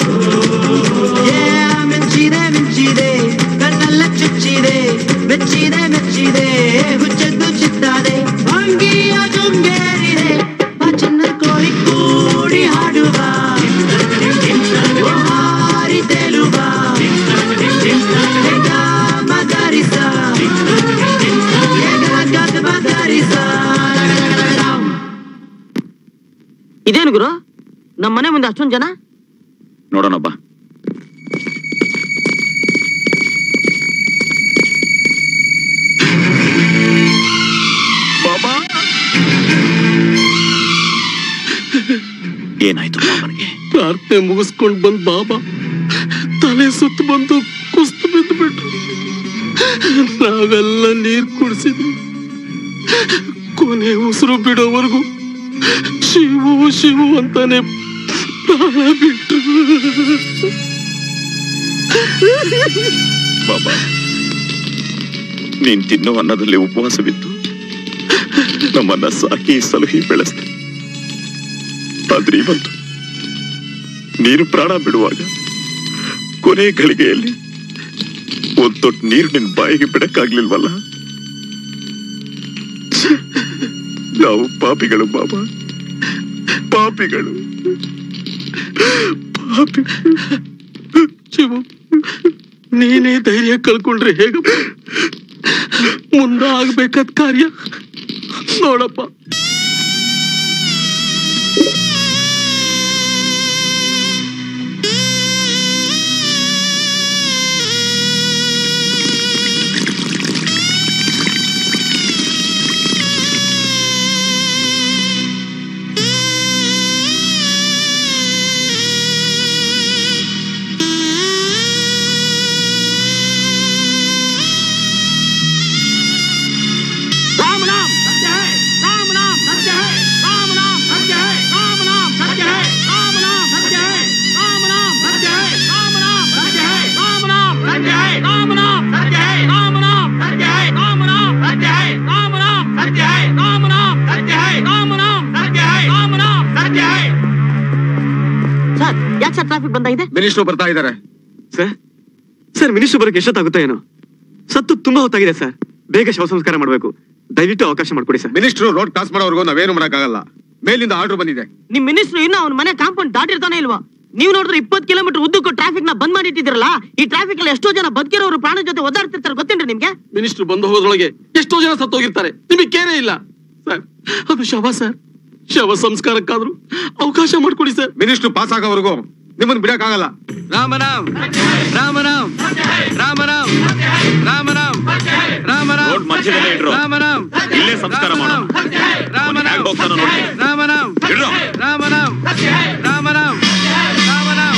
ಏ ಮಿಂಚಿದೆ ಮಿಂಚಿದೆ ಕಣ್ಣೆಲ್ಲ ಚುಚ್ಚಿದೆ ಮೆಚ್ಚಿದೆ ಮೆಚ್ಚಿದೆ ಹುಚ್ಚದ್ದು ಚಿತ್ತಾದೆ ಭಂಗಿಯ ಜುಂಗೇರಿದೆ ಆ ಚಿನ್ನದ ಕೋಳಿ ಕೂಡಿ ಹಾಡುವ ಓ ಹಾರಿ ತೇಲುವ ಮಗರಿಸ ಮಗರಿಸ
ಇದೇನು ಗುರು ನಮ್ಮ ಮನೆ ಮುಂದೆ ಅಷ್ಟೊಂದು ಜನ
ನೋಡೋಣ ಬಾ ಏನಾಯ್ತು ಬಾಬನಿಗೆ
ಪ್ರಾರ್ಥನೆ ಮುಗಿಸ್ಕೊಂಡ್ ಬಂದ್ ಬಾಬಾ ತಲೆ ಸುತ್ತು ಬಂದು ಕುಸ್ತು ಬಿದ್ದು ಬಿಟ್ರು ನಾವೆಲ್ಲ ನೀರ್ ಕುಡಿಸಿದ್ವಿ ಕೊನೆ ಉಸಿರು ಬಿಡೋವರೆಗೂ ಶಿವು ಶಿವು ಅಂತಾನೆ ಪ್ರಾಣ ಬಿಟ್ರು
ಬಾಬಾ ನೀನ್ ತಿನ್ನೋ ಅನ್ನದಲ್ಲಿ ಉಪವಾಸವಿತ್ತು
ನಮ್ಮನ್ನ ಸಾಕಿ ಸಲಹಿ ಬೆಳೆಸ್ದೆ ಆದ್ರೆ ಇವತ್ತು ನೀರು ಪ್ರಾಣ ಬಿಡುವಾಗ ಕೊನೆ ಗಳಿಗೆಯಲ್ಲಿ ಒಂದ್ ತೊಟ್ಟು ನೀರು ನಿನ್ ಬಾಯಿಗೆ ಬಿಡಕ್ಕಾಗ್ಲಿಲ್ವಲ್ಲ ನಾವು ಪಾಪಿಗಳು ಬಾಬಾ ಪಾಪಿಗಳು ಪಾಪಿ
ಶಿವು ನೀನೇ ಧೈರ್ಯ ಕಳ್ಕೊಂಡ್ರೆ ಹೇಗಪ್ಪ ಮುಂದೆ ಆಗ್ಬೇಕಾದ ಕಾರ್ಯ ನೋಡಪ್ಪ
राम नाम सत्य है राम नाम सत्य है राम नाम सत्य है राम नाम सत्य है राम नाम सत्य है राम नाम सत्य है राम नाम सत्य है राम नाम सत्य है राम नाम सत्य है राम नाम सत्य है राम नाम सत्य है राम नाम सत्य है राम नाम सत्य है राम नाम सत्य है राम नाम सत्य है
ಸರ್ ಯಾಕೆ ಸರ್ ಟ್ರಾಫಿಕ್ ಬಂದಾಗಿದೆ
ಮಿನಿಸ್ಟ್ರು ಬರ್ತಾ ಇದ್ದಾರೆ ಸರ್ ಸರ್ ಮಿನಿಸ್ಟ್ರು ಬರೋಕೆ ಎಷ್ಟೊತ್ತಾಗುತ್ತೆ ಏನೋ ಸತ್ತು ತುಂಬಾ ಹೊತ್ತಾಗಿದೆ ಸರ್ ಬೇಗ ಶವ ಸಂಸ್ಕಾರ ಮಾಡಬೇಕು ದಯವಿಟ್ಟು ಅವಕಾಶ ಮಾಡ್ಕೊಡಿ ಸರ್
ಮಿನಿಸ್ಟ್ರು ರೋಡ್ ಕ್ರಾಸ್ ಮಾಡೋವರೆಗೂ ನಾವೇನು ಮಾಡಕ್ಕಾಗಲ್ಲ ಮೇಲಿಂದ ಆರ್ಡರ್ ಬಂದಿದೆ
ನಿಮ್ ಮಿನಿಸ್ಟ್ರು ಇನ್ನು ಅವ್ನ ಮನೆ ಕಾಂಪೌಂಡ್ ದಾಟಿರ್ತಾನೆ ಇಲ್ವಾ ನೀವು ನೋಡಿದ್ರೆ ಇಪ್ಪತ್ತು ಕಿಲೋಮೀಟರ್ ಉದ್ದಕ್ಕೂ ಟ್ರಾಫಿಕ್ ನ ಬಂದ್ ಮಾಡಿಟ್ಟಿದ್ರಲ್ಲ ಈ ಟ್ರಾಫಿಕ್ ಅಲ್ಲಿ ಎಷ್ಟೋ ಜನ ಬದುಕಿರೋರು ಪ್ರಾಣ ಜೊತೆ ಒದ್ದಾಡ್ತಿರ್ತಾರೆ ಗೊತ್ತೇನ್ರಿ ನಿಮ್ಗೆ
ಮಿನಿಸ್ಟ್ರು ಬಂದು ಹೋಗೋದ್ರೊಳಗೆ ಎಷ್ಟೋ ಜನ ಸತ್ತೋಗಿರ್ತಾರೆ ನಿಮಗೆ ಕೇರೇ ಇಲ್ಲ ಸರ್ ಅದು ಶವ ಸರ್ ಶವ ಸಂಸ್ಕಾರಕ್ಕಾದ್ರೂ ಅವಕಾಶ ಮಾಡ್ಕೊಡಿ ಸರ್
ಮಿನಿಸ್ಟ್ರು ಪಾಸ್ ಆಗೋವರೆಗೂ ನಿಮ್ಮನ್ನು ಬಿಡಕ್ಕಾಗಲ್ಲ
ರಾಮನಾಮ್ ರಾಮನಾಮ್ ರಾಮನಾಮ್ ರಾಮನಾಮ್ ರಾಮನಾಮ್
ರೋಡ್ ಮಧ್ಯದಲ್ಲೇ ಇಡ್ರು.
ರಾಮನಾಮ್
ಇಲ್ಲೇ ಸಂಸ್ಕಾರ ಮಾಡೋಣ
ರಾಮನಾಮ್
ಹ್ಯಾಗ್ ಹೋಗ್ತಾನೋ ನೋಡಿ
ರಾಮನಾಮ್
ಇಡ್ರು.
ರಾಮನಾಮ್ ರಾಮನಾಮ್ ರಾಮನಾಮ್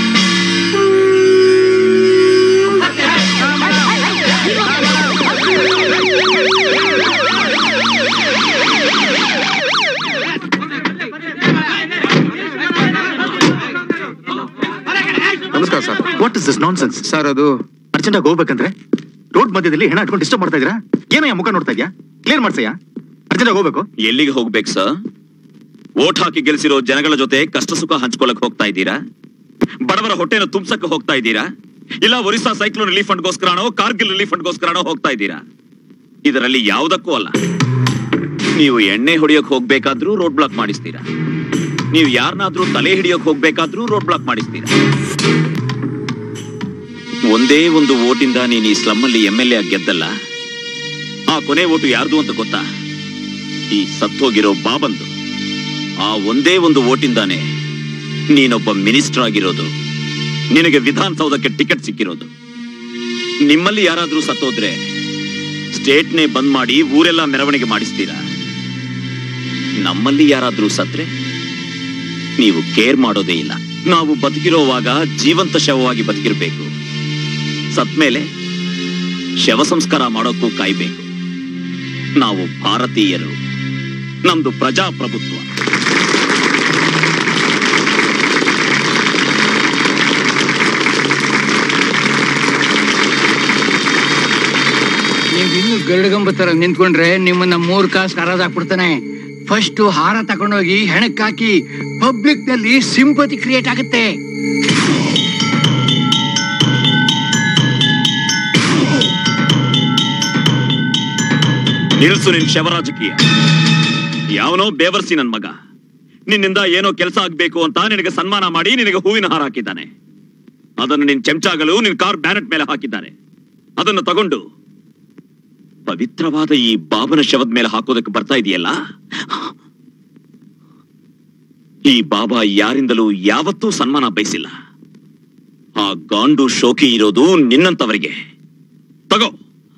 ನಮಸ್ಕಾರ sir what is this nonsense sir ಅದು ಅರ್ಜೆಂಟ್ ಆಗಿ ಹೋಗ್ಬೇಕಂದ್ರೆ ರೋಡ್ ಮಧ್ಯದಲ್ಲಿ ಹೆಣ ಇಟ್ಕೊಂಡು ಡಿಸ್ಟರ್ಬ್ ಮಾಡ್ತಾ ಇದ್ದೀರಾ ಏನಯ್ಯ ಮುಖ ನೋಡ್ತಾ ಇದ್ಯಾ ಕ್ಲಿಯರ್ ಮಾಡ್ಸಯ್ಯ ಅರ್ಜೆಂಟ್ ಆಗಿ ಹೋಗ್ಬೇಕು
ಎಲ್ಲಿಗೆ ಹೋಗ್ಬೇಕು ಸರ್ ವೋಟ್ ಹಾಕಿ ಗೆಲ್ಸಿರೋ ಜನಗಳ ಜೊತೆ ಕಷ್ಟ ಸುಖ ಹಂಚ್ಕೊಳಕ್ ಹೋಗ್ತಾ ಇದ್ದೀರಾ ಬಡವರ ಹೊಟ್ಟೆನ ತುಂಬಸಕ್ಕೆ ಹೋಗ್ತಾ ಇದ್ದೀರಾ ಇಲ್ಲ ಒರಿಸ್ಸಾ ಸೈಕ್ಲೋನ್ ರಿಲೀಫ್ ಫಂಡ್ಗೋಸ್ಕರನೋ ಕಾರ್ಗಿಲ್ ರಿಲೀಫ್ ಫಂಡ್ಗೋಸ್ಕರನೋ ಹೋಗ್ತಾ ಇದ್ದೀರಾ ಇದರಲ್ಲಿ ಯಾವುದಕ್ಕೂ ಅಲ್ಲ ನೀವು ಎಣ್ಣೆ ಹೊಡಿಯೋಕ್ ಹೋಗ್ಬೇಕಾದ್ರೂ ರೋಡ್ ಬ್ಲಾಕ್ ಮಾಡಿಸ್ತೀರಾ ನೀವು ಯಾರನ್ನಾದ್ರೂ ತಲೆ ಹಿಡಿಯೋಕ್ ಹೋಗ್ಬೇಕಾದ್ರೂ ರೋಡ್ ಬ್ಲಾಕ್ ಮಾಡಿಸ್ತೀರಾ ಒಂದೇ ಒಂದು ಓಟಿಂದ ನೀನು ಈ ಸ್ಲಮ್ ಅಲ್ಲಿ ಎಂ ಎಲ್ ಎ ಗೆದ್ದಲ್ಲ ಆ ಕೊನೆ ಓಟು ಯಾರ್ದು ಅಂತ ಗೊತ್ತಾ ಈ ಸತ್ತೋಗಿರೋ ಬಾಬಂದು ಆ ಒಂದೇ ಒಂದು ಓಟಿಂದಾನೆ ನೀನೊಬ್ಬ ಮಿನಿಸ್ಟರ್ ಆಗಿರೋದು ನಿನಗೆ ವಿಧಾನಸೌಧಕ್ಕೆ ಟಿಕೆಟ್ ಸಿಕ್ಕಿರೋದು ನಿಮ್ಮಲ್ಲಿ ಯಾರಾದ್ರೂ ಸತ್ತೋದ್ರೆ ಸ್ಟೇಟ್ನೇ ಬಂದ್ ಮಾಡಿ ಊರೆಲ್ಲ ಮೆರವಣಿಗೆ ಮಾಡಿಸ್ತೀರಾ ನಮ್ಮಲ್ಲಿ ಯಾರಾದ್ರೂ ಸತ್ರೆ ನೀವು ಕೇರ್ ಮಾಡೋದೇ ಇಲ್ಲ ನಾವು ಬದುಕಿರೋವಾಗ ಜೀವಂತ ಶವವಾಗಿ ಬದುಕಿರ್ಬೇಕು ಸತ್ಮೇಲೆ ಶವ ಸಂಸ್ಕಾರ ಮಾಡೋಕ್ಕೂ ಕಾಯ್ಬೇಕು ನಾವು ಭಾರತೀಯರು ನಮ್ದು ಪ್ರಜಾಪ್ರಭುತ್ವ
ನೀವ್ ಇನ್ನು ಗರುಡಗಂಬ ತರ ನಿಂತ್ಕೊಂಡ್ರೆ ನಿಮ್ಮನ್ನ ಮೂರ್ ಕಾಸು ಹರಾಜಾಕ್ಬಿಡ್ತಾನೆ ಫಸ್ಟ್ ಹಾರ ತಗೊಂಡೋಗಿ ಹೆಣಕ್ಕಾಕಿ ಪಬ್ಲಿಕ್ ನಲ್ಲಿ ಸಿಂಪತಿ ಕ್ರಿಯೇಟ್ ಆಗುತ್ತೆ
ನಿಲ್ಸು ನಿನ್ ಶವರಾಜಕೀಯ ಯಾವನೋ ಬೇವರ್ಸಿ ನನ್ ಮಗ ನಿನ್ನಿಂದ ಏನೋ ಕೆಲಸ ಆಗ್ಬೇಕು ಅಂತ ನಿನಗೆ ಸನ್ಮಾನ ಮಾಡಿ ನಿನಗೆ ಹೂವಿನ ಹಾರ ಹಾಕಿದ್ದಾನೆ ಅದನ್ನು ನಿನ್ ಚೆಂಚಾಗಲು ನಿನ್ ಕಾರ್ ಬ್ಯಾನೆಟ್ ಮೇಲೆ ಹಾಕಿದ್ದಾನೆ ಅದನ್ನು ತಗೊಂಡು ಪವಿತ್ರವಾದ ಈ ಬಾಬನ ಶವದ ಮೇಲೆ ಹಾಕೋದಕ್ಕೆ ಬರ್ತಾ ಇದೆಯಲ್ಲ ಈ ಬಾಬಾ ಯಾರಿಂದಲೂ ಯಾವತ್ತೂ ಸನ್ಮಾನ ಬಯಸಿಲ್ಲ ಆ ಗಾಂಡು ಶೋಕಿ ಇರೋದು ನಿನ್ನಂತವರಿಗೆ ತಗೋ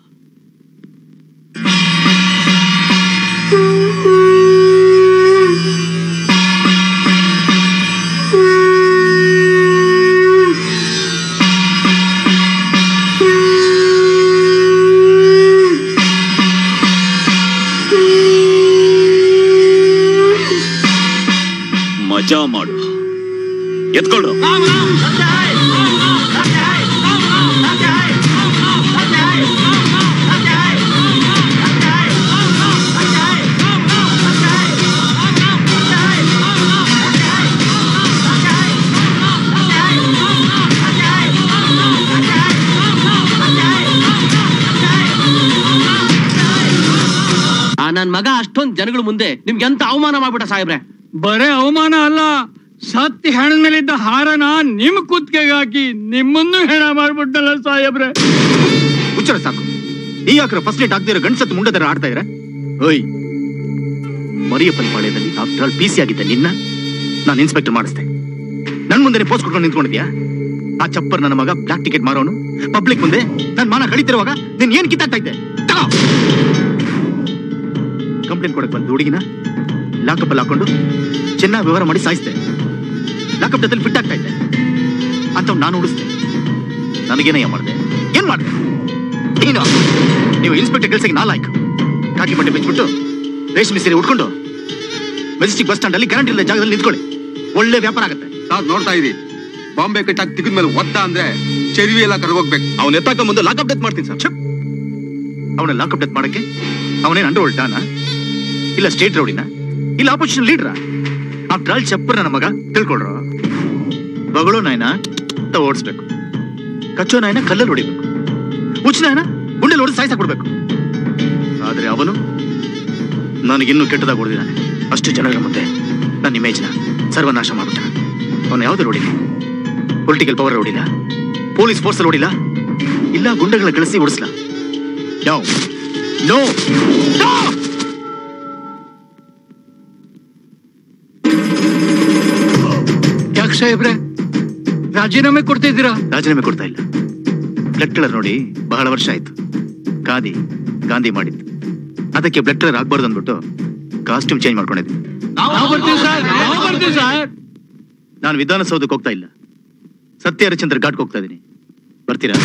ಮಜಾ ಮಾಡು ಎತ್ಕೊಳ್ಳು
ರಾಮ
ಜನಗಳ ಮುಂದೆ ನಿಮ್ಗೆ ಎಂತ ಅವಮಾನ ಮಾಡ್ಬಿಟ್ಟ ಸಾಹೇಬ್ರೆ
ಬರೇ ಅವಮಾನ ಅಲ್ಲ ಸತ್ತಿ ಹೆಣದ ಮೇಲಿದ್ದ ಹಾರನ ನಿಮ್ ಕುತ್ತಿಗೆಗೆ ಹಾಕಿ ನಿಮ್ಮನ್ನು ಹೆಣ ಮಾಡ್ಬಿಟ್ಟಲ್ಲ ಸಾಹೇಬ್ರೆ
ಹುಚ್ಚರ ಸಾಕು ಈ ಯಾಕ್ರ ಫಸ್ಟ್ ಏಟ್ ಆಗದಿರೋ ಗಂಡಸತ್ತು ಮುಂಡದರ ಆಡ್ತಾ ಇದ್ರೆ ಓಯ್ ಮರಿಯಪ್ಪನ ಪಾಳ್ಯದಲ್ಲಿ ಆಫ್ಟರ್ ಆಲ್ ಪಿ ಸಿ ಆಗಿದ್ದ ನಿನ್ನ ನಾನು ಇನ್ಸ್ಪೆಕ್ಟರ್ ಮಾಡಿಸ್ದೆ ನನ್ ಮುಂದೆ ಪೋಸ್ಟ್ ಕೊಟ್ಕೊಂಡು ನಿಂತ್ಕೊಂಡಿದ್ಯಾ ಆ ಚಪ್ಪರ್ ನನ್ನ ಮಗ ಬ್ಲಾಕ್ ಟಿಕೆಟ್ ಮಾರೋನು ಪಬ್ಲಿಕ್ ಮುಂದೆ ನನ್ ಮಾನ ಕಳಿತಿರುವಾಗ ನೀನ್ ಏನ್ ಕಿತ್ತಾಡ್ತಾ ಇದ್ದೆ ಕಂಪ್ಲೇಂಟ್ ಕೊಡಕ್ ಬಂದ ಹುಡುಗಿನ ಲಾಕಪ್ ಅಲ್ಲಿ ಹಾಕೊಂಡು ಚೆನ್ನಾಗಿ ವ್ಯವಹಾರ ಮಾಡಿ ಸಾಯಿಸ್ದೆ ಲಾಕಪ್ ಜೊತೆ ಫಿಟ್ ಆಗ್ತಾ ಇದ್ದೆ ಅಂತ ನಾನು ಉಳಿಸ್ದೆ ನನಗೇನಯ್ಯ ಮಾಡಿದೆ ಏನ್ ಮಾಡಿದೆ ನೀನು ನೀವು ಇನ್ಸ್ಪೆಕ್ಟರ್ ಕೆಲಸಕ್ಕೆ ನಾ ಲಾಯ್ಕ್ ಕಾಕಿ ಬಟ್ಟೆ ಬೆಚ್ಬಿಟ್ಟು ರೇಷ್ಮೆ ಸೀರೆ ಉಟ್ಕೊಂಡು ಮೆಜೆಸ್ಟಿಕ್ ಬಸ್ ಸ್ಟ್ಯಾಂಡ್ ಅಲ್ಲಿ ಕರೆಂಟ್ ಇಲ್ಲದ ಜಾಗದಲ್ಲಿ ನಿಂತ್ಕೊಳ್ಳಿ ಒಳ್ಳೆ ವ್ಯಾಪಾರ ಆಗುತ್ತೆ
ನಾವ್ ನೋಡ್ತಾ ಇದೀವಿ ಬಾಂಬೆ ಕಟ್ಟಾಕ್ ತಿಕ್ಕಿದ ಮೇಲೆ ಒದ್ದ ಅಂದ್ರೆ ಚೆರುವಿ ಎಲ್ಲ ಕರ್ಗೋಗ್ಬೇಕು
ಅವನ ಎತ್ತಾಕ ಮುಂದೆ ಲಾಕಪ್ ಡೆತ್ ಮಾಡ್ತೀನಿ ಸರ್ ಅವನ ಲಾಕಪ್ ಡೆತ್ ಮಾಡಕ್ಕೆ ಅವನೇನ್ ಅಂಡರ್ ಡಾನ ಇಲ್ಲ ಸ್ಟೇಟ್ ರೌಡಿನ ಇಲ್ಲ ಆಪೋಸಿಷನ್ ಲೀಡ್ರಾ ಆಫ್ಟರ್ ಆಲ್ ಚಪ್ಪರ್ ನನ್ನ ಮಗ ತಿಳ್ಕೊಳ್ರ ಬಗಳೋ ನಾಯನ ಅಂತ ಓಡಿಸ್ಬೇಕು ಕಚ್ಚೋ ನಾಯನ ಕಲ್ಲಲ್ಲಿ ಹೊಡಿಬೇಕು ಹುಚ್ಚ ನಾಯನ ಗುಂಡೆಲ್ ಹೊಡೆದು ಸಾಯಿಸಾಕ್ಬಿಡ್ಬೇಕು ಆದ್ರೆ ಅವನು ನನಗಿನ್ನೂ ಕೆಟ್ಟದಾಗ ಹೊಡೆದಿದ್ದಾನೆ ಅಷ್ಟು ಜನಗಳ ಮುಂದೆ ನನ್ನ ಇಮೇಜ್ನ ಸರ್ವನಾಶ ಮಾಡ್ಬಿಟ್ಟ ಅವನು ಯಾವ್ದು ನೋಡಿಲ್ಲ ಪೊಲಿಟಿಕಲ್ ಪವರ್ ನೋಡಿಲ್ಲ ಪೊಲೀಸ್ ಫೋರ್ಸ್ ನೋಡಿಲ್ಲ ಇಲ್ಲ ಗುಂಡೆಗಳನ್ನ ಕಳಿಸಿ ಓಡಿಸ್ಲ ಯಾವ ನೋ
ಯಾಕೆ ಸಾಹೇಬ್ರೆ ರಾಜೀನಾಮೆ ಕೊಡ್ತಿದ್ದೀರಾ
ರಾಜೀನಾಮೆ ಕೊಡ್ತಾ ಇಲ್ಲ ಬ್ಲಡ್ ಕಲರ್ ನೋಡಿ ಬಹಳ ವರ್ಷ ಆಯ್ತು ಖಾದಿ ಗಾಂಧಿ ಮಾಡಿದ್ದು ಅದಕ್ಕೆ ಬ್ಲಡ್ ಕಲರ್ ಆಗ್ಬಾರ್ದು ಅಂದ್ಬಿಟ್ಟು ಕಾಸ್ಟ್ಯೂಮ್ ಚೇಂಜ್ ಮಾಡ್ಕೊಂಡಿದ್ದೆ
ನಾವು ಬರ್ತೀವಿ ಸರ್ ನಾವು ಬರ್ತೀವಿ ಸರ್
ನಾನು ವಿಧಾನಸೌಧಕ್ಕೆ ಹೋಗ್ತಾ ಇಲ್ಲ ಸತ್ಯ ಹರಿಚಂದ್ರ ಘಾಟ್ಗೆ ಹೋಗ್ತಾ ಇದ್ದೀನಿ ಬರ್ತೀರಾ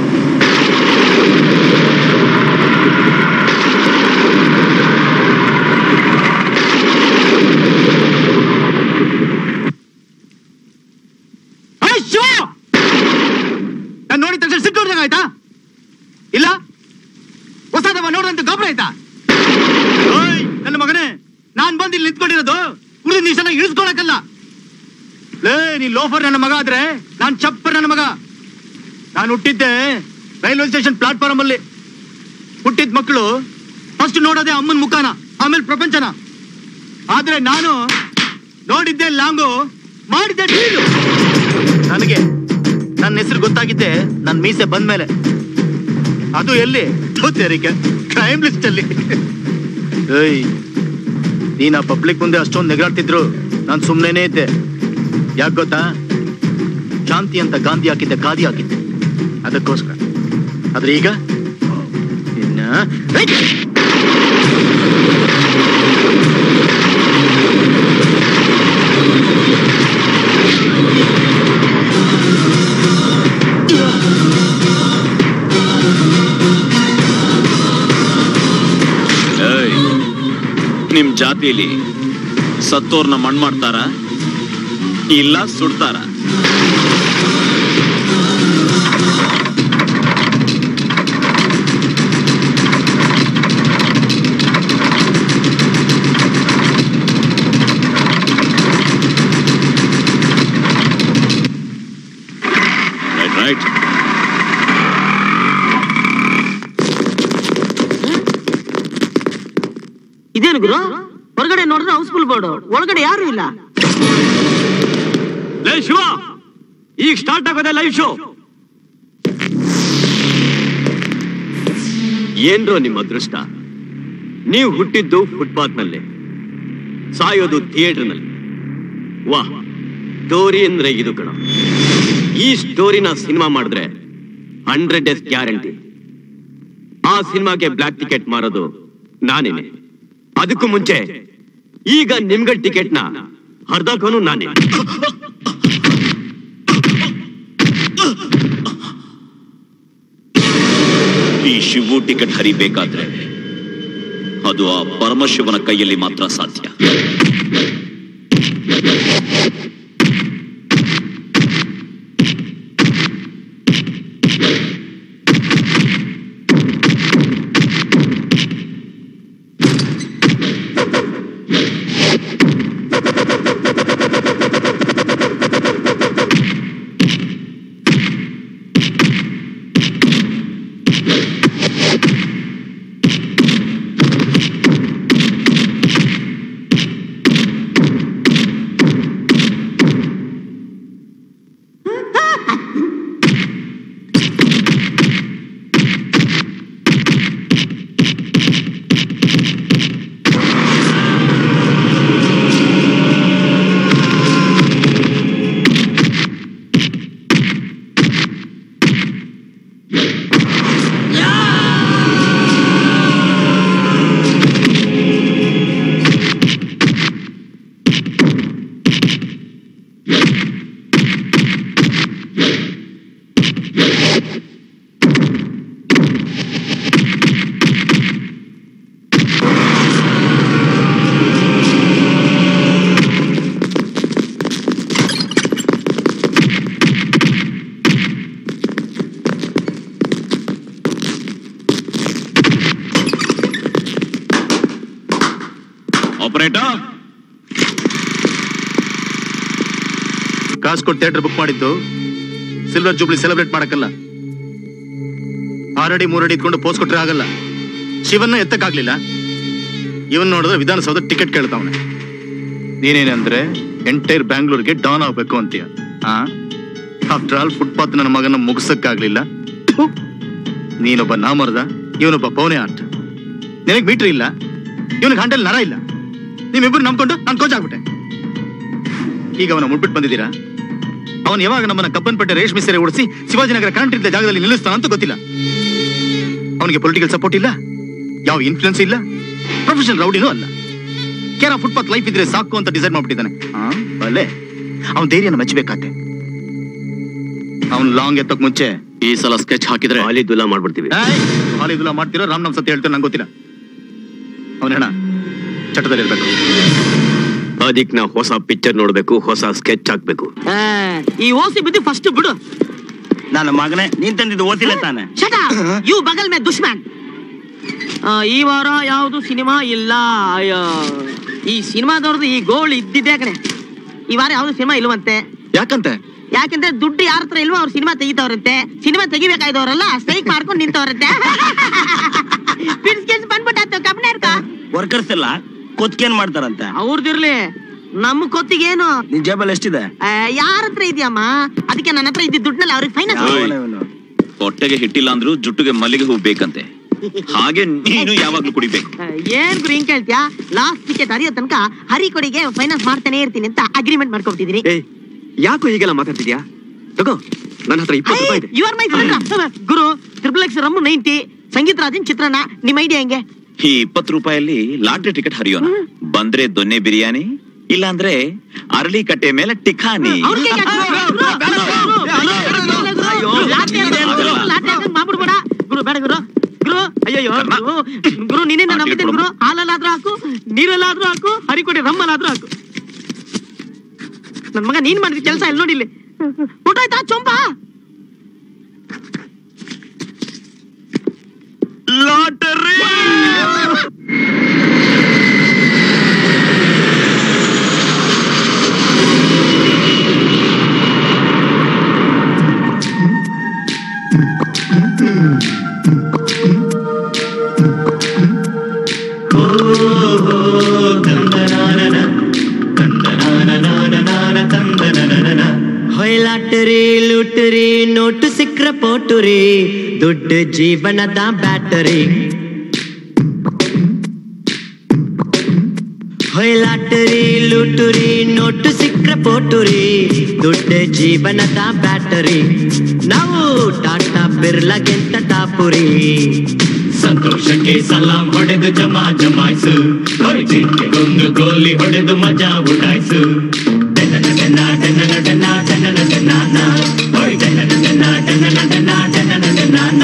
ನಾನು ನೋಡಿದ ತಕ್ಷಣ ಸಿಟ್ಟು ಹೊಡ್ದಂಗ್ ಆಯ್ತಾ ಇಲ್ಲ ಹೊಸದವ ನೋಡುವಂತ ಗಾಬರಿ ಆಯ್ತಾ ಓಯ್ ನನ್ನ ಮಗನೇ ನಾನ್ ಬಂದು ಇಲ್ಲಿ ನಿಂತ್ಕೊಂಡಿರೋದು ಕುಡಿದ ನಿಶನ ಇಳಿಸ್ಕೊಳಕಲ್ಲ ಲೇ ನೀ ಲೋಫರ್ ನನ್ನ ಮಗ ಆದ್ರೆ ನಾನ್ ಚಪ್ಪರ್ ನನ್ನ ಮಗ ನಾನು ಹುಟ್ಟಿದ್ದೆ ರೈಲ್ವೆ ಸ್ಟೇಷನ್ ಪ್ಲಾಟ್ಫಾರ್ಮ್ ಅಲ್ಲಿ ಹುಟ್ಟಿದ ಮಕ್ಕಳು ಫಸ್ಟ್ ನೋಡೋದೇ ಅಮ್ಮನ ಮುಖನ ಆಮೇಲೆ ಪ್ರಪಂಚನ ಆದ್ರೆ ನಾನು ನೋಡಿದ್ದೆ ಲಾಂಗು ಮಾಡಿದ್ದೆ ಡೀಲು ನನಗೆ ನನ್ನ ಹೆಸರು ಗೊತ್ತಾಗಿದ್ದೆ ನನ್ನ ಮೀಸೆ ಬಂದ್ಮೇಲೆ ಅದು ಎಲ್ಲಿ ತೇರಿಕೆ ಕ್ರೈಮ್ ಲಿಸ್ಟ್ ಅಲ್ಲಿ ಏಯ್ ನೀನ್ ಆ ಪಬ್ಲಿಕ್ ಮುಂದೆ ಅಷ್ಟೊಂದು ನೆಗಾಡ್ತಿದ್ರು ನಾನು ಸುಮ್ಮನೆ ಇದ್ದೆ ಯಾಕೆ ಗೊತ್ತಾ ಶಾಂತಿ ಅಂತ ಗಾಂಧಿ ಹಾಕಿದ್ದೆ ಖಾದಿ ಹಾಕಿದ್ದೆ ಅದಕ್ಕೋಸ್ಕರ ಆದ್ರೆ ಈಗ ಇನ್ನ ಏಯ್!
ಏಯ್, ನಿಮ್ ಜಾತಿಲಿ ಸತ್ತೋರ್ನ ಮಣ್ ಮಾಡ್ತಾರ ಇಲ್ಲ ಸುಡ್ತಾರ ರೈಟ್ ರೈಟ್
ಇದೇನು ಗುರು ಹೊರಗಡೆ ನೋಡಿದ್ರೆ ಹೌಸ್ಫುಲ್ ಬೋರ್ಡ್ ಒಳಗಡೆ ಯಾರು ಇಲ್ಲ
ಲೇ ಶಿವ ಈಗ ಸ್ಟಾರ್ಟ್ ಆಗೋದೆ ಲೈವ್ ಶೋ
ಏನ್ರೋ ನಿಮ್ಮ ಅದೃಷ್ಟ ನೀವು ಹುಟ್ಟಿದ್ದು ಫುಟ್ಪಾತ್ ನಲ್ಲಿ ಸಾಯೋದು ಥಿಯೇಟರ್ ನಲ್ಲಿ ವಾಹ್ ಸ್ಟೋರಿ ಅಂದ್ರೆ ಇದು ಕಣ ಈ ಸ್ಟೋರಿನ ಸಿನಿಮಾ ಮಾಡಿದ್ರೆ ಹಂಡ್ರೆಡ್ ಡೇಸ್ ಗ್ಯಾರಂಟಿ ಆ ಸಿನಿಮಾಗೆ ಬ್ಲಾಕ್ ಟಿಕೆಟ್ ಮಾರೋದು ನಾನೇನೆ ಅದಕ್ಕೂ ಮುಂಚೆ ಈಗ ನಿಮ್ಗಳ ಟಿಕೆಟ್ನ ಹರ್ದಾಕೋನು ನಾನೇ
ಈ ಶಿವು ಟಿಕೆಟ್ ಹರಿಬೇಕಾದ್ರೆ ಅದು ಆ ಪರಮಶಿವನ ಕೈಯಲ್ಲಿ ಮಾತ್ರ ಸಾಧ್ಯ ಆಪರೇಟರ್
ಕಾಸು ಕೊಟ್ಟು ಥಿಯೇಟರ್ ಬುಕ್ ಮಾಡಿದ್ದು ಸಿಲ್ವರ್ ಜೂಬ್ಲಿ ಸೆಲೆಬ್ರೇಟ್ ಮಾಡಕ್ಕಲ್ಲ ಆರಡಿ ಮೂರಡಿ ಇಟ್ಕೊಂಡು ಪೋಸ್ ಕೊಟ್ರೆ ಆಗಲ್ಲ ಶಿವನ್ನ ಎತ್ತಕ್ಕಾಗ್ಲಿಲ್ಲ ಇವನ್ ನೋಡಿದ್ರೆ ವಿಧಾನಸೌಧ ಟಿಕೆಟ್ ಕೇಳ್ತಾವನೆ ನೀನೇನಂದ್ರೆ ಎಂಟೈರ್ ಬ್ಯಾಂಗ್ಳೂರ್ಗೆ ಡಾನ್ ಆಗ್ಬೇಕು ಅಂತೀಯ ಆಫ್ಟರ್ ಆಲ್ ಫುಟ್ಪಾತ್ ನನ್ನ ಮಗನ ಮುಗಿಸಕ್ಕಾಗ್ಲಿಲ್ಲ ಥು. ನೀನೊಬ್ಬ ನಾಮರ್ದ ಇವನೊಬ್ಬ ಪೌನೆ ಆರ್ಟ್ ನಿನಗೆ ಮೀಟ್ರ್ ಇಲ್ಲ ಇವನಿಗೆ ಹಂಡಲ್ ನರ ಇಲ್ಲ ನೀವಿಬ್ರು ನಂಬ್ಕೊಂಡು ನಾನು ಕೋಚ್ ಆಗ್ಬಿಟ್ಟೆ ಈಗ ಅವನ ಮುಟ್ಬಿಟ್ಟು ಬಂದಿದ್ದೀರಾ ಅವನು ಯಾವಾಗ ನಮ್ಮನ್ನ ಕಬ್ಬನ್ಪೇಟೆ ರೇಷ್ಮೆ ಸೀರೆ ಉಡಿಸಿ ಶಿವಾಜಿನಗರ ಕರೆಂಟ್ ಇದ್ದ ಜಾಗದಲ್ಲಿ ನಿಲ್ಲಿಸ್ತಾನ ಅಂತ ಗೊತ್ತಿಲ್ಲ ಅವನಿಗೆ ಪೊಲಿಟಿಕಲ್ ಸಪೋರ್ಟ್ ಇಲ್ಲ ಯಾವ ಇನ್ಫ್ಲುಯೆನ್ಸ್ ಇಲ್ಲ ಪ್ರೊಫೆಷನಲ್ ರೌಡಿನೂ ಅಲ್ಲ ಕೇರ ಫುಟ್ಪಾತ್ ಲೈಫ್ ಇದ್ರೆ ಸಾಕು ಅಂತ ಡಿಸೈಡ್ ಮಾಡ್ಬಿಟ್ಟಿದ್ದಾನೆ ಅಲ್ಲೇ ಅವನ ಧೈರ್ಯನ ಮೆಚ್ಚಬೇಕಾತೆ ಅವನ್ ಲಾಂಗ್ ಎತ್ತಕ್ ಮುಂಚೆ
ಈ ಸಲ ಸ್ಕೆಚ್ ಹಾಕಿದ್ರೆ ದುಲ್ಲಾ ಮಾಡ್ಬಿಡ್ತೀವಿ
ಹಾಲಿದುಲ್ಲ ಮಾಡ್ತಿರೋ ರಾಮನಾಮ್ ಸತ್ಯ ಹೇಳ್ತಾರೆ ನಂಗೆ ಗೊತ್ತಿಲ್ಲ ಅವನ ಹೆಣ ಚಟದಲ್ಲಿ ಇರ್ಬೇಕು
ಅದಕ್ಕೆ ನಾ ಹೊಸ ಪಿಕ್ಚರ್ ನೋಡ್ಬೇಕು ಹೊಸ ಸ್ಕೆಚ್ ಹಾಕ್ಬೇಕು
ಆ, ಈ ಓಸಿ ಬುದ್ಧಿ ಫಸ್ಟ್ ಬಿಡು
ನನ್ನ ಮಗನೇ ನೀನ್ ತಂದಿದ್ದು ಓದಿಲ್ಲ ತಾನೆ
ಶಟ ಯು ಬಗಲ್ ಮೇ ದುಶ್ಮನ್ ಆ, ಈ ವಾರ ಯಾವುದು ಸಿನಿಮಾ ಇಲ್ಲ ಅಯ್ಯೋ ಈ ಸಿನಿಮಾದವ್ರದ್ದು ಈ ಗೋಲ್ ಇದ್ದಿದ್ದೇ ಕಣೆ ಈ ವಾರ ಯಾವ್ದು ಸಿನಿಮಾ ಇಲ್ವಂತೆ
ಯಾಕಂತೆ
ಯಾಕೆಂದ್ರೆ ದುಡ್ಡು ಯಾರ ಹತ್ರ ಇಲ್ವೋ ಅವ್ರು ಸಿನಿಮಾ ತೆಗಿತವ್ರಂತೆ ಸಿನಿಮಾ ತೆಗಿಬೇಕಾಯ್ದವ್ರಲ್ಲ ಸ್ಟ್ರೈಕ್ ಮಾಡ್ಕೊಂಡು ನಿಂತವ್ರಂತೆ ಪಿಡ್ಸ್ಕಿಡ್ಸ್ ಬಂದ್ಬಿಟ್ಟಾಯ್ತು ಕಬ್ಬನ ಇರ್ಕ
ವರ್ಕರ್ಸ್ ಎಲ್ಲ ಕೊತ್ಕೇನ್ ಮಾಡ್ತಾರಂತೆ
ಅವ್ರದಿರ್ಲಿ ನಮ್ಮ ಕೊತ್ತಿಗೇನು
ನಿನ್ ಜೇಬಲ್ ಎಷ್ಟಿದೆ
ಯಾರ ಹತ್ರ ಇದೆಯಮ್ಮ ಅದಕ್ಕೆ ನನ್ನ ಹತ್ರ ಇದ್ದಿದ್ದ ದುಡ್ಡಲ್ಲಿ ಅವ್ರಿಗೆ ಫೈನಾನ್ಸ್
ಹೊಟ್ಟೆಗೆ ಹಿಟ್ಟಿಲ್ಲ ಅಂದ್ರೂ ಜುಟ್ಟುಗೆ ಮಲ್ಲಿಗೆ ಹೂ ಬೇಕಂತೆ ಹಾಗೆ ನೀನು ಯಾವಾಗ್ಲೂ ಕುಡಿಬೇಕು
ಏನ್ ಗುರು ಹಿಂಗ್ ಕೇಳ್ತೀಯಾ ಲಾಸ್ಟ್ ಟಿಕೆಟ್ ಹರಿಯೋ ತನಕ ಹರಿಕೊಡಿಗೆ ಫೈನಾನ್ಸ್ ಮಾಡ್ತಾನೆ ಇರ್ತೀನಿ ಅಂತ ಅಗ್ರಿಮೆಂಟ್ ಮಾಡ್ಕೊಟ್ಟಿದೀನಿ
ಯಾಕೋ ಹೀಗೆಲ್ಲ ಮಾತಾಡ್ತಿದ್ಯಾ ತಗೋ ನನ್ನ ಹತ್ರ ಇಪ್ಪತ್ತು ರೂಪಾಯಿ ಇದೆ
ಯು ಆರ್ ಮೈ ಫ್ರೆಂಡ್ ಗುರು ತ್ರಿಬಲ್ ಎಕ್ಸ್ ರಮ್ಮು ನೈಂಟಿ ಸಂಗೀತ ರಾಜನ್ ಚಿತ್ರಣ ನಿಮ್ ಐಡಿಯಾ ಹೆಂಗೆ
ಈ ಇಪ್ಪತ್ತು ರೂಪಾಯಲ್ಲಿ ಲಾಟ್ರಿ ಟಿಕೆಟ್ ಹರಿಯೋಣ ಬಂದ್ರೆ ದೊನ್ನೆ ಬಿರಿಯಾನಿ ಇಲ್ಲ ಅಂದ್ರೆ ಅರಳಿ ಕಟ್ಟೆ ಮೇಲೆ ಟಿಖಾನಿ
ಮಾಡ್ಬಿಡ್ಬೇಡ ಗುರು ಬೇಡ ಗುರು ಗುರು ಅಯ್ಯೋ ಗುರು ಗುರು ನಿನ್ನೆ ನಂಬಿದ್ದೇನೆ ಗುರು ಹಾಲಲ್ಲಾದ್ರೂ ಹಾಕು ನೀರಲ್ಲಾದ್ರೂ ಹಾಕು ಹರಿಕೊಡಿ ರಮ್ಮಲ್ಲಾದ್ರೂ ಹಾಕು ನನ್ ಮಗ ನೀನ್ ಮಾಡಿದ ಕೆಲಸ ಇಲ್ಲಿ ನೋಡಿ ಇಲ್ಲಿ ಊಟ ಆಯ್ತಾ ಚೊಂಪ
ಲಾಟರಿ
ಹೊಯ್ ಲಾಟರಿ ಲೂಟರಿ ನೋಟು ಸಿಕ್ರ ಪೋಟುರಿ ದುಡ್ಡು ಜೀವನದ ಬ್ಯಾಟರಿ ಹೊಯ್ ಲಾಟರಿ ಲೂಟುರಿ ನೋಟು ಸಿಕ್ರ ಪೋಟುರಿ ದುಡ್ಡು ಜೀವನದ ಬ್ಯಾಟರಿ ನಾವು ಟಾಟಾ ಬಿರ್ಲಾಗೆಂತ ಟಾಪುರಿ
ಸಂತೋಷಕ್ಕೆ ಸಲಾಂ ಹೊಡೆದು ಜಮಾ ಜಮಾಯಿಸು ಹೊರಟಿಗೊಂದು ಗೋಲಿ ಹೊಡೆದು ಮಜಾ ಉಡಾಯಿಸು ಟೆನ್ನನ ಟೆನ್ನ ಟೆನ್ನನ ಟೆನ್ನ ಟೆನ್ನನ ಟೆನ್ನಾನ ಹೊಯ್ ಟೆನ್ನನ ಟೆನ್ನ ಟೆನ್ನನ ಟೆನ್ನ ಟೆನ್ನನ ಟೆನ್ನಾನ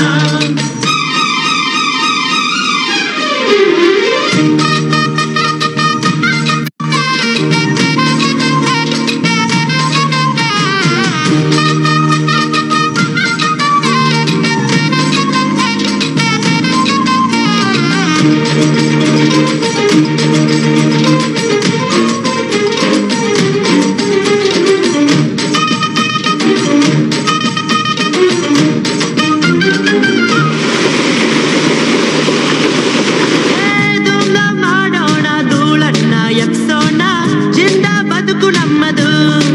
ಧೂಮ್ನ ಮಾಡೋಣ ಧೂಳನ್ನ ಎಪ್ಸೋಣ ಜಿಂದ ಬದುಕು ನಮ್ಮದು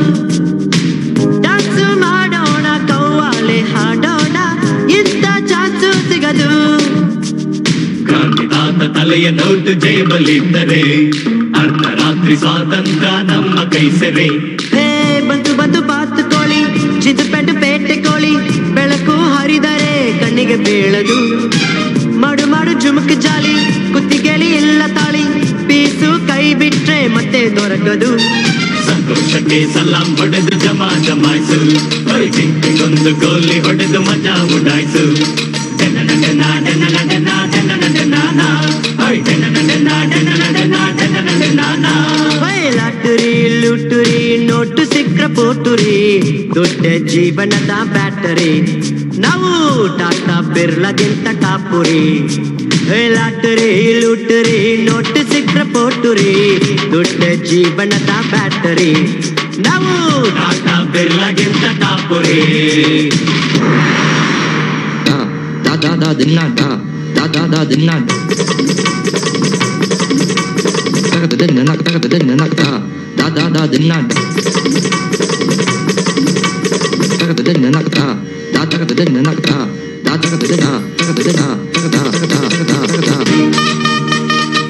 ಡಾನ್ಸ್ ಮಾಡೋಣ ಕವ್ವಾಲೆ ಹಾಡೋಣ ಇಂಥ ಚಾನ್ಸು ಸಿಗದು
ಕ್ರಾಂತಿದಾತ ತಲೆಯ ನೋಟು ಜೇಬಲಿದ್ದರೆ ಅರ್ಧರಾತ್ರಿ ಸ್ವಾತಂತ್ರ್ಯ ನಮ್ಮ ಕೈ ಸೆರೆ
ಹೇ ಬಂತು ಬಂತು ಬಾತುಕೋಳಿ ಚಿದುಪೆಟ್ಟು ಪೇಟೆ ಕೋಳಿ ಬೆಳಕು ಹರಿದರೆ ಕಣ್ಣಿಗೆ ಬೀಳದು ಮಾಡು ಮಾಡು ಜುಮುಕ್ ಜಾಲಿ ಕುತ್ತಿಗೆಲಿ ಇಲ್ಲ ತಾಳಿ ಪೀಸು ಕೈ ಬಿಟ್ರೆ ಮತ್ತೆ ದೊರಕದು
ಸಂತೋಷಕ್ಕೆ ಸಲಾಂ ಹೊಡೆದು ಜಮಾ ಜಮಾಯಿಸು ಹೊಯ್ ಚಿಂತೆಗೊಂದು ಗೋಲಿ ಹೊಡೆದು ಮಜಾ ಉಡಾಯಿಸು ಟೆನ್ನನ ಟೆನ್ನ ಟೆನ್ನನ ಟೆನ್ನ ಟೆನ್ನನ ಟೆನ್ನಾನ ಹೊಯ್ ಟೆನ್ನನ ಟೆನ್ನ ಟೆನ್ನನ ಟೆನ್ನ ಟೆನ್ನನ ಟೆನ್ನಾನ
ಹೊಯ್ ಲಾಟರಿ ಲುಟುರಿ ನೋಟು ಸಿಕ್ರ ಪೋಟುರಿ ದೊಡ್ಡ ಜೀವನದ ಬ್ಯಾಟರಿ ನಾವು ಟಾಟಾ ಬಿರ್ಲಾಗಿಂತ ಟಾಪುರಿ ಲಾಟರಿ ಲೂಟರಿ ನೋಟ್ ಸಿಕ್ರ ಪೋಟುರಿ ದೊಡ್ಡ ಜೀವನದ ಬ್ಯಾಟರಿ ನಾವು ಟಾಟಾ ಬಿರ್ಲಾಗಿಂತ ಟಾಪುರಿ
da da da dinna da da da da dinna da da dinna nak da da dinna nak da da da da dinna da da dinna nak da da da da dinna nak da da da da dinna da da dinna da da da da da da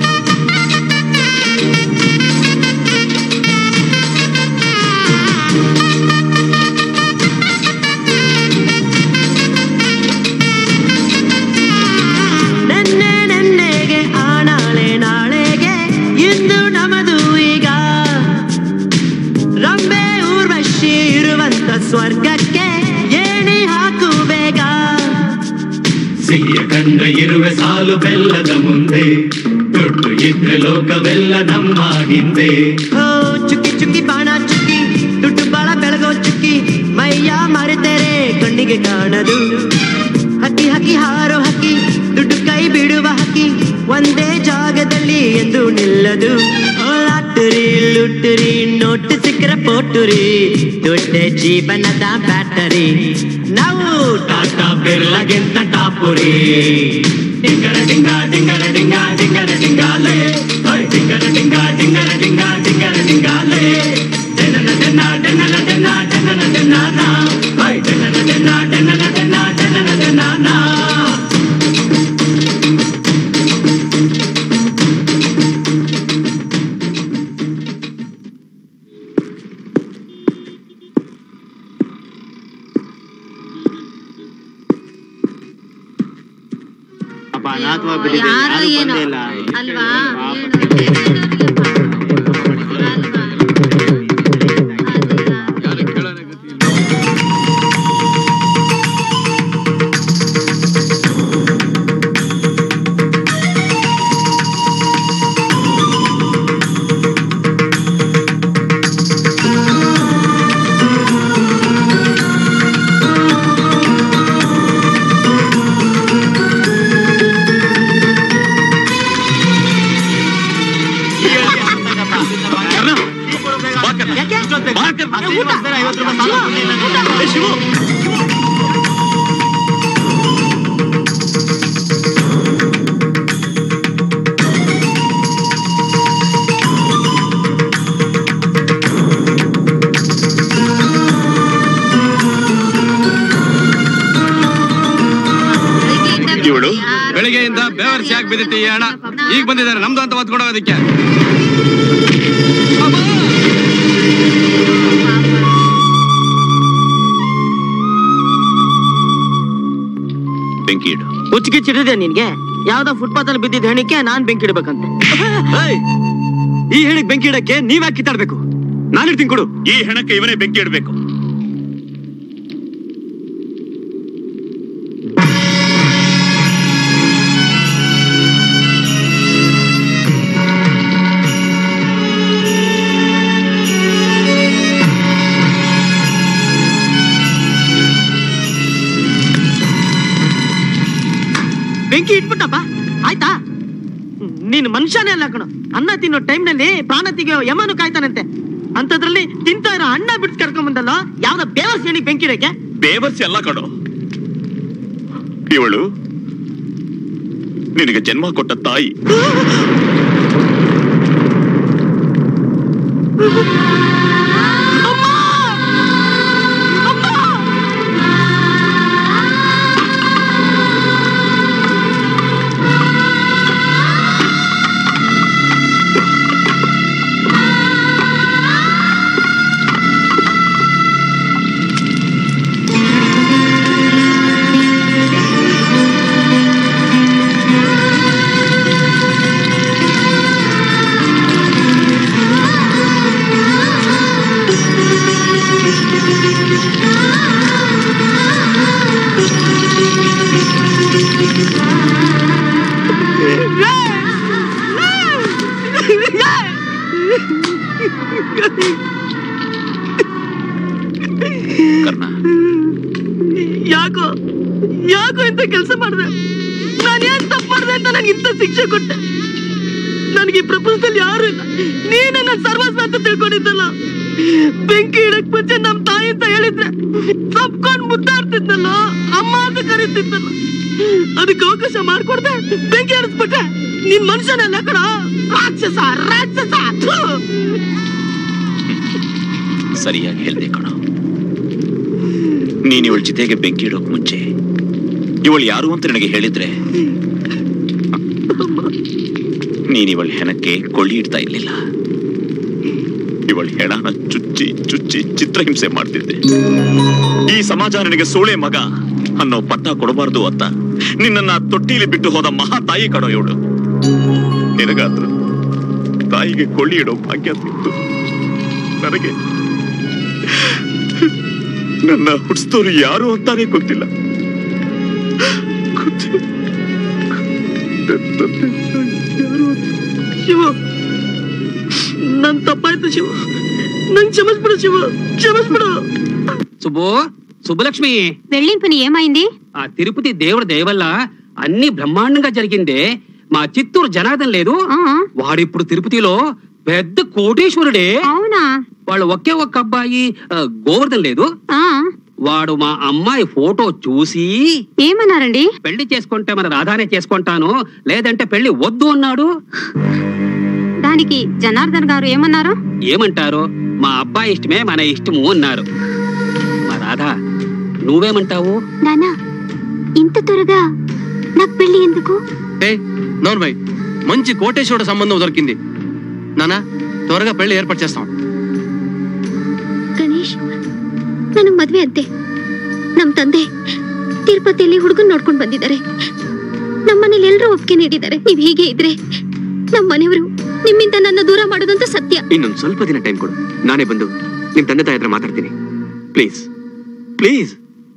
ನೆನ್ನೆ ನೆನ್ನೆಗೆ ಆ ನಾಳೆ ನಾಳೆಗೆ ಇಂದು ನಮದು ಈಗ ರಂಬೆ ಊರ್ವಶಿ ಇರುವಂತ ಸ್ವರ್ಗಕ್ಕೆ ಏಣಿ ಹಾಕು ಬೇಗ
ಸಿಹಿಯ ಕಂಡ ಇರುವೆ ಸಾಲು ಬೆಲ್ಲದ ಮುಂದೆ ದುಡ್ಡು ಇದ್ರೆ ಲೋಕವೆಲ್ಲ ನಮ್ಮ ಹಿಂದೆ
ಓ ಚುಕ್ಕಿ ಚುಕ್ಕಿ ಬಾಣ ಚುಕ್ಕಿ ದುಡ್ಡು ಬಾಳ ಬೆಳಗೋ ಚುಕ್ಕಿ ಮೈಯ ಮರೆತರೆ ಕಣ್ಣಿಗೆ ಕಾಣದು ಹಕ್ಕಿ ಹಕ್ಕಿ ಹಾರೋ ಹಕ್ಕಿ ದುಡ್ಡು ಕೈ ಬಿಡುವ ಹಕ್ಕಿ ಒಂದೇ ಜಾಗದಲ್ಲಿ ಎಂದು ನಿಲ್ಲದು ಓ ಲಾಟರಿ ಲುಟರಿ ನೋಟ್ ಸಿಕ್ಕರ ಪೋಟುರಿ ದೊಡ್ಡ ಜೀವನದ ಬ್ಯಾಟರಿ ನಾವು
ಟಾಟಾ ಬಿರ್ಲಾಗಿಂತ ಟಾಪುರಿ ಡಿಂಗರ ಡಿಂಗ ಡಿಂಗರ ಡಿಂಗ ಡಿಂಗರ ಡಿಂಗಾಲೆ ಹೈ ಡಿಂಗರ ಡಿಂಗ ಡಿಂಗರ ಡಿಂಗ ಡಿಂಗರ ಡಿಂಗಾಲೆ ಡೆನನ ಡೆನ್ನ ಡೆನನ ಡೆನ್ನ ಡೆನನ ಡೆನ್ನಾನ ಹೈ ಡೆನನ ಡೆನ್ನ ಡೆನನ ಡೆನ್ನ ಡೆನನ ಡೆನ್ನಾನ
ಅಪ್ಪ ಅನಾಥವ ಬಿಟ್ಟಿದೆ ಯಾರು ಬಂದೇ ಇಲ್ಲ
ಅಲ್ವಾ
ಇವಳು ಬೆಳಿಗ್ಗೆಯಿಂದ ಬೇವರ್ಸಿ ಆಗಿ ಬಿದ್ದಿತ್ತು ಈ ಹಣ ಈಗ ಬಂದಿದ್ದಾರೆ ನಮ್ದು ಅಂತ ಒತ್ಕೊಡೋದಕ್ಕೆ
ಬೆಂಕಿ ಇಡು
ಹುಚ್ಚಿಗೆ ಚಿಡಿದೆ ನಿನ್ಗೆ ಯಾವ್ದೋ ಫುಟ್ಪಾತ್ ಅಲ್ಲಿ ಬಿದ್ದಿದ್ದ ಹೆಣಿಕೆ ನಾನ್ ಬೆಂಕಿ ಇಡ್ಬೇಕಂತೆ
ಈ ಹೆಣಕ್ ಬೆಂಕಿ ಇಡಕ್ಕೆ ನೀವ್ಯಾಕೆ ಕಿತ್ತಾಡ್ಬೇಕು ನಾನು ಇಡ್ತೀನಿ ಕೊಡು
ಈ ಹೆಣಕ್ಕೆ ಇವನೇ ಬೆಂಕಿ ಇಡಬೇಕು
ಬೆಂಕಿ ಇಟ್ಬಿಟ್ಟಪ್ಪ ಆಯ್ತಾ ನೀನು ಮನುಷ್ಯನೇ ಅಲ್ಲ ಕಣ ಅನ್ನ ತಿನ್ನೋ ಟೈಮ್ನಲ್ಲಿ ಪ್ರಾಣ ತೆಗೆಯೋ ಯಮನು ಕಾಯ್ತಾನಂತೆ ಅಂತದ್ರಲ್ಲಿ ತಿಂತಾ ಇರೋ ಅಣ್ಣ ಬಿಡ್ಸ್ ಕರ್ಕೊಂಡ್ ಬಂದಲ್ಲ ಯಾವ್ದೋ ಬೇವಸ್ ಹೆಣಿಗೆ ಬೆಂಕಿ ಇಡಕ್ಕೆ
ಬೇವರ್ಸಿ ಎಲ್ಲ ಕಣೋ ಇವಳು ನಿನಗೆ ಜನ್ಮ ಕೊಟ್ಟ ತಾಯಿ
ಯಾಕೋ ಯಾಕೋ ಇಂತ ಕೆಲಸ ಮಾಡ್ದೆ ನಾನೇನ್ ತಪ್ಪು ಮಾಡಿದೆ ಅಂತ ನನಗೆ ಇಂಥ ಶಿಕ್ಷೆ ಕೊಟ್ಟೆ ನನಗೆ ಈ ಪ್ರಪಂಚದಲ್ಲಿ ಯಾರು ಇಲ್ಲ ನೀನೇ ನನ್ನ ಸರ್ವಸ್ವ ಅಂತ ತಿಳ್ಕೊಂಡಿದ್ದಲ್ಲ ಬೆಂಕಿ ಇಡಕ್ ಮುಂಚೆ ನಮ್ ತಾಯಿ ಅಂತ ಹೇಳಿದ್ರೆ ತಪ್ಕೊಂಡ್ ಮುದ್ದಾಡ್ತಿದ್ನಲ್ಲ ಅಮ್ಮ ಅಂತ ಕರೀತಿದ್ದಲ್ಲ ಅದಕ್ಕೆ ಅವಕಾಶ ಮಾಡ್ಕೊಡ್ದೆ ಬೆಂಕಿ ಹರಿಸ್ಬಿಟ್ಟೆ ನೀನ್ ಮನುಷ್ಯನಲ್ಲ ಕಣ ರಾಕ್ಷಸ ರಾಕ್ಷಸ ಥು.
ಸರಿಯಾಗಿ ಹೇಳ್ದೆ ಕಣೋ ನೀನ್ ಇವಳ ಜೊತೆಗೆ ಬೆಂಕಿ ಇಡೋಕ್ ಮುಂಚೆ ಇವಳು ಯಾರು ಅಂತ ನನಗೆ ಹೇಳಿದ್ರೆ ನೀನ್ ಇವಳ ಹೆಣಕ್ಕೆ ಕೊಳ್ಳಿ ಇಡ್ತಾ ಇರ್ಲಿಲ್ಲ ಇವಳ ಹೆಣನ ಚುಚ್ಚಿ ಚುಚ್ಚಿ ಚಿತ್ರಹಿಂಸೆ ಮಾಡ್ತಿದ್ದೆ ಈ ಸಮಾಜ ನನಗೆ ಸೋಳೆ ಮಗ ಅನ್ನೋ ಪಟ್ಟ ಕೊಡಬಾರ್ದು ಅಂತ ನಿನ್ನನ್ನ ತೊಟ್ಟಿಲಿ ಬಿಟ್ಟು ಹೋದ ಮಹಾ ತಾಯಿ ಕಣೋ ಇವಳು ನಿನಗಾದ್ರು ತಾಯಿಗೆ ಕೊಳ್ಳಿ ಇಡೋ ಭಾಗ್ಯ ಸಿಕ್ತು ನನಗೆ ನನ್ನ ಹುಟ್ಟಿಸ್ತೋರು ಯಾರು ಅಂತಾನೆ ಗೊತ್ತಿಲ್ಲ
ಶಿವ ನನ್ ತಪ್ಪಾಯ್ತು ಶಿವ ನಂಗ್ ಕ್ಷಮಿಸ್ಬಿಡು ಶಿವ ಕ್ಷಮಿಸ್ಬಿಡು
సుబ్బు సుబ్బలక్ష్మి
వెళ్ళిన పని ఏమైంది
ఆ తిరుపతి దేవుడి దయవల్ల అన్ని బ్రహ్మాండంగా జరిగిందే మా చిత్తూరు జనార్దన్ లేదు వాడిప్పుడు తిరుపతిలో పెద్ద కోటేశ్వరుడే
అవునా
వాళ్ళు ఒకే ఒక్క అబ్బాయి ఆ, గోవర్ధన్ లేదు
ఆ
వాడు మా అమ్మాయి ఫోటో చూసి
ఏమన్నారండి
పెళ్లి చేసుకుంటే మన రాధానే చేసుకుంటాను లేదంటే పెళ్లి వద్దు అన్నాడు
దానికి జనార్దన్ గారు ఏమన్నారు
ఏమంటారు మా అబ్బాయి ఇష్టమే మన ఇష్టము అన్నారు మా రాధా నువ్వేమంటావు
నానా ఇంత త్వరగా నాకు పెళ్లి ఎందుకు
ఏ నోర్మై మంచి కోటేశ్వరుడు సంబంధం దొరికింది నానా త్వరగా పెళ్లి ఏర్పాటు చేస్తాం
ಗಣೇಶ್ ನನಗ್ ಮದ್ವೆ ಅಂತೆ ನಮ್ ತಂದೆ ತಿರುಪತಿಯಲ್ಲಿ ಹುಡುಗನ್ ನೋಡ್ಕೊಂಡ್ ಬಂದಿದ್ದಾರೆ ನಮ್ಮನೇಲಿ ಎಲ್ಲರೂ ಒಪ್ಪಿಗೆ ನೀಡಿದ್ದಾರೆ ನೀವ್ ಹೀಗೆ ಇದ್ರೆ ನಮ್ ಮನೆಯವರು ನಿಮ್ಮಿಂದ ನನ್ನ ದೂರ ಮಾಡೋದಂತ ಸತ್ಯ
ಇನ್ನೊಂದು ಸ್ವಲ್ಪ ದಿನ ಟೈಮ್ ಕೊಡು ನಾನೇ ಬಂದು ನಿಮ್ ತಂದೆ ತಾಯಿ ಹತ್ರ ಮಾತಾಡ್ತೀನಿ ಪ್ಲೀಸ್ ಪ್ಲೀಸ್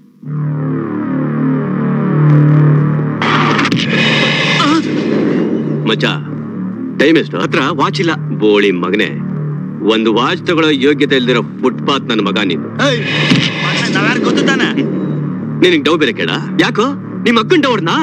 ಮಚ್ಚ ಟೈಮ್ ಎಷ್ಟು ಹತ್ರ ವಾಚ್ ಇಲ್ಲ ಬೋಳಿ ಮಗನೆ ಒಂದು ವಾಚ್ ತಗೊಳ್ಳೋ ಯೋಗ್ಯತೆ ಇಲ್ದಿರೋ ಫುಟ್ಪಾತ್ ನನ್ನ ಮಗ ನೀನು
ನಾವ್ಯಾರು ಗೊತ್ತು ತಾನೆ
ನಿನಗೆ ಡವ್ ಬೇರೆ ಕೇಳ ಯಾಕೋ ನಿಮ್ಮ ಅಕ್ಕನ್ ಡವ್ರನ್ನ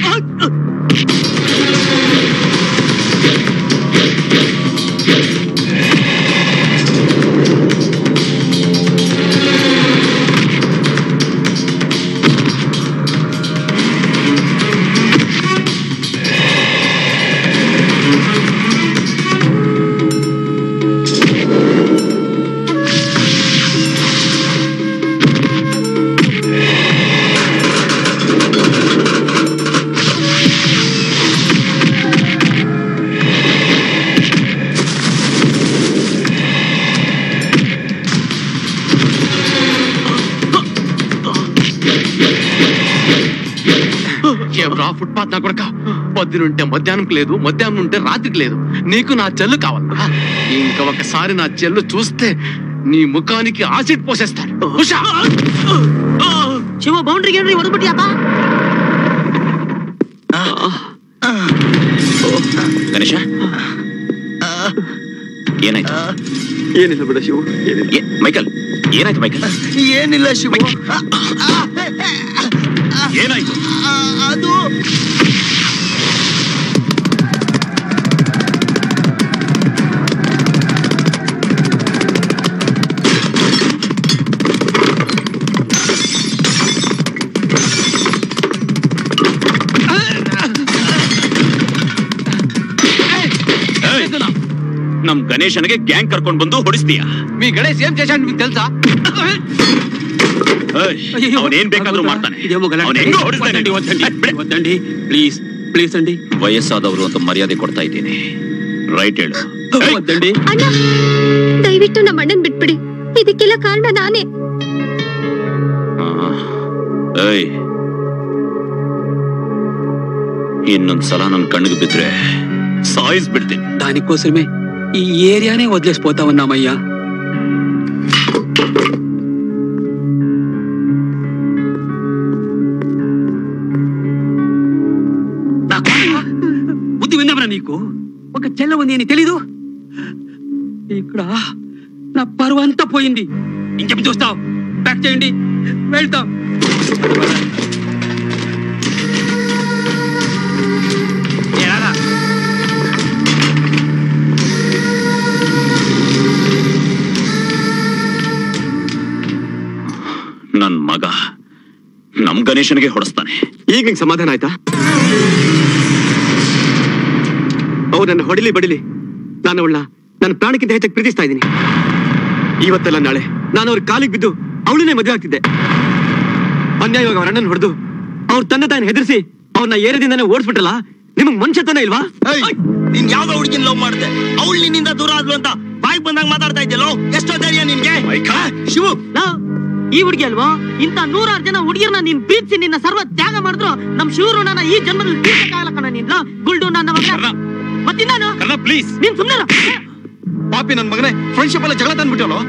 ఎవరా ఫుట్పాత్ నా కొడక పొద్దునుంటే మధ్యాహ్నంకి లేదు మధ్యాహ్నం ఉంటే రాత్రికి లేదు నీకు నా చెల్లు కావాలా ఇంకా ఒకసారి నా చెల్లు చూస్తే నీ ముఖానికి ఆసిడ్ పోసేస్తాను ఉషా!
ಶಿವ ಬೌಂಡ್ರಿ ಗೇಂಡ್ರಿ ಹೊಡೆದ್ಬಿಟ್ಟಿಯಪ್ಪ
ಗಣೇಶ ಏನಾಯ್ತು
ಏನಿಲ್ಲ ಬಿಡ ಶಿವ
ಏ, ಮೈಕಲ್ ಏನಾಯ್ತು ಮೈಕಲ್
ಏನಿಲ್ಲ ಶಿವ
ಏನಾಯ್ತು
ಅದು
ನಮ್ ಗಣೇಶನಿಗೆ ಗ್ಯಾಂಗ್ ಕರ್ಕೊಂಡ್ ಬಂದು ಹೊಡಿಸ್ತೀಯ
మీ గణేష్ ఏం చేశాడు మీకు తెలుసా
ಅವನೇನ್ ಬೇಕಾದ್ರೂ ಮಾಡ್ತಾನೆ
ఇదేమో గలాటೆ.
ಅವ್ನ್ ಹೆಂಗೋ ಹೊಡಿಸ್ತಾನೆ.
వద్దండి, వద్దండి వద్దండి ప్లీజ్ ప్లీజ్ అండి
ವಯಸ್ಸಾದವರು ಅಂತ ಮರ್ಯಾದೆ ಕೊಡ್ತಾ ಇದ್ದೀನಿ ರೈಟ್ ಹೇಳು
వద్దండి
ಅಣ್ಣ ದಯವಿಟ್ಟು ನಮ್ಮ ಅಣ್ಣನ್ ಬಿಟ್ಬಿಡಿ ಇದಕ್ಕೆಲ್ಲ ಕಾರಣ ನಾನೇ
ಆ, ಏಯ್ ಇನ್ನೊಂದ್ಸಲ ನನ್ ಕಣ್ಣಿಗೆ ಬಿದ್ರೆ ಸಾಯಿಸ್ಬಿಡ್ತೀನಿ
దానికోసమే ఈ ఏరియానే వదిలేసిపోతా ఉన్నామయ్యా నాకు బుద్ధి విన్నవరా నీకు ఒక చెల్ల ఉంది అని తెలీదు ఇక్కడ నా పరువు అంతా పోయింది ఇంకేం చూస్తావు ప్యాక్ చేయండి వెళ్తాం
ನಮ್ ಗಣೇಶನಿಗೆ ಹೊಡೆಸ್ತಾನೆ
ಈಗ ನಿಂಗೆ ಸಮಾಧಾನ ಆಯ್ತಾ ಅವ್ರು ನನ್ನ ಹೊಡಿಲಿ ಬಡಿಲಿ ನಾನು ಅವಳ ನನ್ನ ಪ್ರಾಣಕ್ಕಿಂತ ಹೆಚ್ಚಾಗಿ ಪ್ರೀತಿಸ್ತಾ ಇದ್ದೀನಿ ಇವತ್ತೆಲ್ಲ ನಾಳೆ ನಾನು ಅವ್ರ ಕಾಲಿಗೆ ಬಿದ್ದು ಅವಳನ್ನೇ ಮದುವೆ ಆಗ್ತಿದ್ದೆ ಅನ್ಯಾಯವಾಗಿ ಅವ್ರ ಅಣ್ಣನ ಹೊಡೆದು ಅವ್ರ ತಂದೆ ತಾಯಿನ ಹೆದರ್ಸಿ ಅವ್ರನ್ನ ಏರಿಯಾದಿಂದಾನೆ ಓಡಿಸ್ಬಿಟ್ರಲ್ಲ ನಿಮಗ್ ಮನುಷ್ಯತನ ಇಲ್ವಾ
ನೀನ್ ಯಾವ್ದೋ ಹುಡುಗಿನ ಲವ್ ಮಾಡ್ದೆ ಅವಳು ನಿನ್ನಿಂದ ದೂರ ಆದ್ಲು ಅಂತ ಬಾಯಿಗೆ ಬಂದಾಗ ಮಾತಾಡ್ತಾ ಇದ್ದಲ್ಲೋ ಎಷ್ಟೋ ಧೈರ್ಯ ನಿನ್ಗೆ ಆ, ಶಿವು
ಲವ್, ಈ ಹುಡುಗಿ ಅಲ್ವಾ ಇಂತ ನೂರಾರು ಜನ ಹುಡುಗಿಯರನ್ನ ನೀನ್ ಪ್ರೀತಿಸಿ ನಿನ್ನ ಸರ್ವ ತ್ಯಾಗ ಮಾಡಿದ್ರು ನಮ್ ಶಿವರು ನನ್ನ ಈ ಜನ್ಮದಲ್ಲಿ ತೀರ್ಸಕ್ಕಾಗಲ್ಲ ಕಣ ನೀನ್ ಲವ್, ಗುಲ್ಡು ನನ್ನ ಮಗ ಮತ್ತಿನ್ನಾನು
ಪ್ಲೀಸ್
ನೀನ್ ಸುಮ್ನೆ
ಪಾಪಿ ನನ್ ಮಗನೇ ಫ್ರೆಂಡ್ಶಿಪ್ ಎಲ್ಲ ಜಗಳ ತಂದ್ಬಿಟ್ಟಲ್ಲ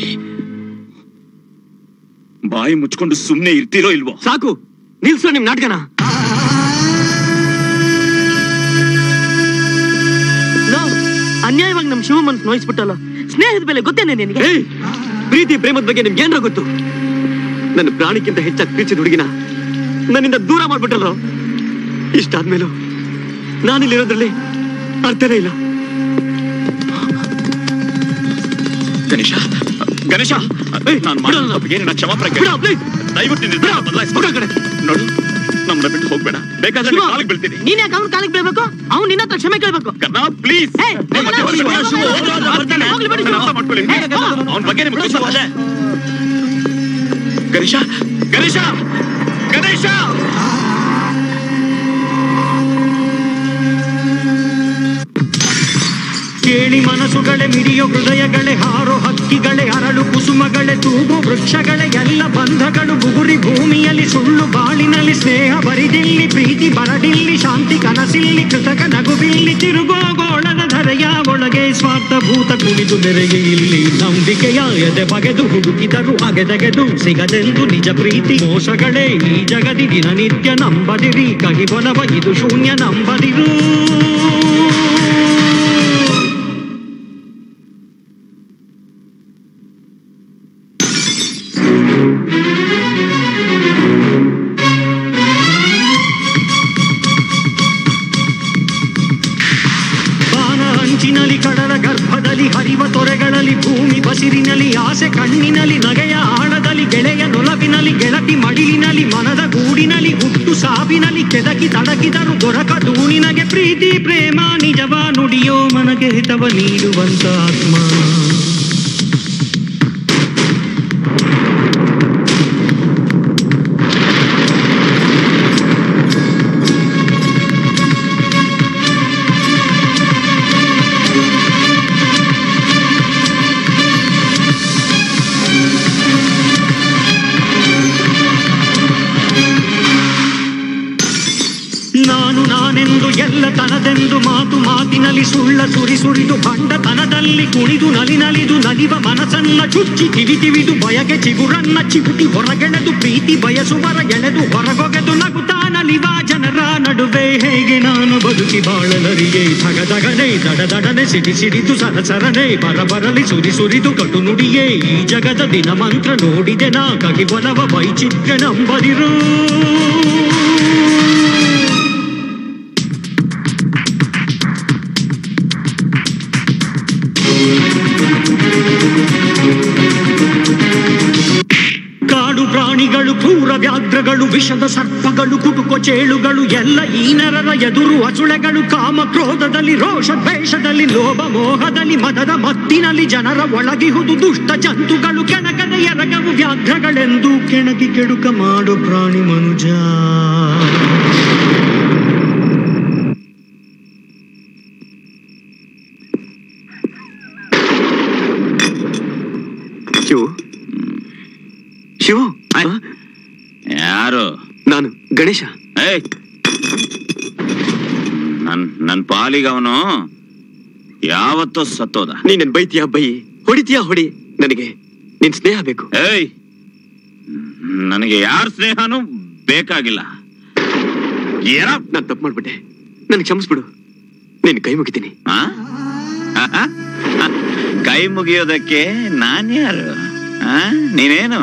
ಬಾಯಿ ಮುಚ್ಕೊಂಡು ಸುಮ್ನೆ ಇರ್ತೀರೋ ಇಲ್ವೋ
ಸಾಕು ನಿಲ್ಸೋ ನಿಮ್ ನಾಟಕನ
ಲವ್, ಅನ್ಯಾಯವಾಗಿ ನಮ್ ಶಿವ ಮನ್ಸ್ ನೋಯಿಸ್ಬಿಟ್ಟಲ್ಲ ಸ್ನೇಹದ ಬೆಲೆ ಗೊತ್ತೇನೆ ನಿನಗೆ
ಏಯ್ ಪ್ರೀತಿ ಪ್ರೇಮದ ಬಗ್ಗೆ ನಿಮ್ಗೆ ಏನ್ರ ಗೊತ್ತು ನನ್ನ ಪ್ರಾಣಕ್ಕಿಂತ ಹೆಚ್ಚಾಗಿ ಪ್ರೀತಿಸಿದ ಹುಡುಗಿನ ನನ್ನಿಂದ ದೂರ ಮಾಡ್ಬಿಟ್ಟಲ್ಲ ಇಷ್ಟಾದ್ಮೇಲೂ ನಾನಿಲ್ಲಿರೋದ್ರಲ್ಲಿ ಅರ್ಥನೇ ಇಲ್ಲ
ಗಣೇಶ ಗಣೇಶ ನಾನು ಮಾಡಿದ ತಪ್ಪಿಗೆ ನಿನ್ನ ಕ್ಷಮಾಪಣೆ ಕೇಳು. ದಯವಿಟ್ಟು ನಿನ್ನ ನಿರ್ಧಾರ ಬದಲಾಯಿಸ್ಬೇಡ. ನೋಡು ನಮ್ಮನ್ನ ಬಿಟ್ಟು ಹೋಗ್ಬೇಡ ಬೇಕಾದ್ರೆ ನಿನ್ನ ಕಾಲಿಗೆ ಬೀಳ್ತೀನಿ
ನೀನ್ ಯಾಕೆ ಅವ್ನ ಕಾಲಿಗೆ ಬೀಳ್ಬೇಕು ಅವ್ನು ನಿನ್ನ ಹತ್ರ ಕ್ಷಮೆ ಕೇಳ್ಬೇಕು
ಕರ್ಣ ಪ್ಲೀಸ್ ಅವನ ಬಗ್ಗೆ ನಿಮ್ಗೆ ಗೊತ್ತಲ್ಲ? ಗಣೇಶ ಗಣೇಶ ಗಣೇಶ
ಕೇಳಿ ಮನಸ್ಸುಗಳೇ ಮಿಡಿಯೋ ಹೃದಯಗಳೇ ಹಾರೋ ಹಕ್ಕಿಗಳೇ ಅರಳು ಕುಸುಮಗಳೇ ತೂಗು ವೃಕ್ಷಗಳೇ ಎಲ್ಲ ಬಂಧಗಳು ಬುಗುರಿ ಭೂಮಿಯಲ್ಲಿ ಸುಳ್ಳು ಬಾಳಿನಲ್ಲಿ ಸ್ನೇಹ ಬರಿದಿಲ್ಲಿ ಪ್ರೀತಿ ಬರಡಿಲ್ಲಿ ಶಾಂತಿ ಕನಸಿಲ್ಲಿ ಕೃತಕ ನಗುವಿಲ್ಲಿ ತಿರುಗೋ ಗೋಳದ ಧರೆಯ ಒಳಗೆ ಸ್ವಾರ್ಥ ಭೂತ ಕುಣಿದು ನೆರೆಗೆ ಇಲ್ಲಿ ನಂಬಿಕೆಯ ಎದೆ ಬಗೆದು ಹುಡುಕಿದರು ಅಗೆದಗೆದು ಸಿಗದೆಂದು ನಿಜ ಪ್ರೀತಿ ಮೋಸಗಳೇ ಈ ಜಗದಿ ದಿನನಿತ್ಯ ನಂಬದಿರಿ ಕಹಿಬೊಲವ ಇದು ಶೂನ್ಯ ನಂಬದಿರು ಬಾನ ಅಂಚಿನಲ್ಲಿ ಕಡಲ ಗರ್ಭದಲ್ಲಿ ಹರಿವ ತೊರೆಗಳಲ್ಲಿ ಭೂಮಿ ಬಸಿರಿನಲ್ಲಿ ಆಸೆ ಕಣ್ಣಿನಲ್ಲಿ ನಗೆಯ ಆಳದಲ್ಲಿ ಗೆಳೆಯ ನೊಲವಿನಲ್ಲಿ ಗೆಳತಿ ಮಡಿಲಿನಲ್ಲಿ ಮನದ ಗೂಡಿನಲ್ಲಿ ಹುಟ್ಟು ಸಾವಿನಲ್ಲಿ ಕೆದಕಿ ತಡಕಿದರು ದೊರಕ ದೂಣಿನಗೆ ಪ್ರೀತಿ ಪ್ರೇಮ ನಿಜವ ನುಡಿಯೋ ಮನಗೆ ಹಿತವ ನೀಡುವಂತ ಆತ್ಮ ನಾನು ನಾನೆಂದು ಎಲ್ಲ ತನದೆಂದು ಮಾತು ಮಾತಿನಲ್ಲಿ ಸುಳ್ಳ ಸುರಿ ಸುರಿದು ಬಂಡತನದಲ್ಲಿ ಕುಣಿದು ನಲಿ ನಲಿದು ನಲಿವ ಮನಸ್ಸನ್ನ ಚುಚ್ಚಿ ತಿವಿ ತಿವಿದು ಬಯಕೆ ಚಿಗುರನ್ನ ಚಿಗುಟಿ ಹೊರಗೆಳೆದು ಪ್ರೀತಿ ಬಯಸುವರ ಎಳೆದು ಹೊರಗೊಗೆದು ನಗುತ್ತಾ ನಲಿವ ಜನರ ನಡುವೆ ಹೇಗೆ ನಾನು ಬದುಕಿ ಬಾಳಲರಿಯೇ ಧಗಧಗನೆ ದಡದಡನೆ ಸಿಡಿ ಸಿಡಿದು ಸರಸರನೆ ಬರಬರಲಿ ಸುರಿ ಸುರಿದು ಕಟು ನುಡಿಯೇ ಈ ಜಗದ ದಿನ ಮಂತ್ರ ನೋಡಿದೆ ನಾ ಕಗಿ ಬಲವ ವೈಚಿತ್ರ್ಯ ನಂಬದಿರು ಕಾಡು ಪ್ರಾಣಿಗಳು ಕ್ರೂರ ವ್ಯಾಘ್ರಗಳು ವಿಷದ ಸರ್ಪಗಳು ಕುಟುಕ ಚೇಳುಗಳು ಎಲ್ಲ ಈ ನರರ ಎದುರು ಅಸುಳೆಗಳು ಕಾಮ ಕ್ರೋಧದಲ್ಲಿ ರೋಷ ದ್ವೇಷದಲ್ಲಿ ಲೋಭ ಮೋಹದಲ್ಲಿ ಮದದ ಮತ್ತಿನಲ್ಲಿ ಜನರ ಒಳಗಿಹುದು ದುಷ್ಟ ಜಂತುಗಳು ಕೆಣಕದ ಎರಗವು ವ್ಯಾಘ್ರಗಳೆಂದು ಕೆಣಕಿ ಕೆಡುಕ ಮಾಡು ಪ್ರಾಣಿ ಮನುಜ
ಶಿವು ಶಿವು
ಯಾರು
ನಾನು ಗಣೇಶ
ಏಯ್ ನನ್ ನನ್ ಪಾಲಿಗೆ ಅವನು ಯಾವತ್ತೋ ಸತ್ತೋದ
ನೀ ನನ್ ಬೈತೀಯ ಬೈ ಹೊಡಿತೀಯ ಹೊಡಿ ನನಗೆ ನಿನ್ ಸ್ನೇಹ ಬೇಕು
ಏಯ್ ನನಗೆ ಯಾರ ಸ್ನೇಹನೂ ಬೇಕಾಗಿಲ್ಲ ಏನ
ನಾನ್ ತಪ್ಪು ಮಾಡ್ಬಿಟ್ಟೆ ನನ್ ಕ್ಷಮಿಸ್ಬಿಡು ನಿನ್ ಕೈ ಮುಗಿತೀನಿ
ಆ? ಕೈ ಮುಗಿಯೋದಕ್ಕೆ ನಾನ್ಯಾರು ಆ? ನೀನೇನು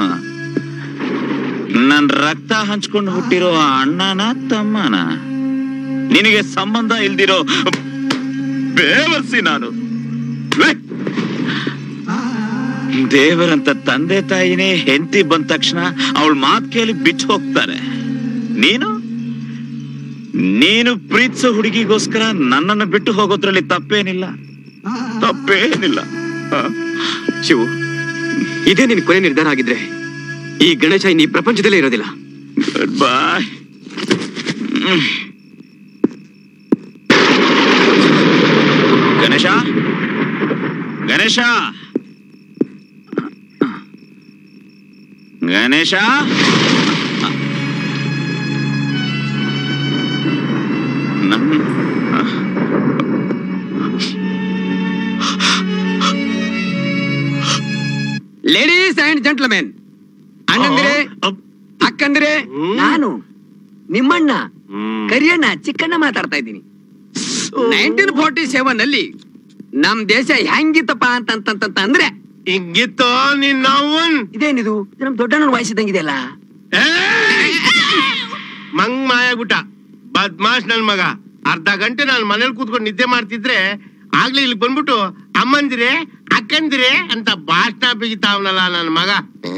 ನನ್ ರಕ್ತ ಹಂಚ್ಕೊಂಡು ಹುಟ್ಟಿರೋ ಅಣ್ಣನ ತಮ್ಮನ ನಿನಗೆ ಸಂಬಂಧ ಇಲ್ದಿರೋ ಬೇವರ್ಸಿ ನಾನು ಲೇ! ದೇವರಂತ ತಂದೆ ತಾಯಿನೇ ಹೆಂಡತಿ ಬಂದ ತಕ್ಷಣ ಅವಳ ಮಾತ್ ಕೇಳಿ ಬಿಟ್ಟು ಹೋಗ್ತಾರೆ ನೀನು ನೀನು ಪ್ರೀತಿಸೋ ಹುಡುಗಿಗೋಸ್ಕರ ನನ್ನನ್ನು ಬಿಟ್ಟು ಹೋಗೋದ್ರಲ್ಲಿ ತಪ್ಪೇನಿಲ್ಲ ತಪ್ಪೇನಿಲ್ಲ ಹ?
ಶಿವು ಇದೇ ನಿನ್ ಕೊನೆ ನಿರ್ಧಾರ ಆಗಿದ್ರೆ ಈ ಗಣೇಶ ಇನ್ನು ಈ ಪ್ರಪಂಚದಲ್ಲೇ ಇರೋದಿಲ್ಲ
ಗುಡ್ ಬಾಯ್ ಗಣೇಶ ಗಣೇಶ ಗಣೇಶ ನನ್-
ಲೇಡೀಸ್ ಅಂಡ್ ಜೆಂಟ್ಲ್ಮೆನ್ ಅಣ್ಣಂದಿರೆ ಅಕ್ಕಂದಿರೆ ನಾನು ನಿಮ್ಮಣ್ಣ ಕರಿಯಣ್ಣ ಚಿಕ್ಕಣ್ಣ ಮಾತಾಡ್ತಾ ಇದ್ದೀನಿ ನೈನ್ಟೀನ್ ಫೋರ್ಟಿ ಸೆವೆನ್ ಅಲ್ಲಿ ನಮ್ ದೇಶ ಹೆಂಗಿತ್ತಪ್ಪ ಅಂತಂತಂತ ಅಂದ್ರೆ
ಹಿಂಗಿತ್ತು ನಿನ್ನ
ಇದೇನಿದು ಇದು ನಮ್ ದೊಡ್ಡಣ್ಣ ವಯಸ್ಸಿದಂಗಿದೆಯಲ್ಲ
ಮಂಗ್ ಮಾಯಾಗುಟ ಬದ್ಮಾಶ್ ನನ್ ಮಗ ಅರ್ಧ ಗಂಟೆ ನಾನು ಮನೇಲಿ ಕೂತ್ಕೊಂಡು ನಿದ್ದೆ ಮಾಡ್ತಿದ್ರೆ ಆಗ್ಲೇ ಇಲ್ಲಿ ಬಂದ್ಬಿಟ್ಟು ಅಮ್ಮಂದಿರೆ ಅಕ್ಕಂದಿರೆ ಅಂತ ಭಾಷಣ ಬಿಗಿತಾವನಲ್ಲ ನನ್ ಮಗ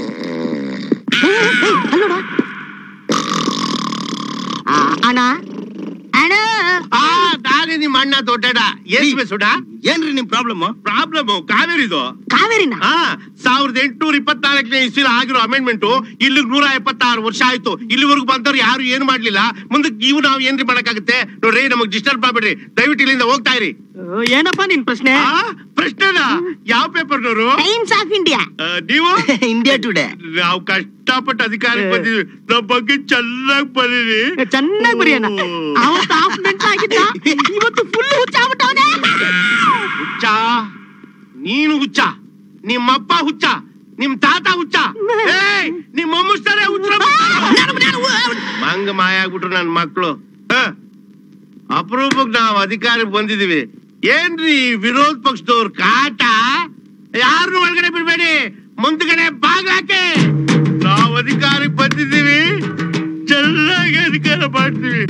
ಅಣ್ಣ ಅಣ್ಣ
ಆ ದಾರಿ ನಿಮ್ ಅಣ್ಣ ದೊಡ್ಡಡ ಏನ್ ಸುಡ
ಏನ್ರಿ ನಿಮ್ ಪ್ರಾಬ್ಲಮ್
ಪ್ರಾಬ್ಲಮ್ ಕಾವೇರಿದು
ಕಾವೇರಿನ
ಹಾ ಸಾವಿರದ ಎಂಟುನೂರ ಇಪ್ಪತ್ನಾಲ್ಕನೇ ಇಸ್ವಿಲ ಆಗಿರೋ ಅಮೆಂಡ್ಮೆಂಟ್ ಇಲ್ಲಿ ನೂರ ಎಪ್ಪತ್ತಾರು ವರ್ಷ ಆಯ್ತು ಇಲ್ಲಿವರೆಗೂ ಬಂದವ್ರು ಯಾರು ಏನು ಮಾಡ್ಲಿಲ್ಲ ಮುಂದಕ್ಕೆ ಇವು ನಾವು ಏನ್ರಿ ಮಾಡಕ್ಕಾಗುತ್ತೆ ನೋಡ್ರಿ ನಮಗ್ ಡಿಸ್ಟರ್ಬ್ ಮಾಡ್ಬೇಡ್ರಿ ದಯವಿಟ್ಟು ಇಲ್ಲಿಂದ ಹೋಗ್ತಾ ಇರಿ
ಏನಪ್ಪ ನಿನ್ ಪ್ರಶ್ನೆ
ಪ್ರಶ್ನೆನಾ ಯಾವ ಪೇಪರ್ನವರು
ಟೈಮ್ಸ್ ಆಫ್ ಇಂಡಿಯಾ
ನೀವು
ಇಂಡಿಯಾ ಟುಡೇ
ನಾವು ಕಷ್ಟಪಟ್ಟು ಅಧಿಕಾರಕ್ಕೆ ಬಂದಿದ್ವಿ ನಮ್ಮ ಬಗ್ಗೆ ಚೆನ್ನಾಗಿ ಬರೀರಿ
ಚೆನ್ನಾಗಿ ಬರೆಯೋಣ ಅವತ್ತು ಹಾಫ್ ಮಿನಿಟ್ ಆಗಿದ್ದ ಇವತ್ತು ಫುಲ್ ಹುಚ್ಚಾಗ್ಬಿಟ್ಟವನೆ
ಹುಚ್ಚ ನೀನು ಹುಚ್ಚ ನಿಮ್ಮಪ್ಪ ಹುಚ್ಚ ನಿಮ್ ತಾತ ಹುಚ್ಚ ಏಯ್ ನಿಮ್ ಮೊಮ್ಮಸ್ತಾರೆ ಹುಚ್ಚ ಮಂಗ ಮಾಯ ಆಗ್ಬಿಟ್ರು ನನ್ ಮಕ್ಳು ಹ? ಅಪರೂಪಕ್ ನಾವ್ ಅಧಿಕಾರಕ್ಕೆ ಬಂದಿದೀವಿ ಏನ್ರಿ ಈ ವಿರೋಧ ಪಕ್ಷದವ್ರ ಕಾಟ ಯಾರನ್ನು ಒಳಗಡೆ ಬಿಡ್ಬೇಡಿ ಮುಂದ್ಗಡೆ ಬಾಗ್ಲಾಕೆ ನಾವ್ ಅಧಿಕಾರಕ್ಕೆ ಬಂದಿದ್ದೀವಿ ಚೆನ್ನಾಗಿ ಅಧಿಕಾರ ಮಾಡ್ತೀವಿ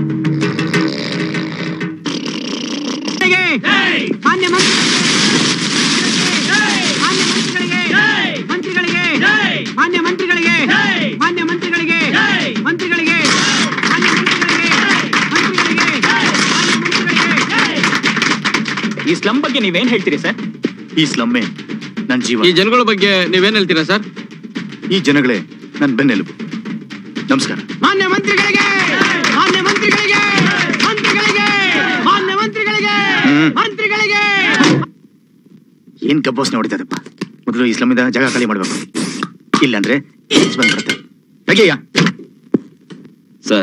ಮಾನ್ಯ ಮಂತ್ರಿಗಳಿಗೆ ಮಾನ್ಯ ಮಂತ್ರಿಗಳಿಗೆ ಮಾನ್ಯ ಮಂತ್ರಿಗಳಿಗೆ ಮಂತ್ರಿಗಳಿಗೆ
ಈ ಸ್ಲಮ್ ಬಗ್ಗೆ ನೀವೇನ್ ಹೇಳ್ತೀರಿ ಸರ್
ಈ ಸ್ಲಮ್ಮೆ ನನ್ ಜೀವ
ಈ ಜನಗಳ ಬಗ್ಗೆ ನೀವೇನ್ ಹೇಳ್ತೀರಾ ಸರ್
ಈ ಜನಗಳೇ ನನ್ ಬೆನ್ನೆಲುಬು ನಮಸ್ಕಾರ
ಮಾನ್ಯ ಮಂತ್ರಿಗಳಿಗೆ ಮಾನ್ಯ ಮಂತ್ರಿಗಳಿಗೆ ಮಂತ್ರಿಗಳಿಗೆ ಮಾನ್ಯ ಮಂತ್ರಿಗಳಿಗೆ
ಹ್ಮ್.
ಮಂತ್ರಿಗಳಿಗೆ
ಏನ್ ಕಬ್ಬೋಸ್ನೆ ಹೊಡಿತದಪ್ಪ ಮೊದಲು ಈ ಸ್ಲಮ್ಮಿಂದ ಜಾಗ ಖಾಲಿ ಮಾಡ್ಬೇಕು ಇಲ್ಲಾಂದ್ರೆ ಈಚ್ ಬಂದ್ಬಿಡುತ್ತೆ ತೆಗೆಯ
ಸರ್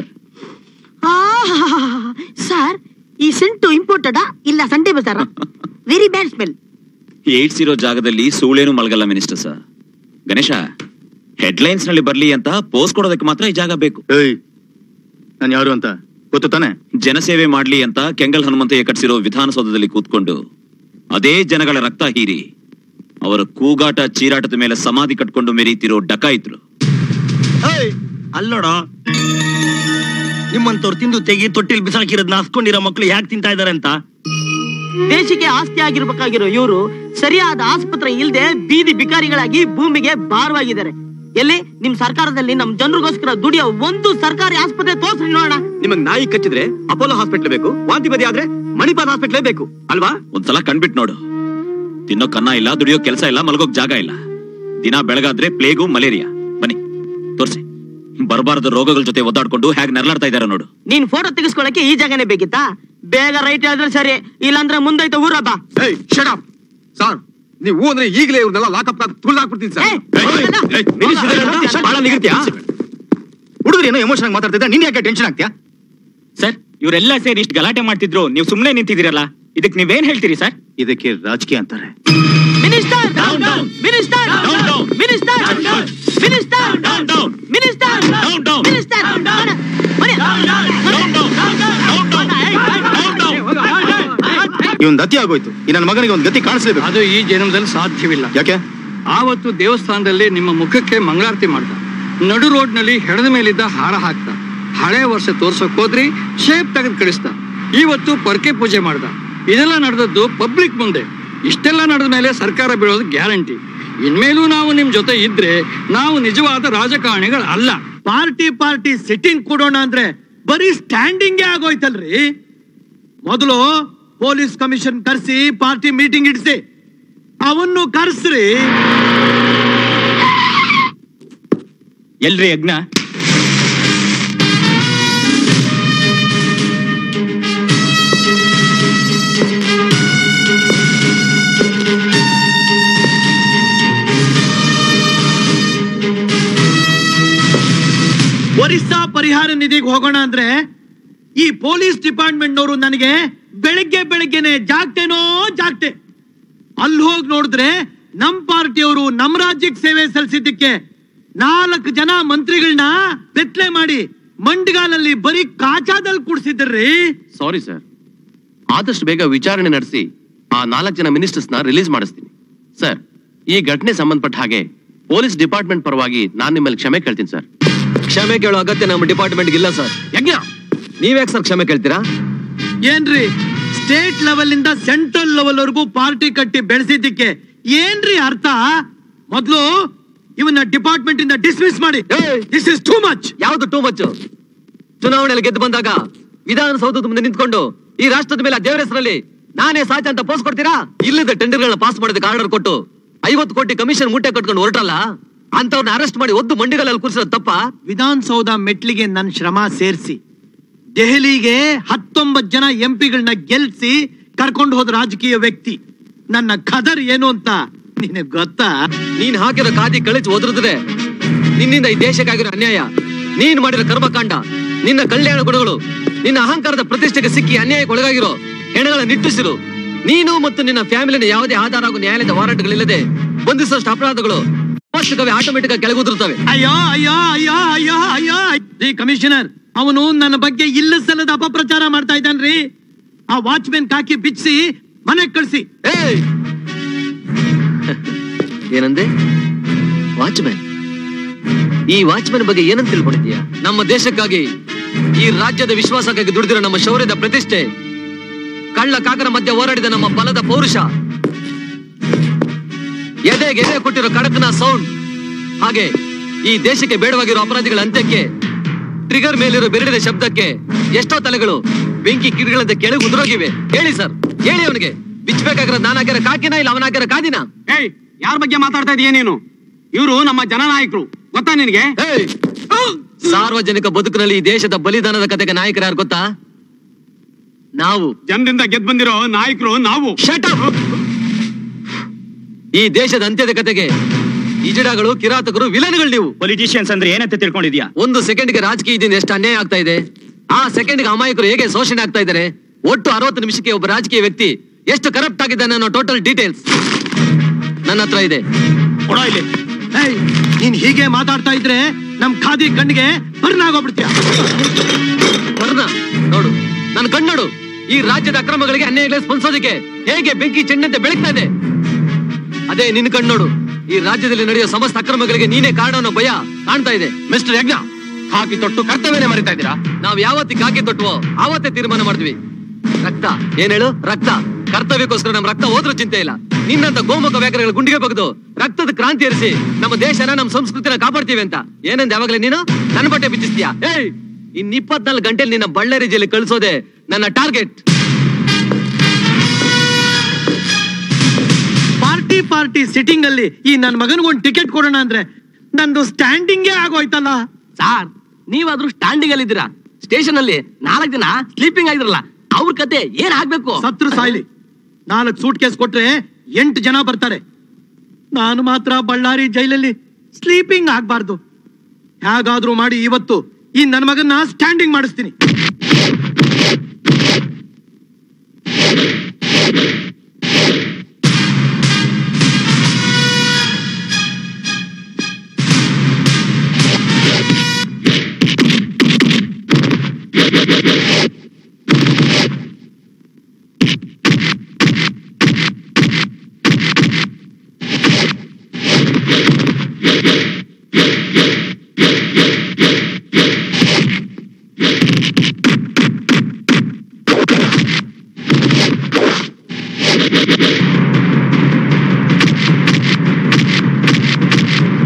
ಸರ್ ಈ ಸೆಂಟು ಇಂಪೋರ್ಟೆಡಾ ಇಲ್ಲ ಸಂಡೆ ಬಜಾರ ವೆರಿ ಬ್ಯಾಡ್ ಸ್ಮೆಲ್
ಏಡ್ಸ್ ಇರೋ ಜಾಗದಲ್ಲಿ ಸೂಳೇನು ಮಲಗಲ್ಲ ಮಿನಿಸ್ಟರ್ ಸರ್ ಗಣೇಶ ಹೆಡ್ಲೈನ್ಸ್ ನಲ್ಲಿ ಬರ್ಲಿ ಅಂತ ಪೋಸ್ಟ್ ಕೊಡೋದಕ್ಕೆ ಮಾತ್ರ ಈ ಜಾಗ ಬೇಕು
ನಾನು ಯಾರು ಅಂತ ಗೊತ್ತು ತಾನೆ
ಜನಸೇವೆ ಮಾಡ್ಲಿ ಅಂತ ಕೆಂಗಲ್ ಹನುಮಂತಯ್ಯ ಕಟ್ಸಿರೋ ವಿಧಾನಸೌಧದಲ್ಲಿ ಕೂತ್ಕೊಂಡು ಅದೇ ಜನಗಳ ರಕ್ತ ಹೀರಿ ಅವರ ಕೂಗಾಟ ಚೀರಾಟದ ಮೇಲೆ ಸಮಾಧಿ ಕಟ್ಕೊಂಡು ಮೆರೀತಿರೋ ಡಕಾಯಿತ್ರು
ಅಲ್ಲೋಡ ನಿಮ್ಮಂತವ್ರು ತಿಂದು ತೆಗಿ ತೊಟ್ಟಿಲ್ ಬಿಸಾಕಿರೋದ್ನ ಹಸ್ಕೊಂಡಿರೋ ಮಕ್ಳು ಯಾಕೆ ತಿಂತಾ ಇದಾರೆ ಅಂತ
ದೇಶಕ್ಕೆ ಆಸ್ತಿ ಆಗಿರ್ಬೇಕಾಗಿರೋ ಇವರು ಸರಿಯಾದ ಆಸ್ಪತ್ರೆ ಇಲ್ಲದೆ ಬೀದಿ ಬಿಕಾರಿಗಳಾಗಿ ಭೂಮಿಗೆ ಭಾರವಾಗಿದ್ದಾರೆ ಎಲ್ಲಿ ನಿಮ್ ಸರ್ಕಾರದಲ್ಲಿ ನಮ್ ಜನರಿಗೋಸ್ಕರ ದುಡಿಯೋ ಒಂದು ಸರ್ಕಾರಿ ಆಸ್ಪತ್ರೆ ತೋರ್ಸ್ರಿ ನೋಡೋಣ
ನಿಮಗ್ ನಾಯಿ ಕಚ್ಚಿದ್ರೆ ಅಪೋಲೋ ಹಾಸ್ಪಿಟ್ಲ್ ಬೇಕು ವಾಂತಿ ಬದಿ ಆದ್ರೆ ಮಣಿಪಾಲ್ ಹಾಸ್ಪಿಟ್ಲೇ ಬೇಕು ಅಲ್ವಾ
ಒಂದ್ಸಲ ಕಣ್ಬಿಟ್ ನೋಡು ತಿನ್ನೋ ಕನ್ನ ಇಲ್ಲ ದುಡಿಯೋ ಕೆಲಸ ಇಲ್ಲ ಮಲಗೋಕ್ ಜಾಗ ಇಲ್ಲ ದಿನ ಬೆಳಗಾದ್ರೆ ಪ್ಲೇಗು ಮಲೇರಿಯಾ ಬನ್ನಿ ತೋರ್ಸಿ ಬರಬಾರದ ರೋಗಗಳ ಜೊತೆ ಒದ್ದಾಡ್ಕೊಂಡು ಹೇಗೆ ನೆರಳಾಡ್ತಾ ಇದಾರೆ ನೋಡು
ನೀನ್ ಫೋಟೋ ತೆಗಿಸ್ಕೊಳಕ್ಕೆ ಈ ಜಾಗನೇ ಬೇಕಿತ್ತಾ ಬೇಗ ರೈಟ್ ಹೇಳಿದ್ರೆ ಸರಿ ಇಲ್ಲಾಂದ್ರೆ ಮುಂದೈತೆ ಊರ ಬಾ
ಸರ್ ನೀವು ಅಂದ್ರೆ ಈಗಲೇ ಇವ್ರನ್ನೆಲ್ಲ ಲಾಕಪ್ ತುಳ್ದಾಕ್ಬಿಡ್ತೀನಿ ಸರ್
ಬಹಳ ನಿಗತ್ಯ ಹುಡುಗರು ಏನೋ ಎಮೋಷನ್ ಮಾತಾಡ್ತಿದ್ದ ನೀನ್ ಯಾಕೆ ಟೆನ್ಷನ್ ಆಗ್ತೀಯಾ
ಸರ್ ಇವರೆಲ್ಲ ಸೇರಿ ಇಷ್ಟು ಗಲಾಟೆ ಮಾಡ್ತಿದ್ರು ನೀವು ಸುಮ್ನೆ ನಿಂತಿದ್ದೀರಲ್ಲ ಇದಕ್ಕೆ ನೀವೇನ್ ಹೇಳ್ತೀರಿ ಸರ್
ಇದಕ್ಕೆ ರಾಜಕೀಯ ಅಂತಾರೆ
minister minister minister minister minister minister
ಇವನ್ ಅತಿ ಆಗೋಯ್ತು ಈ ನನ್ನ ಮಗನಿಗೆ ಒಂದು ಗತಿ ಕಾಣಿಸ್ಲೇಬೇಕು
ಅದು ಈ ಜನ್ಮದಲ್ಲಿ ಸಾಧ್ಯವಿಲ್ಲ
ಯಾಕೆ
ಆವತ್ತು ದೇವಸ್ಥಾನದಲ್ಲಿ ನಿಮ್ಮ ಮುಖಕ್ಕೆ ಮಂಗಳಾರತಿ ಮಾಡ್ದ ನಡು ರೋಡ್ನಲ್ಲಿ ಹೆಣದ ಮೇಲಿದ್ದ ಹಾರ ಹಾಕ್ದ ಹಳೆ ವರ್ಷ ತೋರ್ಸಕ್ ಹೋದ್ರಿ ಶೇಪ್ ತೆಗೆದು ಕಳಿಸ್ದ ಇವತ್ತು ಪೊರ್ಕೆ ಪೂಜೆ ಮಾಡ್ದ ಇದೆಲ್ಲ ನಡೆದದ್ದು ಪಬ್ಲಿಕ್ ಮುಂದೆ ಇಷ್ಟೆಲ್ಲ ನಡೆದ ಮೇಲೆ ಸರ್ಕಾರ ಬೀಳೋದು ಗ್ಯಾರಂಟಿ ಇನ್ಮೇಲೂ ನಾವು ನಿಮ್ ಜೊತೆ ಇದ್ರೆ ನಾವು ನಿಜವಾದ ರಾಜಕಾರಣಿಗಳು ಅಲ್ಲ
ಪಾರ್ಟಿ ಪಾರ್ಟಿ ಸಿಟ್ಟಿಂಗ್ ಕೊಡೋಣ ಅಂದ್ರೆ ಬರೀ ಸ್ಟ್ಯಾಂಡಿಂಗ್ ಆಗೋಯ್ತಲ್ರಿ ಮೊದಲು ಪೊಲೀಸ್ ಕಮಿಷನ್ ಕರೆಸಿ ಪಾರ್ಟಿ ಮೀಟಿಂಗ್ ಇಡಿಸಿ ಅವನ್ನು ಕರ್ಸ್ರಿ
ಎಲ್ರಿ ಯಜ್ಞ
ಒರಿಸ್ಸಾ ಪರಿಹಾರ ನಿಧಿಗೆ ಹೋಗೋಣ ಅಂದ್ರೆ ಈ ಪೊಲೀಸ್ ಡಿಪಾರ್ಟ್ಮೆಂಟ್ನವರು ನನಗೆ ಬೆಳಗ್ಗೆ ಬೆಳಗ್ಗೆನೆ ಜಾಗ್ತೇನೋ ಜಾಗ್ತೆ ಅಲ್ಲಿ ಹೋಗಿ ನೋಡಿದ್ರೆ ನಮ್ ಪಾರ್ಟಿಯವರು ನಮ್ ರಾಜ್ಯಕ್ಕೆ ಸೇವೆ ಸಲ್ಲಿಸಿದ್ದಕ್ಕೆ ನಾಲ್ಕು ಜನ ಮಂತ್ರಿಗಳನ್ನ ಬೆತ್ತಲೆ ಮಾಡಿ ಮಂಡ್ಗಾಲಲ್ಲಿ ಬರೀ ಕಾಚಾದಲ್ಲಿ ಕೂಡ್ಸಿದ್ರಿ
ಸಾರಿ ಸರ್ ಆದಷ್ಟು ಬೇಗ ವಿಚಾರಣೆ ನಡೆಸಿ ಆ ನಾಲ್ಕು ಜನ ಮಿನಿಸ್ಟರ್ಸ್ ನ ರಿಲೀಸ್ ಮಾಡಿಸ್ತೀನಿ ಸರ್ ಈ ಘಟನೆ ಸಂಬಂಧಪಟ್ಟ ಹಾಗೆ ಪೊಲೀಸ್ ಡಿಪಾರ್ಟ್ಮೆಂಟ್ ಪರವಾಗಿ ನಾನು ನಿಮ್ಮಲ್ಲಿ ಕ್ಷಮೆ ಕೇಳ್ತೀನಿ ಸರ್
ಕ್ಷಮೆ ಕೇಳೋ ಅಗತ್ಯ ನಮ್ಮ ಡಿಪಾರ್ಟ್ಮೆಂಟ್ ಇಲ್ಲ ಸರ್
ಯಜ್ಞ
ನೀವ್ಯಾಕೆ ಸರ್ ಕ್ಷಮೆ ಕೇಳ್ತೀರಾ
ಏನ್ರಿ ಸ್ಟೇಟ್ ಲೆವೆಲ್ ಇಂದ ಸೆಂಟ್ರಲ್ ಲೆವೆಲ್ ವರೆಗೂ ಪಾರ್ಟಿ ಕಟ್ಟಿ ಬೆಳೆಸಿದ್ದಕ್ಕೆ ಏನ್ರಿ ಅರ್ಥ ಮೊದಲು ಇವನ್ನ ಡಿಪಾರ್ಟ್ಮೆಂಟ್ ಇಂದ ಡಿಸ್ಮಿಸ್ ಮಾಡಿ ದಿಸ್ ಇಸ್ ಟೂ ಮಚ್
ಯಾವ್ದು ಟೂ ಮಚ್ ಚುನಾವಣೆಯಲ್ಲಿ ಗೆದ್ದು ಬಂದಾಗ ವಿಧಾನಸೌಧದ ಮುಂದೆ ನಿಂತ್ಕೊಂಡು ಈ ರಾಷ್ಟ್ರದ ಮೇಲೆ ಆ ದೇವರ ಹೆಸರಲ್ಲಿ ನಾನೇ ಸಾಚ ಅಂತ ಪೋಸ್ ಕೊಡ್ತೀರಾ ಇಲ್ಲದ ಟೆಂಡರ್ಗಳನ್ನ ಪಾಸ್ ಮಾಡೋದಕ್ಕೆ ಆರ್ಡರ್ ಕೊಟ್ಟು ಐವತ್ತು ಕೋಟಿ ಕಮಿಷನ್ ಮೂಟೆ ಕಟ್ಕೊಂಡು ಹೊರಟಲ್ಲ ಅಂತವ್ರನ್ನ ಅರೆಸ್ಟ್ ಮಾಡಿ ಒದ್ದು ಮಂಡಿಗಳಲ್ಲಿ ಕೂರಿಸೋದು ತಪ್ಪ
ವಿಧಾನಸೌಧ ಮೆಟ್ಲಿಗೆ ನನ್ನ ಶ್ರಮ ಸೇರಿಸಿ ದೆಹಲಿಗೆ ಹತ್ತೊಂಬತ್ತು ಜನ ಎಂಪಿಗಳನ್ನ ಗೆಲ್ಸಿ ಕರ್ಕೊಂಡು ಹೋದ ರಾಜಕೀಯ ವ್ಯಕ್ತಿ ನನ್ನ ಖದರ್ ಏನು ಅಂತ ನಿನಗ್ ಗೊತ್ತಾ
ನೀನ್ ಹಾಕಿರೋ ಖಾದಿ ಕಳಿಸಿ ಒದರಿದ್ರೆ ನಿನ್ನಿಂದ ಈ ದೇಶಕ್ಕಾಗಿರೋ ಅನ್ಯಾಯ ನೀನ್ ಮಾಡಿರೋ ಕರ್ಮಕಾಂಡ ನಿನ್ನ ಕಲ್ಯಾಣ ಗುಣಗಳು ನಿನ್ನ ಅಹಂಕಾರದ ಪ್ರತಿಷ್ಠೆಗೆ ಸಿಕ್ಕಿ ಅನ್ಯಾಯಕ್ಕೆ ಒಳಗಾಗಿರೋ ಹೆಣಗಳ ನಿಟ್ಟುಸಿರು ನೀನು ಮತ್ತು ನಿನ್ನ ಫ್ಯಾಮಿಲಿನ ಯಾವುದೇ ಆಧಾರ ಹಾಗೂ ನ್ಯಾಯಾಲಯದ ವಾರಂಟ್ಗಳಿಲ್ಲದೆ ಬಂಧಿಸುವಷ್ಟು ಅಪರಾಧಗಳು ಅವಶ್ಯಕವೇ ಆಟೋಮೆಟಿಕ್ ಆಗಿ ಕೆಳಗುದಿರುತ್ತವೆ
ಅಯ್ಯೋ ಅಯ್ಯೋ ಅಯ್ಯೋ ಅಯ್ಯೋ ಅಯ್ಯೋ ರೀ ಕಮಿಷನರ್ ಅವನು ನನ್ನ ಬಗ್ಗೆ ಇಲ್ಲ ಸಲ್ಲದ ಅಪಪ್ರಚಾರ ಮಾಡ್ತಾ ಇದ್ದಾನ್ರಿ ಆ ವಾಚ್ಮೆನ್ ಕಾಕಿ ಬಿಚ್ಚಿಸಿ ಮನೆಗ್ ಕಳ್ಸಿ
ಏನಂದೆ ವಾಚ್ಮ್ಯಾನ್ ಈ ವಾಚ್ಮ್ಯಾನ್ ಬಗ್ಗೆ ಏನಂತ ತಿಳ್ಕೊಂಡಿದ್ದೀಯಾ ನಮ್ಮ ದೇಶಕ್ಕಾಗಿ ಈ ರಾಜ್ಯದ ವಿಶ್ವಾಸಕ್ಕಾಗಿ ದುಡಿದಿರೋ ನಮ್ಮ ಶೌರ್ಯದ ಪ್ರತಿಷ್ಠೆ ಕಳ್ಳ ಕಾಕರ ಮಧ್ಯೆ ಹೋರಾಡಿದ ನಮ್ಮ ಬಲದ ಪೌರುಷ ಎದೆಗೆ ಎದೆ ಕೊಟ್ಟಿರೋ ಕಡಕನ ಸೌಂಡ್ ಹಾಗೆ ಈ ದೇಶಕ್ಕೆ ಬೇಡವಾಗಿರೋ ಅಪರಾಧಿಗಳ ಅಂತ್ಯಕ್ಕೆ ಟ್ರಿಗರ್ ಮೇಲಿರೋ ಬೆರಳಿದ ಶಬ್ದಕ್ಕೆ ಎಷ್ಟೋ ತಲೆಗಳು ಬೆಂಕಿ ಕಿಡಿಗಳಂತೆ ಕೆಳಗೆ ಉದುರೋಗಿವೆ ಹೇಳಿ ಸರ್ ಹೇಳಿ ಅವನಿಗೆ ಬಿಚ್ಚಬೇಕಾಗಿರೋ ನಾನು ಹಾಕಿರೋ ಕಾಕಿನ ಇಲ್ಲ ಅವನ ಹಾಕಿರೋ ಕಾದಿನ
ಏಯ್ ಯಾರ ಬಗ್ಗೆ ಮಾತಾಡ್ತಾ ಇದೀಯ ನೀನು ಇವರು ನಮ್ಮ ಜನನಾಯಕರು ಗೊತ್ತಾ ನಿನಗೆ
ಸಾರ್ವಜನಿಕ ಬದುಕಿನಲ್ಲಿ ಈ ದೇಶದ ಬಲಿದಾನದ ಕತೆಗೆ ನಾಯಕರು ಯಾರು ಗೊತ್ತಾ ನಾವು
ಜನರಿಂದ ಗೆದ್ ಬಂದಿರೋ ನಾಯಕರು ನಾವು
ಈ ದೇಶದ ಅಂತ್ಯದ ಕತೆಗೆ ಇಜಡಗಳು ಕಿರಾತಕರು ವಿಲನ್ಗಳು ನೀವು
ಪೊಲಿಟಿಷಿಯನ್ಸ್ ಅಂದ್ರೆ ಏನಂತ ತಿಳ್ಕೊಂಡಿದ್ಯಾ
ಒಂದು ಸೆಕೆಂಡ್ಗೆ ರಾಜಕೀಯದಿಂದ ಎಷ್ಟು ಅನ್ಯಾಯ ಆಗ್ತಾ ಇದೆ ಆ ಸೆಕೆಂಡ್ಗೆ ಅಮಾಯಕರು ಹೇಗೆ ಶೋಷಣೆ ಆಗ್ತಾ ಇದ್ದಾರೆ ಒಟ್ಟು ಅರವತ್ತು ನಿಮಿಷಕ್ಕೆ ಒಬ್ಬ ರಾಜಕೀಯ ವ್ಯಕ್ತಿ ಎಷ್ಟು ಕರಪ್ಟ್ ಆಗಿದ್ದಾನೆ ಅನ್ನೋ ಟೋಟಲ್ ಡೀಟೇಲ್ಸ್ ನನ್ನ ಹತ್ರ ಇದೆ
ಕೊಡೋ ಇಲ್ಲಿ ಏಯ್, ನೀನ್ ಹೀಗೆ ಮಾತಾಡ್ತಾ ಇದ್ರೆ ನಮ್ ಖಾದಿ ಕಣ್ಣಿಗೆ ಬರ್ನ್ ಆಗೋಗ್ಬಿಡ್ತೀಯ
ವರ್ಣ ನೋಡು ನನ್ನ ಕಣ್ಣೋಡು ಈ ರಾಜ್ಯದ ಅಕ್ರಮಗಳಿಗೆ ಅನ್ಯಾಯಗಳಿಗೆ ಸ್ಪಂದಿಸೋದಕ್ಕೆ ಹೇಗೆ ಬೆಂಕಿ ಚೆನ್ನಂತೆ ಬೆಳಗ್ತಾ ಇದೆ ಅದೇ ನಿನ್ನ ಕಣ್ಣೋಡು ಈ ರಾಜ್ಯದಲ್ಲಿ ನಡೆಯೋ ಸಮಸ್ತ ಅಕ್ರಮಗಳಿಗೆ ನೀನೇ ಕಾರಣ ಅನ್ನೋ ಭಯ ಕಾಣ್ತಾ ಇದೆ
ಮಿಸ್ಟರ್ ಯಜ್ಞ ಹಾಕಿ ತೊಟ್ಟು ಕರ್ತವ್ಯನೇ ಮರಿತಾ ಇದ್ದೀರಾ
ನಾವ್ ಯಾವತ್ತಿಗೆ ಕಾಕಿ ತೊಟ್ಟವೋ ಆವತ್ತೇ ತೀರ್ಮಾನ ಮಾಡಿದ್ವಿ ರಕ್ತ ಏನ್ ಹೇಳು ರಕ್ತ ಕರ್ತವ್ಯಕ್ಕೋಸ್ಕರ ನಮ್ ರಕ್ತ ಹೋದ್ರೂ ಚಿಂತೆ ಇಲ್ಲ ನಿನ್ನಂತ ಗೋಮುಖ ವ್ಯಾಕರಗಳ ಗುಂಡಿಗೆ ಬಗ್ದು ರಕ್ತದ ಕ್ರಾಂತಿ ಏರಿಸಿ ನಮ್ಮ ದೇಶನ ನಮ್ಮ ಸಂಸ್ಕೃತಿನ ಕಾಪಾಡ್ತೀವಿ ಅಂತ ಏನಂದ ಯಾವಾಗ್ಲೇ ನೀನು ನನ್ನ ಬಟ್ಟೆ ಬಿಚ್ಚಿಸ್ತೀಯಾ ಏಯ್ ಇನ್ ಇಪ್ಪತ್ನಾಲ್ಕು ಗಂಟೆಲಿ ನಿನ್ನ ಬಳ್ಳಾರಿ ಜಿಲ್ಲೆ ಕಳಿಸೋದೆ ನನ್ನ ಟಾರ್ಗೆಟ್
ಪಾರ್ಟಿ ಪಾರ್ಟಿ ಸಿಟ್ಟಿಂಗ್ ಅಲ್ಲಿ ಈ ನನ್ನ ಮಗನಿಗೊಂದು ಟಿಕೆಟ್ ಕೊಡೋಣ ಅಂದ್ರೆ ನಂದು ಸ್ಟ್ಯಾಂಡಿಂಗೇ ಆಗೋಯ್ತಲ್ಲ
ಸಾರ್ ನೀವಾದ್ರೂ ಸ್ಟ್ಯಾಂಡಿಂಗ್ ಅಲ್ಲಿ ಇದ್ದೀರಾ ಸ್ಟೇಷನ್ ಅಲ್ಲಿ ನಾಲ್ಕು ಜನ ಸ್ಲೀಪಿಂಗ್ ಆಗಿದ್ರಲ್ಲ ಅವ್ರ ಕತೆ ಏನ್ ಆಗ್ಬೇಕು
ಸತ್ರು ಸಾಯ್ಲಿ ನಾಲ್ಕು ಸೂಟ್ ಕೇಸ್ ಕೊಟ್ರೆ ಎಂಟು ಜನ ಬರ್ತಾರೆ ನಾನು ಮಾತ್ರ ಬಳ್ಳಾರಿ ಜೈಲಲ್ಲಿ ಸ್ಲೀಪಿಂಗ್ ಆಗ್ಬಾರ್ದು ಹೇಗಾದ್ರೂ ಮಾಡಿ ಇವತ್ತು ಈ ನನ್ನ ಮಗನ್ನ ಸ್ಟ್ಯಾಂಡಿಂಗ್ ಮಾಡಿಸ್ತೀನಿ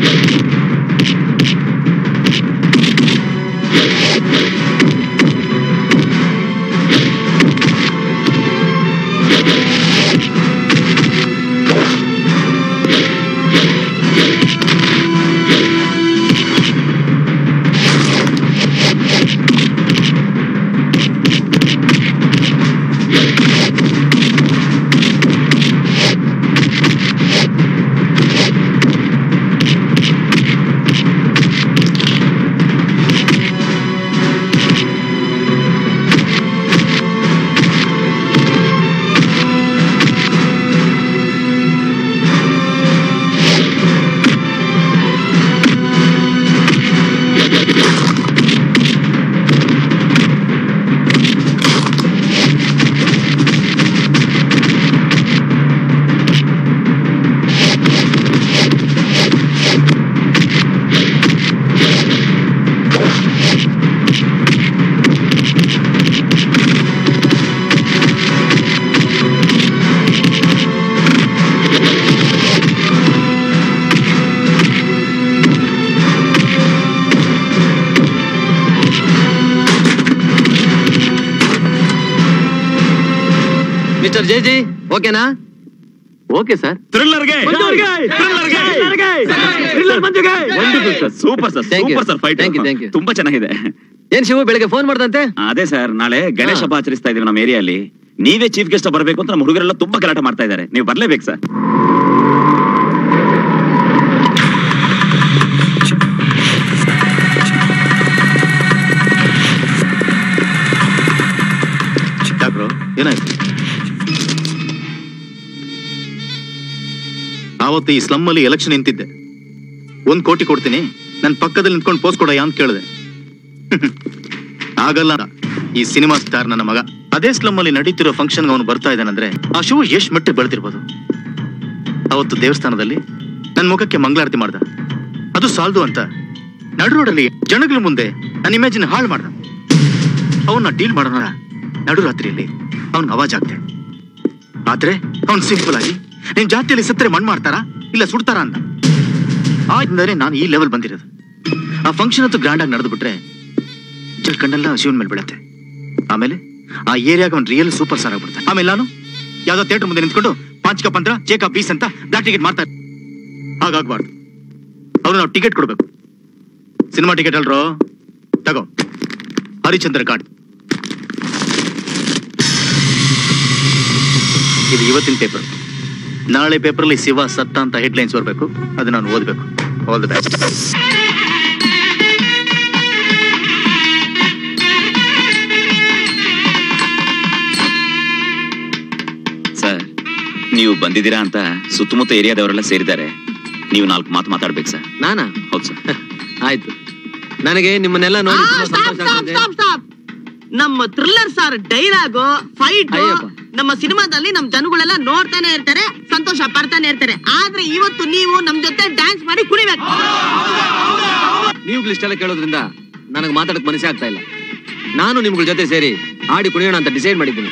ಮಿಸ್ಟರ್ ಜೆ ಜಿ ಓಕೆನಾ ಓಕೆ ಸರ್
ಥ್ರಿಲ್ಲರ್ಗೆ super sir super sir fight
Thank you, thank you.
ತುಂಬಾ ಚೆನ್ನಾಗಿದೆ
ಏನ್ ಶಿವು ಬೆಳಗ್ಗೆ ಫೋನ್ ಮಾಡ್ದಂತೆ
ಅದೇ ಸರ್ ನಾಳೆ ಗಣೇಶ ಹಬ್ಬ ಆಚರಿಸ್ತಾ ಇದೀವಿ ನಮ್ಮ ಏರಿಯಾಲಿ ನೀವೇ ಚೀಫ್ ಗೆಸ್ಟ್ ಬರಬೇಕು ಅಂತ ನಮ್ಮ ಹುಡುಗರೆಲ್ಲ ತುಂಬಾ ಗಲಾಟೆ ಮಾಡ್ತಾ ಇದ್ದಾರೆ ನೀವು ಬರ್ಲೇಬೇಕು ಸರ್
ಡಾಕ್ಟ್ರು ಏನಾಯ್ತು ಆವತ್ತು ಈ ಸ್ಲಮ್ ಅಲ್ಲಿ ಎಲೆಕ್ಷನ್ ನಿಂತಿದ್ದೆ ಒಂದ್ ಕೋಟಿ ಕೊಡ್ತೀನಿ ನನ್ ಪಕ್ಕದಲ್ಲಿ ನಿಂತ್ಕೊಂಡು ಪೋಸ್ಟ್ ಕೊಡಯ್ಯ ಅಂತ ಕೇಳಿದೆ ಆಗಲ್ಲ ಈ ಸಿನಿಮಾ ಸ್ಟಾರ್ ನನ್ನ ಮಗ ಅದೇ ಸ್ಲಮ್ ಅಲ್ಲಿ ನಡೀತಿರೋ ಫಂಕ್ಷನ್ ಅವನು ಬರ್ತಾ ಇದ್ದಾನಂದ್ರೆ ಆ ಶಿವ ಎಷ್ಟ್ ಮಟ್ಟಿಗೆ ಬೆಳೆದಿರ್ಬೋದು ಅವತ್ತು ದೇವಸ್ಥಾನದಲ್ಲಿ ನನ್ ಮುಖಕ್ಕೆ ಮಂಗಳಾರತಿ ಮಾಡ್ದ ಅದು ಸಾಲ್ದು ಅಂತ ನಡು ರೋಡಲ್ಲಿ ಜನಗಳ ಮುಂದೆ ನನ್ನ ಇಮೇಜಿನ ಹಾಳು ಮಾಡ್ದ ಅವನ್ನ ಡೀಲ್ ಮಾಡೋಣ ನಡು ರಾತ್ರಿಯಲ್ಲಿ ಅವನ್ ಅವಾಜ್ ಆಗ್ತೆ ಆದ್ರೆ ಅವ್ನ್ ಸಿಂಪಲ್ ಆಗಿ ನಿಮ್ ಜಾತಿಯಲ್ಲಿ ಸತ್ತರೆ ಮಣ್ಣು ಮಾಡ್ತಾರಾ ಇಲ್ಲ ಸುಡ್ತಾರ ಅಂತ ಆಗಿಂದರೆ ನಾನು ಈ ಲೆವೆಲ್ ಬಂದಿರೋದು ಆ ಫಂಕ್ಷನ್ ಅಂತೂ ಗ್ರ್ಯಾಂಡ್ ಆಗಿ ನಡೆದು ಬಿಟ್ರೆ ಜಲ್ ಕಣ್ಣೆಲ್ಲ ಶಿವನ್ ಮೇಲೆ ಬೀಳತ್ತೆ ಆಮೇಲೆ ಆ ಏರಿಯಾಗ ಅವ್ನ್ ರಿಯಲ್ ಸೂಪರ್ ಸ್ಟಾರ್ ಆಗ್ಬಿಡ್ತಾನೆ ಆಮೇಲೆ ನಾನು ಯಾವ್ದೋ ಥಿಯೇಟರ್ ಮುಂದೆ ನಿಂತ್ಕೊಂಡು ಪಾಂಚ್ ಕಪ್ ಅಂತ ಚೇಕ ಪೀಸ್ ಅಂತ ಬ್ಲಾಕ್ ಟಿಕೆಟ್ ಮಾಡ್ತಾರೆ ಹಾಗಾಗ್ಬಾರ್ದು ಅವ್ರು ನಾವು ಟಿಕೆಟ್ ಕೊಡ್ಬೇಕು ಸಿನಿಮಾ ಟಿಕೆಟ್ ಅಲ್ರೋ ತಗೋ ಹರಿಚಂದ್ರ ಕಾರ್ಡ್ ಇದು ಇವತ್ತಿನ ಪೇಪರ್ ನಾಳೆ ಪೇಪರಲ್ಲಿ ಶಿವ ಸತ್ತ ಅಂತ ಹೆಡ್ಲೈನ್ಸ್ ಬರಬೇಕು ಅದು ನಾನು ಓದಬೇಕು ಆಲ್ ದ ಬೆಸ್ಟ್
ಸರ್ ನೀವು ಬಂದಿದ್ದೀರಾ ಅಂತ ಸುತ್ತಮುತ್ತ ಏರಿಯಾದವರೆಲ್ಲ ಸೇರಿದ್ದಾರೆ ನೀವು ನಾಲ್ಕು ಮಾತು ಮಾತಾಡ್ಬೇಕು ಸರ್
ನಾನಾ
ಹೌದು ಸರ್
ಆಯ್ತು ನನಗೆ ನಿಮ್ಮನ್ನೆಲ್ಲ ನೋಡಿ ತುಂಬಾ ಸಂತೋಷ ಆಗ್ತಿದೆ.
ಸ್ಟಾಪ್ ಸ್ಟಾಪ್ ನಮ್ಮ thriller sir dialogue fight
Ayyappa.
ನಮ್ಮ ಸಿನಿಮಾದಲ್ಲಿ ನಮ್ ಜನಗಳೆಲ್ಲ ನೋಡ್ತಾನೆ ಇರ್ತಾರೆ ಸಂತೋಷ ಪಡ್ತಾನೆ ಇರ್ತಾರೆ ಆದ್ರೆ ಇವತ್ತು ನೀವು ನಮ್ ಜೊತೆ ಡ್ಯಾನ್ಸ್ ಮಾಡಿ ಕುಣಿಬೇಕು
ನೀವು ಇಷ್ಟೆಲ್ಲ ಕೇಳೋದ್ರಿಂದ ನನಗೆ ಮಾತಾಡಕ್ ಮನಸ್ಸೇ ಆಗ್ತಾ ಇಲ್ಲ ನಾನು ನಿಮ್ಗಳ ಜೊತೆ ಸೇರಿ ಆಡಿ ಕುಣಿಯೋಣ ಅಂತ ಡಿಸೈಡ್ ಮಾಡಿದ್ದೀನಿ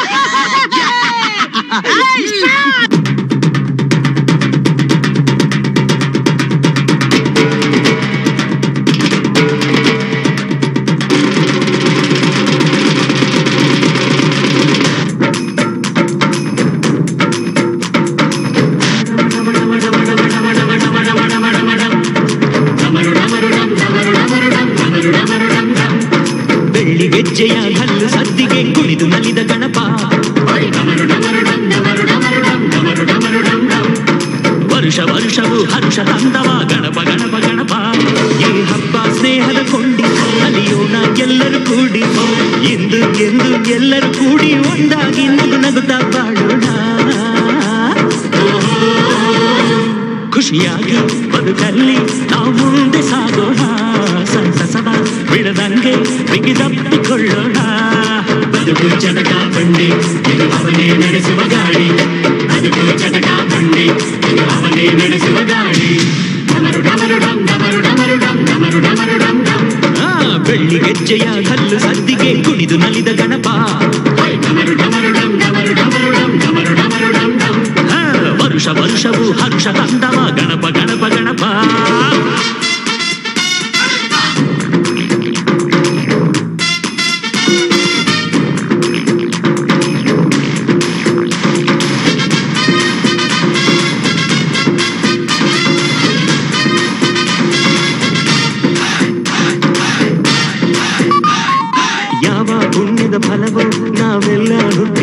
ಬೆಳ್ಳಿ ಗೆಜ್ಜೆಯ ಹಲ್ಲು ಸದ್ದಿಗೆ ಕುಣಿದು ನಲಿದ ಗಣಪ ವರುಷ ವರುಷವು ಹರುಷ ತಂದವ ಗಣಪ ಗಣಪ ಗಣಪ ಈ ಹಬ್ಬ ಸ್ನೇಹದ ಕೊಂಡಿ ಅಲಿಯೋಣ ಎಲ್ಲರೂ ಕೂಡಿ ಎಂದು ಎಂದು ಎಲ್ಲರೂ ಕೂಡಿ ಒಂದಾಗಿ ನಗು ನಗುತ್ತಾ ಬಾಳೋಣ ಖುಷಿಯಾಗಿ ಬದುಕಲ್ಲಿ ನಾವು ಮುಂದೆ ಸಾಗೋಣ ಸಂತಸವ ಬಿಡದಂಗೆ ಬಿಗಿದಪ್ಪಿಕೊಳ್ಳೋಣ ಬದುಕು ಚಟಕ ಬಂಡಿ ಇದು ಅವನೇ ನಡೆಸುವ ಗಾಡಿ ಬದುಕು ಚಟಕ ಬಂಡಿ ಇದು ಅವನೇ ನಡೆಸುವ ಗಾಡಿ ಡಮರು ಡಮರು ಡಮ್ ಡಮರು ಡಮರು ಡಮ್ ಡಮರು ಡಮರು ಡಮ್ ಡಮ್ ಆ, ಬೆಳ್ಳಿ ಗೆಜ್ಜೆಯ ಕಲ್ಲು ಸದ್ದಿಗೆ ಕುಣಿದು ನಲಿದ ಗಣಪ ಡಮರು ಡಮರು ಡಮ್ ಡಮರು ಡಮರು ಡಮ್ ಡಮರು ಡಮರು ಡಮ್ ಡಮ್ ಆ, ವರುಷ ವರುಷವು ಹರುಷ ತಂದವ ಗಣಪ ಗಣಪ ಗಣಪ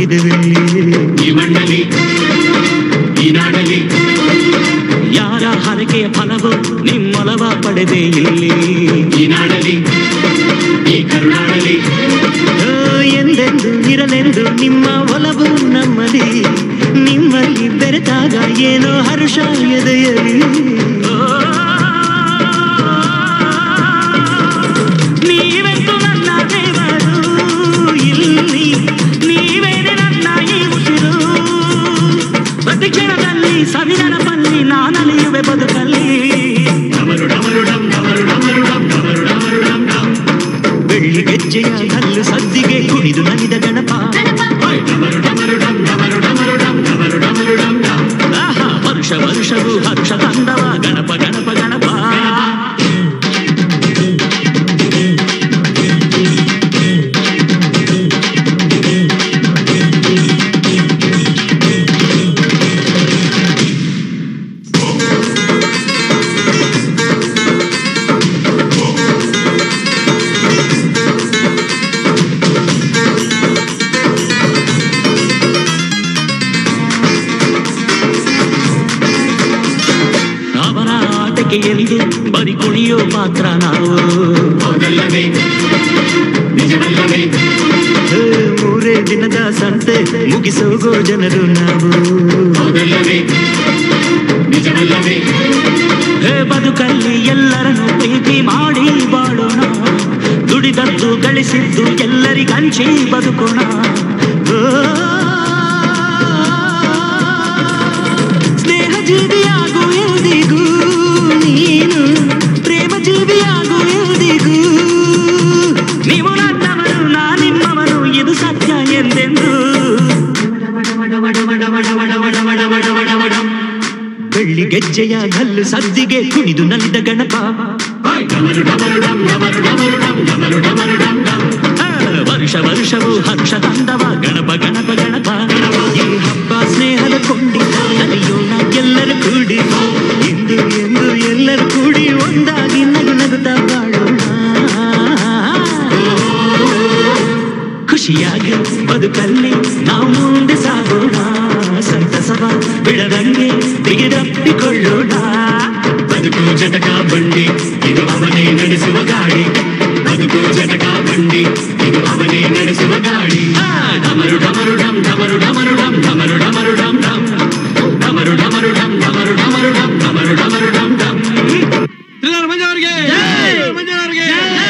ಹುಟ್ಟಿದುವಿಲ್ಲಿ
ಈ ಮಣ್ಣಲ್ಲಿ ಈ ನಾಡಲ್ಲಿ
ಯಾರ ಹರಕೆಯ ಫಲವೋ ನಿಮ್ಮೊಲವ ಪಡೆದೆ ಇಲ್ಲಿ
ಈ ನಾಡಲ್ಲಿ ಈ ಕರುನಾಡಲ್ಲಿ
ಓ, ಎಂದೆಂದು ಇರಲೆಂದು ನಿಮ್ಮ ಒಲವು ನಮ್ಮಲ್ಲಿ ನಿಮ್ಮಲ್ಲಿ ಬೆರೆತಾಗ ಏನೋ ಹರುಷ ಎದೆಯಲಿ ನೀವೆಂದು ನನ್ನ ದೇವರು ಇಲ್ಲಿ ನೀವೇನೆ ನನ್ನ ಈ ಉಸಿರು ಪ್ರತಿ ಕ್ಷಣದಲ್ಲಿ ಸವಿನನ ಬಲ್ಲಿ ನಾನಲಿಯುವೆ ಬದುಕಲ್ಲಿ ಬೆಳ್ಳಿ ಗೆಜ್ಜೆಯ ಕಲ್ಲು ಸದ್ದಿಗೆ ಕುಣಿದು ನಲಿದ ಗಣಪ ಆಹಾ, ವರುಷ ವರುಷವು ಹರ್ಷ ತಂದವ ಗಣಪ ಗಣಪ ಗಣಪ ಅವರ ಆಟಕ್ಕೆ ಎಂದು ಬರಿ ಕುಣಿಯೋ ಪಾತ್ರ ನಾವು ಹೇ, ಮೂರೇ ದಿನದ ಸಂತೆ ಮುಗಿಸೋಗೋ ಜನರು ನಾವು ಹೇ ಬದುಕಲ್ಲಿ ಎಲ್ಲರನ್ನು ಪ್ರೀತಿ ಮಾಡಿ ಬಾಳೋಣ ದುಡಿದದ್ದು ಗಳಿಸಿದ್ದು ಎಲ್ಲರಿಗಂಚಿ ಬದುಕೋಣ ಓ, ಸ್ನೇಹ ಜೀವಿಯಾಗು ಎಂದಿಗೂ ನೀನು ಪ್ರೇಮ ಜೀವಿಯಾಗು ಎಂದಿಗೂ ನೀವು ನನ್ನವರು ನಾ ನಿಮ್ಮವರು ಇದು ಸತ್ಯ ಎಂದೆಂದು ಬೆಳ್ಳಿ ಗೆಜ್ಜೆಯ ಗಲ್ಲು ಸದ್ದಿಗೆ ಕುಣಿದು ನಲಿದ ಗಣಪ ಆ, ವರುಷ ವರುಷವು ಹರ್ಷ ತಂದವ ಗಣಪ ಗಣಪ ಗಣಪ ಈ ಹಬ್ಬ ಸ್ನೇಹದ ಕೊಂಡಿ ನಲಿಯೋಣ ಎಲ್ಲರೂ ಕೂಡಿ ಇಂದು ಎಂದು ಎಲ್ಲರೂ ಕೂಡಿ ಒಂದಾಗಿ ನಗು ನಗುತ್ತಾ ಬಾಳೋಣ ಖುಷಿಯಾಗಿ ಬದುಕಲ್ಲಿ ನಾವು ಮುಂದೆ ಸಾಗೋಣ ಸಂತಸವ ಬಿಡದಂಗೆ ಬಿಗಿದಪ್ಪಿಕೊಳ್ಳೋಣ
ಬದುಕು ಜಟಕ ಬಂಡಿ ಇದು ಅವನೇ ನಡೆಸುವ ಗಾಡಿ ಬದುಕು ಜಟಕ ಬಂಡಿ ಇದು ಅವನೇ ನಡೆಸುವ ಗಾಡಿ ಡಮರು ಡಮರು ಡಮ್ ಡಮರು ಡಮರು ಡಮ್ ಡಮರು ಡಮರು ಡಮ್ ಡಮ್ ಡಮರು ಡಮರು ಡಮ್ ಡಮರು ಡಮರು ಡಮ್ ಡಮರು ಡಮರು ಡಮ್ ಡಮ್
ಮಂಜವರಿಗೆ ಮಂಜವರಿಗೆ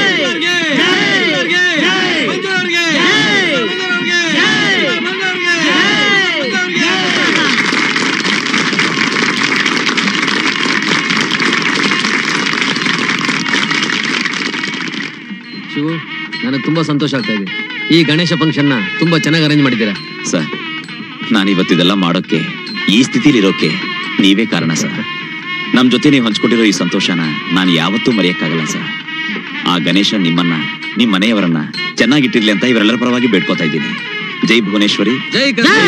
ಶಿವು ನನಗೆ ತುಂಬಾ ಸಂತೋಷ ಆಗ್ತಾ ಇದೆ ಈ ಗಣೇಶ ಫಂಕ್ಷನ್ನ ತುಂಬಾ ಚೆನ್ನಾಗಿ ಅರೇಂಜ್ ಮಾಡಿದ್ದೀರಾ
ಸರ್ ನಾನು ಇವತ್ತಿದೆಲ್ಲ ಮಾಡೋಕ್ಕೆ ಈ ಸ್ಥಿತಿಲಿ ಇರೋಕೆ ನೀವೇ ಕಾರಣ ಸರ್ ನಮ್ ಜೊತೆ ನೀವು ಹಂಚ್ಕೊಂಡಿರೋ ಈ ಸಂತೋಷನ ನಾನು ಯಾವತ್ತೂ ಮರೆಯಕ್ಕಾಗಲ್ಲ ಸರ್ ಆ ಗಣೇಶ ನಿಮ್ಮನ್ನ ನಿಮ್ ಮನೆಯವರನ್ನ ಚೆನ್ನಾಗಿಟ್ಟಿರ್ಲಿ ಅಂತ ಇವರೆಲ್ಲರ ಪರವಾಗಿ ಬೇಡ್ಕೋತಾ ಇದ್ದೀನಿ ಜೈ ಭುವನೇಶ್ವರಿ
ಜೈ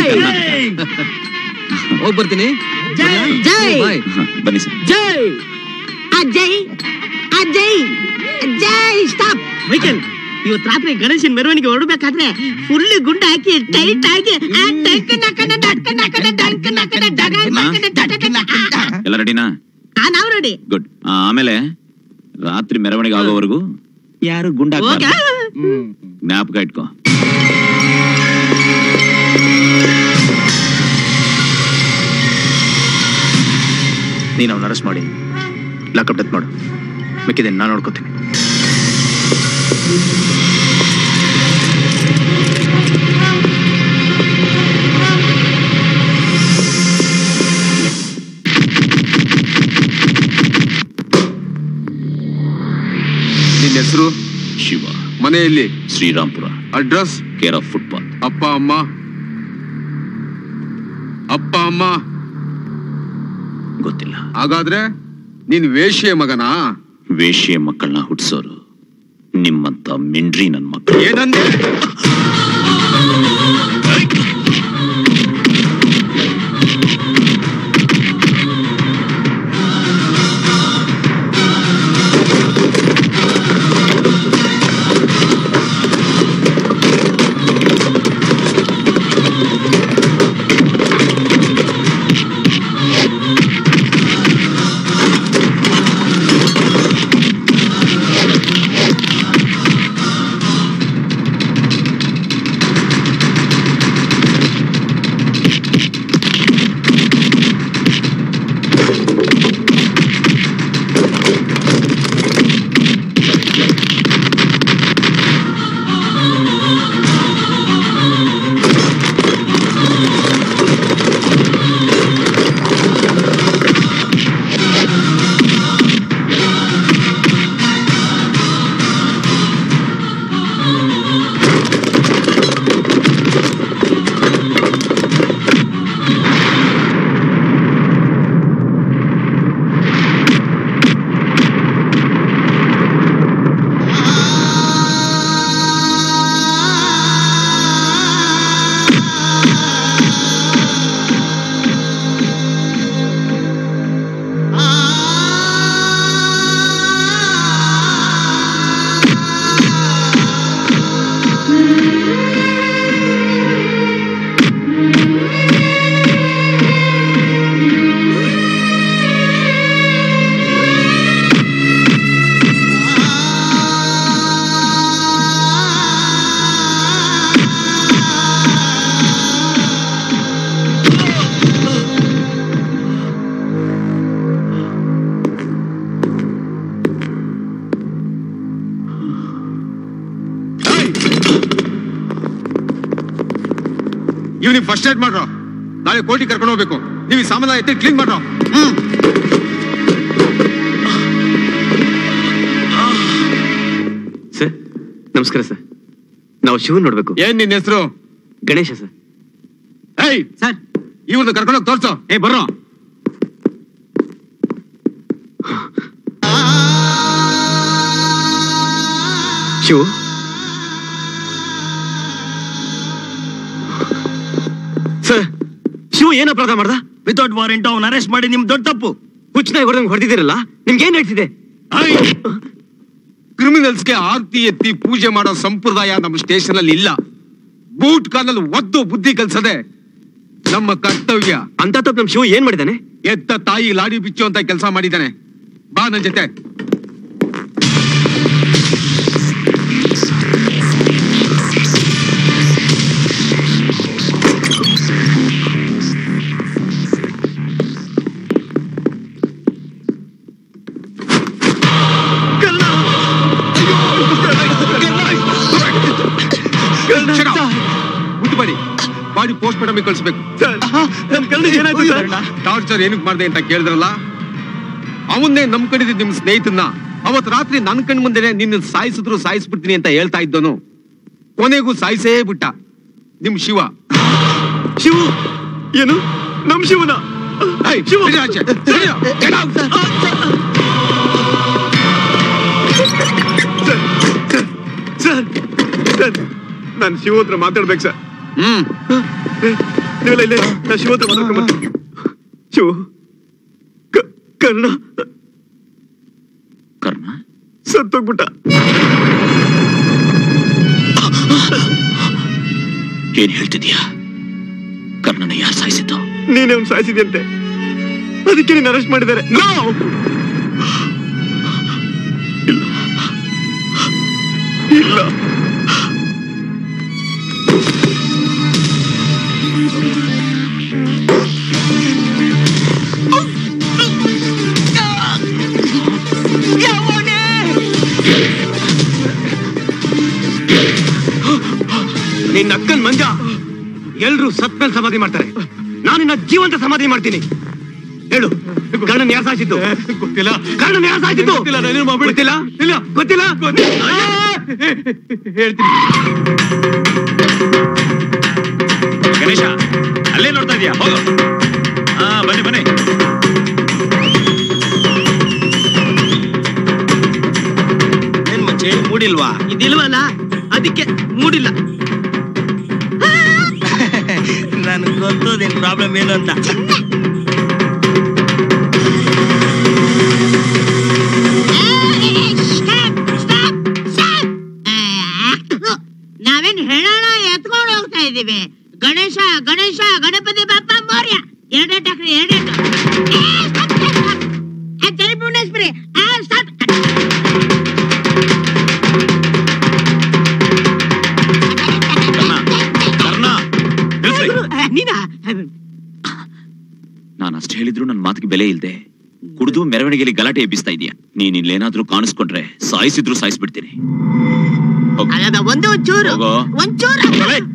ಹೋಗ್ ಬರ್ತೀನಿ
ಜೈ
ಬಾಯ್
ಹ, ಬನ್ನಿ ಸರ್
ಜೈ ಅಜಯ್ ಅಜಯ್ ಜೈ ಸ್ಟಾಪ್ ವೀಕೆಂಡ್ ಇವತ್ತು ರಾತ್ರಿ ಗಣೇಶನ್ ಮೆರವಣಿಗೆ ಹೊರಡ್ಬೇಕಾದ್ರೆ ಫುಲ್ ಗುಂಡ ಹಾಕಿ ಟೈಟ್ ಆಗಿ ಆ ಟಂಕನ ಕನ ಡಡ್ಕನ ಕನ ಡಡ್ಕನ ಕನ ಡಗನ್ ಕನ ಡಡಕನ
ಎಲ್ಲ ರೆಡಿನಾ
ಆ ನಾವ್ ನೋಡಿ
ಗುಡ್ ಆಮೇಲೆ ರಾತ್ರಿ ಮೆರವಣಿಗೆ ಆಗೋವರೆಗೂ ಯಾರು ಗುಂಡ
ಹೋಗ
ಜ್ಞಾಪಕ ಇಟ್ಕೋ
ನೀನು ಅವ್ನ ಅರೆಸ್ಟ್ ಮಾಡಿ ಲಾಕಪ್ ಡೆತ್ ಮಾಡು ಮಿಕ್ಕಿದೆ ನಾನು ನೋಡ್ಕೋತೀನಿ
ನಿನ್ನ ಹೆಸರು
ಶಿವ
ಮನೆಯಲ್ಲಿ
Srirampura
address
care of footpath
ಅಪ್ಪ ಅಮ್ಮ ಅಪ್ಪ ಅಮ್ಮ
ಗೊತ್ತಿಲ್ಲ
ಹಾಗಾದ್ರೆ ನೀನ್ ವೇಶ್ಯೆ ಮಗನಾ
ವೇಶ್ಯೆ ಮಕ್ಕಳನ್ನ ಹುಟ್ಟಿಸೋರು ನಿಮ್ಮಂತ ಮಿಂಡ್ರಿ ನನ್ ಮಕ್ಕಳು
ಏನಂದೆ
ಇವ್ನಿಗೆ ಫಸ್ಟ್ ಏಡ್ ಮಾಡ್ರೋ ನಾಳೆ ಕೋರ್ಟಿಗೆ ಕರ್ಕೊಂಡು ಹೋಗ್ಬೇಕು ನೀವು ಈ ಸಾಮಾನ ಎತ್ತಿ ಕ್ಲೀನ್ ಮಾಡ್ರೋ ಹ್ಮ್
ಸರ್ ನಮಸ್ಕಾರ ಸರ್ ನಾವು ಶಿವನ್ ನೋಡ್ಬೇಕು
ಏನ್ ನಿನ್ನ ಹೆಸರು
ಗಣೇಶ ಸರ್
ಏಯ್ ಸರ್ ಇವ್ರನ್ನ ಕರ್ಕೊಂಡೋಗಿ ತೋರ್ಸೋ
ಏ ಬರ್ರೋ ಶಿವು ಸರ್ ಶಿವು ಏನ್ ಅಪರಾಧ ಮಾಡ್ದ
ವಿತೌಟ್ ವಾರೆಂಟ್ ಅವ್ನ ಅರೆಸ್ಟ್ ಮಾಡಿ ನಿಮ್ ದೊಡ್ಡ ತಪ್ಪು
ಹುಚ್ಚನಾಗಿ ಹೊಡೆದಂಗೆ ಹೊಡೆದಿದ್ದೀರಲ್ಲ ನಿಮ್ಗೆ ಏನ್ ಹೇಳ್ತಿದೆ
ಕ್ರಿಮಿನಲ್ಸ್ಗೆ ಆರ್ತಿ ಎತ್ತಿ ಪೂಜೆ ಮಾಡೋ ಸಂಪ್ರದಾಯ ನಮ್ಮ ಸ್ಟೇಷನ್ ಅಲ್ಲಿ ಇಲ್ಲ ಬೂಟ್ ಕಾಲಲ್ಲಿ ಒದ್ದು ಬುದ್ಧಿ ಕಲ್ಸದೆ ನಮ್ಮ ಕರ್ತವ್ಯ
ಅಂತ ತಪ್ಪು ನಮ್ ಶಿವು ಏನ್ ಮಾಡಿದಾನೆ
ಎತ್ತ ತಾಯಿ ಲಾಡಿ ಬಿಚ್ಚು ಅಂತ ಕೆಲಸ ಮಾಡಿದ್ದಾನೆ ಬಾ ನನ್ ಜೊತೆ ಮುಟ್ಬೇಡಿ ಬಾಡಿ ಪೋಸ್ಟ್ ಮಾರ್ಟಮ್ ಕಳಿಸ್ಬೇಕು ಟಾರ್ಚರ್ ಏನಕ್ಕೆ ಮಾಡ್ದೆ ಅಂತ ಕೇಳಿದ್ರಲ್ಲ ಅವನ್ನೇ ನಮ್ ಕಡಿದ ನಿಮ್ ಸ್ನೇಹಿತನ್ನ ಅವತ್ ರಾತ್ರಿ ನನ್ ಕಣ್ ಮುಂದೆನೆ ನಿನ್ನ ಸಾಯಿಸಿದ್ರು ಸಾಯಿಸ್ಬಿಡ್ತೀನಿ ಅಂತ ಹೇಳ್ತಾ ಇದ್ದನು ಕೊನೆಗೂ ಸಾಯಿಸೇ ಬಿಟ್ಟ ನಿಮ್ ಶಿವ
ಶಿವ ಏನು ನಮ್ ಶಿವನ
ಏಯ್, ಇರಿ ಆಚೆ. ಸರಿಯಾ? Get out.
ಸರ್ ಸರ್ ನಾನು ಶಿವ ಹತ್ರ ಮಾತಾಡ್ಬೇಕು ಸರ್
ಹ್ಮ್
ನೀವೆಲ್ಲ ಇಲ್ಲೇ ನಾ ಶಿವ ಹತ್ರ ಮಾತಾಡ್ಕೊಂಡ್ ಬರ್ತೀನಿ. ಶಿವ ಕ- ಕರ್ಣ
ಕರ್ಣ
ಸತ್ತೋಗ್ಬಿಟ್ಟ
ಏನ್ ಹೇಳ್ತಿದ್ಯಾ ಕರ್ಣನ ಯಾರು ಸಾಯಿಸಿದ್ದು
ನೀನೇ ಅವ್ನು ಸಾಯಿಸಿದ್ಯಂತೆ ಅದಕ್ಕೆ ನೀನು ಅರೆಸ್ಟ್ ಮಾಡಿದ್ದಾರೆ ಇಲ್ಲ ಇಲ್ಲ
ನಿನ್ನ ಅಕ್ಕನ್ ಮಂಜ ಎಲ್ರು ಸತ್ಮೇಲೆ ಸಮಾಧಿ ಮಾಡ್ತಾರೆ ನಾನು ನಿನ್ನ ಜೀವಂತ ಸಮಾಧಿ ಮಾಡ್ತೀನಿ ಹೇಳು ಕರ್ಣನ್ ಯಾರು ಸಾಯಿಸಿದ್ದು ಗೊತ್ತಿಲ್ಲ ಕರ್ಣನ್ ಯಾರು ಸಾಯಿಸಿದ್ದು ಗೊತ್ತಿಲ್ಲ ಗೊತ್ತಿಲ್ಲ ಇಲ್ಲ ಗೊತ್ತಿಲ್ಲ ಹೇಳ್ತೀನಿ
ಗಣೇಶ ಅಲ್ಲೇ ನೋಡ್ತಾ ಇದೀಯಾ ಹೋಗು ಹಾ ಬನ್ನಿ ಬನ್ನಿ
ಏನ್ ಮಚ್ಚೆ ಮೂಡಿಲ್ವಾ
ಇದಿಲ್ವಲ್ಲ ಅದಕ್ಕೆ ಮೂಡಿಲ್ಲ
ನನಗೆ ಗೊತ್ತು ನಿನ್ ಪ್ರಾಬ್ಲಮ್ ಏನು ಅಂತ
ನಾವೇನ್ ಹೇಳೋಣ ಎತ್ಕೊಂಡು ಹೋಗ್ತಾ ಇದೀವಿ ಗಣೇಶ ಗಣೇಶ ಗಣಪತಿ ಬಪ್ಪ ಮೌರ್ಯ ಎರಡೇ ಟಕ್ರಿ ಎರಡೇ ಜಲಪುಣೇಶ್ವರಿ ನೀನಾ
ನಾನು ಅಷ್ಟು ಹೇಳಿದ್ರು ನನ್ನ ಮಾತಿಗೆ ಬೆಲೆ ಇಲ್ದೆ ಕುಡಿದು ಮೆರವಣಿಗೆಯಲ್ಲಿ ಗಲಾಟೆ ಎಬ್ಬಿಸ್ತಾ ಇದೀಯ ನೀನ್ ಇಲ್ಲೇನಾದ್ರೂ ಕಾಣಿಸ್ಕೊಂಡ್ರೆ ಸಾಯಿಸಿದ್ರು ಸಾಯಿಸ್ಬಿಡ್ತೀನಿ
ಅಲ್ಲದ ಒಂದು ಒಂಚೂರು
ಹೋಗೋ.
ಒಂಚೂರು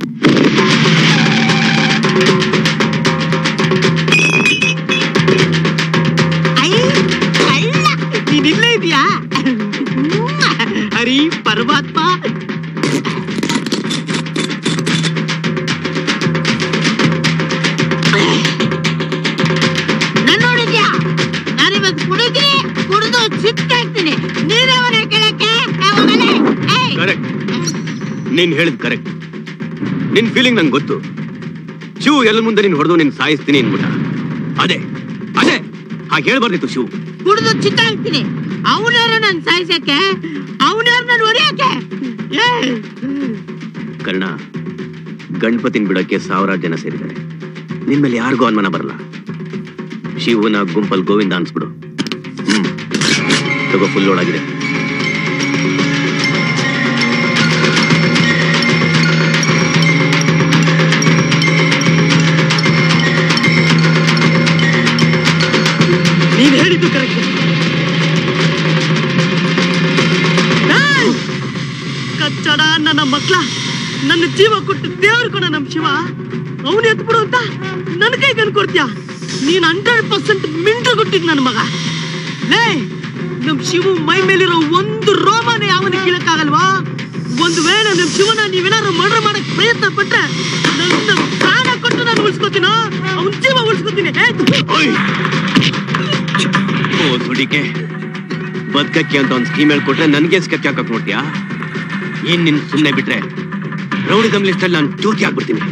ಐ, ಕಳ್ಳ. ನೀನ್ ಇಲ್ಲೇ ಇದೀಯಾ ಹರಿ ಪರಮಾತ್ಮ ನಾನ್ ನೋಡಿದ್ಯಾ ನಾನಿವತ್ತು ಕುಡಿತೀನಿ ಕುಡಿದು ಸಿಕ್ಕಾಗ್ತೀನಿ ನೀನೇ ಮನೆ ಕೆಳಕ್ಕೆ ಹೋಗಲೇ ಏಯ್
ಕರೆಕ್ಟ್ ನೀನ್ ಹೇಳಿದ್ ಕರೆಕ್ಟ್ ನಿನ್ ಫೀಲಿಂಗ್ ನಂಗೆ ಗೊತ್ತು ಶಿವ್ ಎಲ್ಲ ಮುಂದೆ ನೀನ್ ಹೊಡೆದು ನೀನ್ ಸಾಯಿಸ್ತೀನಿ ಅನ್ಬಿಟ್ಟ ಅದೇ ಅದೇ ಹಾಗೆ ಹೇಳ್ಬಾರ್ದಿತ್ತು ಶಿವ್
ಕುಡಿದು ಚಿತ್ತಾಗ್ತೀನಿ ಅವನ್ಯಾರ ನನ್ ಸಾಯಿಸಕ್ಕೆ ಅವನ್ಯಾರ ನನ್ ಹೊಡಿಯಕ್ಕೆ ಏಯ್!
ಕರ್ಣ ಗಣಪತಿನ ಬಿಡಕ್ಕೆ ಸಾವಿರಾರು ಜನ ಸೇರಿದ್ದಾರೆ ನಿನ್ ಮೇಲೆ ಯಾರಿಗೂ ಅನುಮಾನ ಬರಲ್ಲ ಶಿವನ ಗುಂಪಲ್ ಗೋವಿಂದ ಅನ್ಸ್ಬಿಡು ಹ್ಮ್ ತಗೋ ಫುಲ್ ಲೋಡ್ ಆಗಿದೆ
ನೀನ್ ಹೇಳಿದ್ದು ಕರೆಕ್ಟ್ ಕಚ್ಚಡ ನನ್ನ ಮಕ್ಳ ನನ್ನ ಜೀವ ಕೊಟ್ಟು ದೇವ್ರ ಕೊಡ ನಮ್ ಶಿವ ಅವನು ಎತ್ಬಿಡು ಅಂತ ನನ್ನ ಕೈ ಕೊಡ್ತೀಯ ನೀನ್ ಹಂಡ್ರೆಡ್ ಪರ್ಸೆಂಟ್ ಮಿಂಟ್ರು ಕೊಟ್ಟಿದ್ ನನ್ನ ಮಗ ಲೇ ನಮ್ ಶಿವು ಮೈ ಮೇಲಿರೋ ಒಂದು ರೋಮಾನೆ ಅವನ ಕೀಳಕ್ಕಾಗಲ್ವಾ ಒಂದು ವೇಳೆ ನಮ್ ಶಿವನ ನೀವೇನಾದ್ರು ಮರ್ಡರ್ ಮಾಡಕ್ ಪ್ರಯತ್ನ ಪಟ್ರೆ ನನ್ನ ಪ್ರಾಣ ಕೊಟ್ಟು ನಾನು ಉಳಿಸ್ಕೊತೀನೋ ಅವನ್ ಜೀವ ಉಳಿಸ್ಕೊತೀನಿ
ಓ ಸುಡಿಕೆ ಬದುಕಕ್ಕೆ ಅಂತ ಒಂದು ಸ್ಕೀಮ್ ಹೇಳ್ಕೊಟ್ರೆ ನನಗೆ ಸ್ಕೆಚ್ ಹಾಕಕ್ ನೋಡ್ತೀಯಾ ಏನ್ ನಿನ್ ಸುಮ್ಮನೆ ಬಿಟ್ರೆ ರೌಡಿಸಮ್ ಲಿಸ್ಟ್ ಅಲ್ಲಿ ನಾನು ಜ್ಯೋತಿ ಆಗ್ಬಿಡ್ತೀನಿ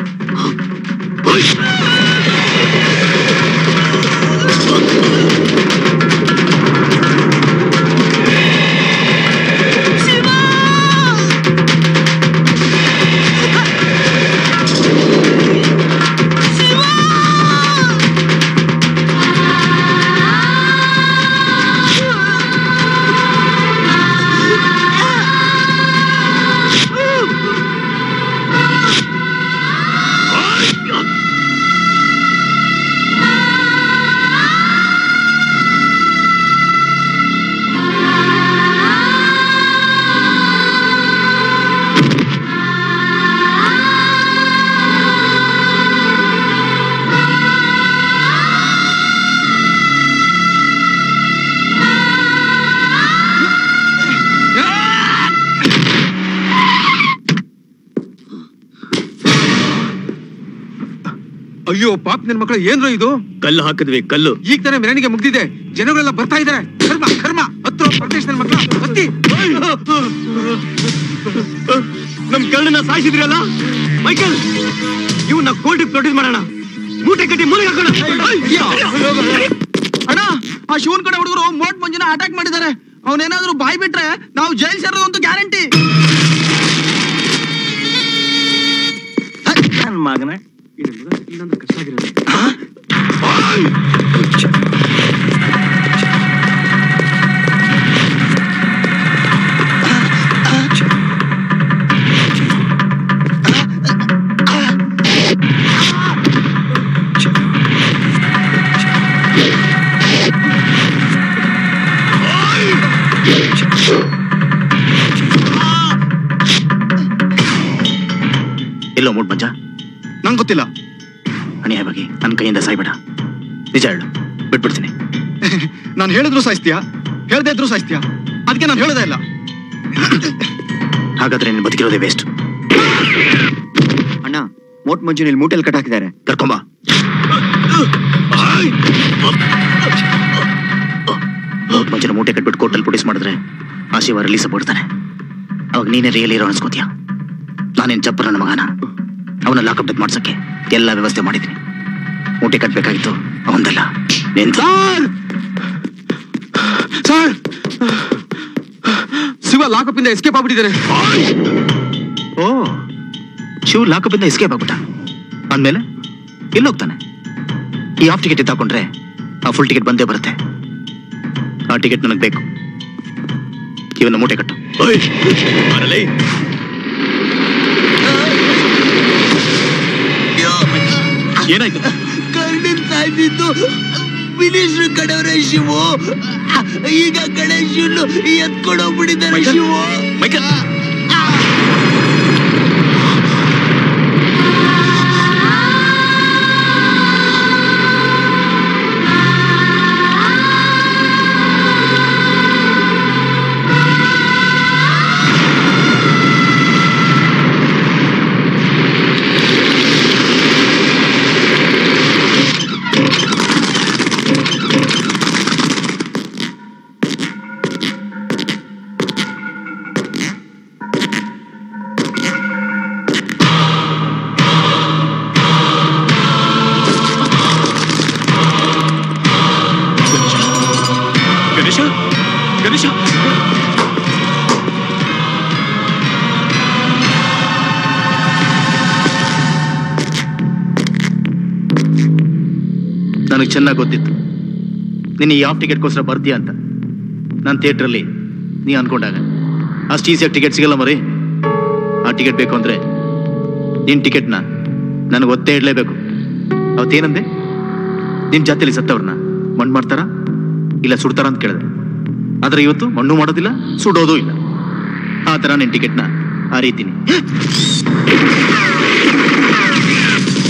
ಅಯ್ಯೋ ಪಾಪ ನನ್ ಮಕ್ಕಳು ಏನ್ರೋ ಇದು
ಕಲ್ಲು ಹಾಕಿದ್ವಿ ಕಲ್ಲು
ಈಗ ತಾನೇ ಮೆರವಣಿಗೆ ಮುಗ್ದಿದೆ ಜನಗಳೆಲ್ಲ ಬರ್ತಾ ಇದಾರೆ ಕರ್ಮ ಕರ್ಮ ಹತ್ರ ಪ್ರದೇಶ ನನ್ ಮಕ್ಕಳ ಹತ್ತಿ
ನಮ್ ಕಳ್ಳನ್ನ ಸಾಯಿಸಿದ್ರಲ್ಲ ಮೈಕಲ್ ಇವನ್ನ ಕೋರ್ಟ್ ಪ್ರೊಡ್ಯೂಸ್ ಮಾಡೋಣ ಮೂಟೆ ಕಟ್ಟಿ ಮೂಲೆ ಹಾಕೋಣ
ಅಣ್ಣ ಆ ಶಿವನ್ ಕಡೆ ಹುಡುಗರು ಮೋಟ್ ಮಂಜುನ ಅಟ್ಯಾಕ್ ಮಾಡಿದ್ದಾರೆ ಅವನೇನಾದ್ರೂ ಬಾಯ್ ಬಿಟ್ರೆ ನಾವು ಜೈಲ್ ಸೇರೋದು ಅಂತೂ ಗ್ಯಾರಂಟಿ
ನನ್ ಮಗನೇ
ಎಲ್ಲೋ ಮೂಡ್ ಮಂಜ
ನಂಗೆ ಗೊತ್ತಿಲ್ಲ
ಅಣಿಯ ಬಗ್ಗೆ ನನ್ನ ಕೈಯಿಂದ ಸಾಯ್ಬೇಡ ನಿಜ ಹೇಳು ಬಿಟ್ಬಿಡ್ತೀನಿ
ನಾನು ಹೇಳಿದ್ರು ಸಾಯಿಸ್ತೀಯಾ ಹೇಳ್ದೇ ಇದ್ರು ಸಾಯಿಸ್ತೀಯಾ ಅದಕ್ಕೆ ನಾನು ಹೇಳೋದೇ ಇಲ್ಲ
ಹಾಗಾದ್ರೆ ನೀನು ಬದುಕಿರೋದೇ ವೇಸ್ಟ್
ಅಣ್ಣ ಮೋಟ್ ಮಂಜು ಇಲ್ಲಿ ಮೂಟೆಲ್ ಕಟ್ ಹಾಕಿದ್ದಾರೆ
ಕರ್ಕೊಂಬ ಮೂವತ್ ಮಂಜನ ಮೂಟೆ ಕಟ್ಬಿಟ್ಟು ಕೋರ್ಟಲ್ಲಿ ಪ್ರೊಡ್ಯೂಸ್ ಮಾಡಿದ್ರೆ ಆ ಶಿವ ರಿಲೀಸ್ ಆಗ್ಬಿಡ್ತಾನೆ ಅವಾಗ ನೀನೇ ರಿಯಲ್ ಇರೋ ಅನ್ಸ್ಕೋತೀಯ ನಾನೇನ್ ಚಪ್ಪರ ನನ್ನ ಮಗನ ಅವನ ಲಾಕಪ್ ಡೆತ್ ಮಾಡ್ಸಕ್ಕೆ ಎಲ್ಲ ವ್ಯವಸ್ಥೆ ಮಾಡಿದ್ದೀನಿ ಮೂಟೆ ಕಟ್ಬೇಕಾಗಿತ್ತು ಅವನದಲ್ಲ ನಿಂತ
ಸರ್ ಶಿವ ಲಾಕಪ್ ಇಂದ ಎಸ್ಕೇಪ್ ಆಗ್ಬಿಟ್ಟಿದ್ದಾರೆ
ಓ ಶಿವ್ ಲಾಕಪ್ ಇಂದ ಎಸ್ಕೇಪ್ ಆಗ್ಬಿಟ್ಟ ಅಂದ್ಮೇಲೆ ಎಲ್ಲೋಗ್ತಾನೆ ಈ ಆಫ್ ಟಿಕೆಟ್ ಎತ್ತಾಕೊಂಡ್ರೆ ಆ ಫುಲ್ ಟಿಕೆಟ್ ಬಂದೇ ಬರುತ್ತೆ ಆ ಟಿಕೆಟ್ ನನಗೆ ಬೇಕು ಇವನ್ನ ಮೂಟೆ ಕಟ್ಟು
ಏನಾಯ್ತು
ಕರ್ಣನ್ ಸಾಯ್ದಿದ್ದು ಮಿನಿಸ್ಟ್ರ್ ಕಡೆಯವರೇ ಶಿವು ಈಗ ಗಣೇಶನ್ನು ಎತ್ಕೊಂಡೋಗ್ಬಿಟ್ಟಿದ್ದಾರೆ ಶಿವು
ಗಣೇಶ ಗಣೇಶ
ನನಗೆ ಚೆನ್ನಾಗಿ ಗೊತ್ತಿತ್ತು ನೀನು ಈ ಆಫ್ ಟಿಕೆಟ್ಗೋಸ್ಕರ ಬರ್ತೀಯ ಅಂತ ನಾನು ಥಿಯೇಟ್ರಲ್ಲಿ ನೀ ಅನ್ಕೊಂಡಾಗ ಅಷ್ಟು ಈಸಿಯಾಗಿ ಟಿಕೆಟ್ ಸಿಗಲ್ಲ ಮರಿ ಆ ಟಿಕೆಟ್ ಬೇಕು ಅಂದ್ರೆ ನಿನ್ನ ಟಿಕೆಟ್ನ ನನಗೆ ಒತ್ತೇ ಇಡಲೇಬೇಕು ಅವತ್ತೇನಂದೆ ನಿನ್ನ ಜಾತಿಯಲ್ಲಿ ಸತ್ತವ್ರನ್ನ ಮಣ್ಣು ಮಾಡ್ತಾರಾ ಇಲ್ಲ ಸುಡ್ತಾರ ಅಂತ ಕೇಳಿದೆ ಆದ್ರೆ ಇವತ್ತು ಮಣ್ಣು ಮಾಡೋದಿಲ್ಲ ಸುಡೋದು ಇಲ್ಲ ಆ ಥರ ನಿನ್ನ ಟಿಕೆಟ್ನ ಆ ರೀತಿನಿ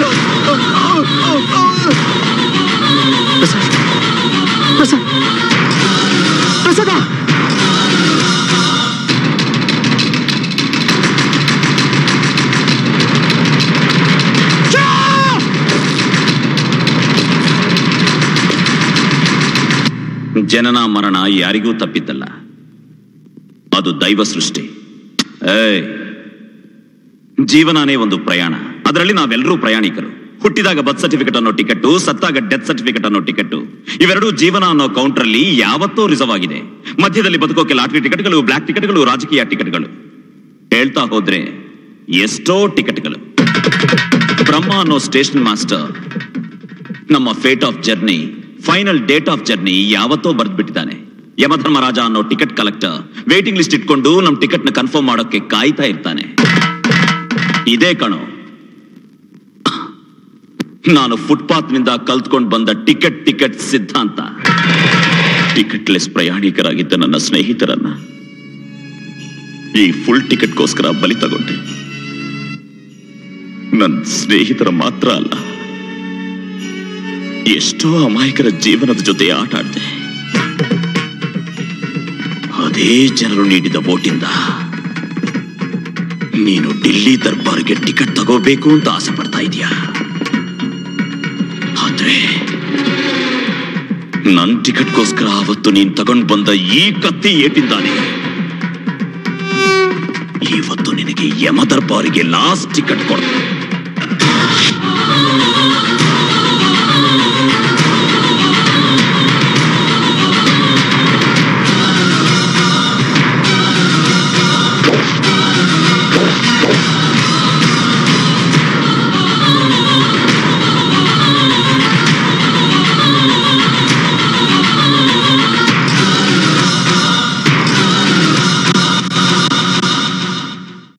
ಪ್ರಸಾದ್ ಪ್ರಸಾದ
ಜನನ ಮರಣ ಯಾರಿಗೂ ತಪ್ಪಿದ್ದಲ್ಲ ಅದು ದೈವ ಸೃಷ್ಟಿ ಏಯ್ ಜೀವನನೇ ಒಂದು ಪ್ರಯಾಣ ಅದರಲ್ಲಿ ನಾವೆಲ್ಲರೂ ಪ್ರಯಾಣಿಕರು ಹುಟ್ಟಿದಾಗ ಬರ್ತ್ ಸರ್ಟಿಫಿಕೇಟ್ ಅನ್ನೋ ಟಿಕೆಟ್ ಸತ್ತಾಗ ಡೆತ್ ಸರ್ಟಿಫಿಕೇಟ್ ಅನ್ನೋ ಟಿಕೆಟ್ ಇವೆರಡೂ ಜೀವನ ಅನ್ನೋ ಕೌಂಟರ್ ಅಲ್ಲಿ ಯಾವತ್ತೋ ರಿಸರ್ವ್ ಆಗಿದೆ ಮಧ್ಯದಲ್ಲಿ ಬದುಕೋಕೆ ಲಾಟರಿ ಟಿಕೆಟ್ಗಳು ಬ್ಲಾಕ್ ಟಿಕೆಟ್ಗಳು ರಾಜಕೀಯ ಟಿಕೆಟ್ಗಳು ಹೇಳ್ತಾ ಹೋದ್ರೆ ಎಷ್ಟೋ ಟಿಕೆಟ್ಗಳು ಬ್ರಹ್ಮ ಅನ್ನೋ ಸ್ಟೇಷನ್ ಮಾಸ್ಟರ್ ನಮ್ಮ fate of journey final date of journey ಯಾವತ್ತೋ ಬರೆದ್ಬಿಟ್ಟಿದ್ದಾನೆ ಯಮಧರ್ಮರಾಜ ಅನ್ನೋ ಟಿಕೆಟ್ ಕಲೆಕ್ಟರ್ ವೇಟಿಂಗ್ ಲಿಸ್ಟ್ ಇಟ್ಕೊಂಡು ನಮ್ ಟಿಕೆಟ್ ನ ಕನ್ಫರ್ಮ್ ಮಾಡೋಕೆ ಕಾಯ್ತಾ ಇರ್ತಾನೆ ಇದೇ ಕಣೋ ನಾನು ಫುಟ್ಪಾತ್ ನಿಂದ ಕಲ್ತ್ಕೊಂಡು ಬಂದ ಟಿಕೆಟ್ ಟಿಕೆಟ್ ಸಿದ್ಧಾಂತ ಟಿಕೆಟ್ಲೆಸ್ ಪ್ರಯಾಣಿಕರಾಗಿದ್ದ ನನ್ನ ಸ್ನೇಹಿತರನ್ನ ಈ ಫುಲ್ ಟಿಕೆಟ್ಗೋಸ್ಕರ ಬಲಿ ತಗೊಂಡೆ ನನ್ನ ಸ್ನೇಹಿತರ ಮಾತ್ರ ಅಲ್ಲ ಎಷ್ಟೋ ಅಮಾಯಕರ ಜೀವನದ ಜೊತೆ ಆಟ ಆಡ್ದೆ ಅದೇ ಜನರು ನೀಡಿದ ವೋಟಿಂದ ನೀನು ಡಿಲ್ಲಿ ದರ್ಬಾರ್ಗೆ ಟಿಕೆಟ್ ತಗೋಬೇಕು ಅಂತ ಆಸೆ ಪಡ್ತಾ ಇದೀಯಾ ಆದ್ರೆ ನನ್ ಟಿಕೆಟ್ಗೋಸ್ಕರ ಅವತ್ತು ನೀನ್ ತಗೊಂಡ್ ಬಂದ ಈ ಕತ್ತಿ ಏಟಿಂದಾನೆ ಇವತ್ತು ನಿನಗೆ ಯಮ ದರ್ಬಾರಿಗೆ ಲಾಸ್ಟ್ ಟಿಕೆಟ್ ಕೊಡ್ತೀನಿ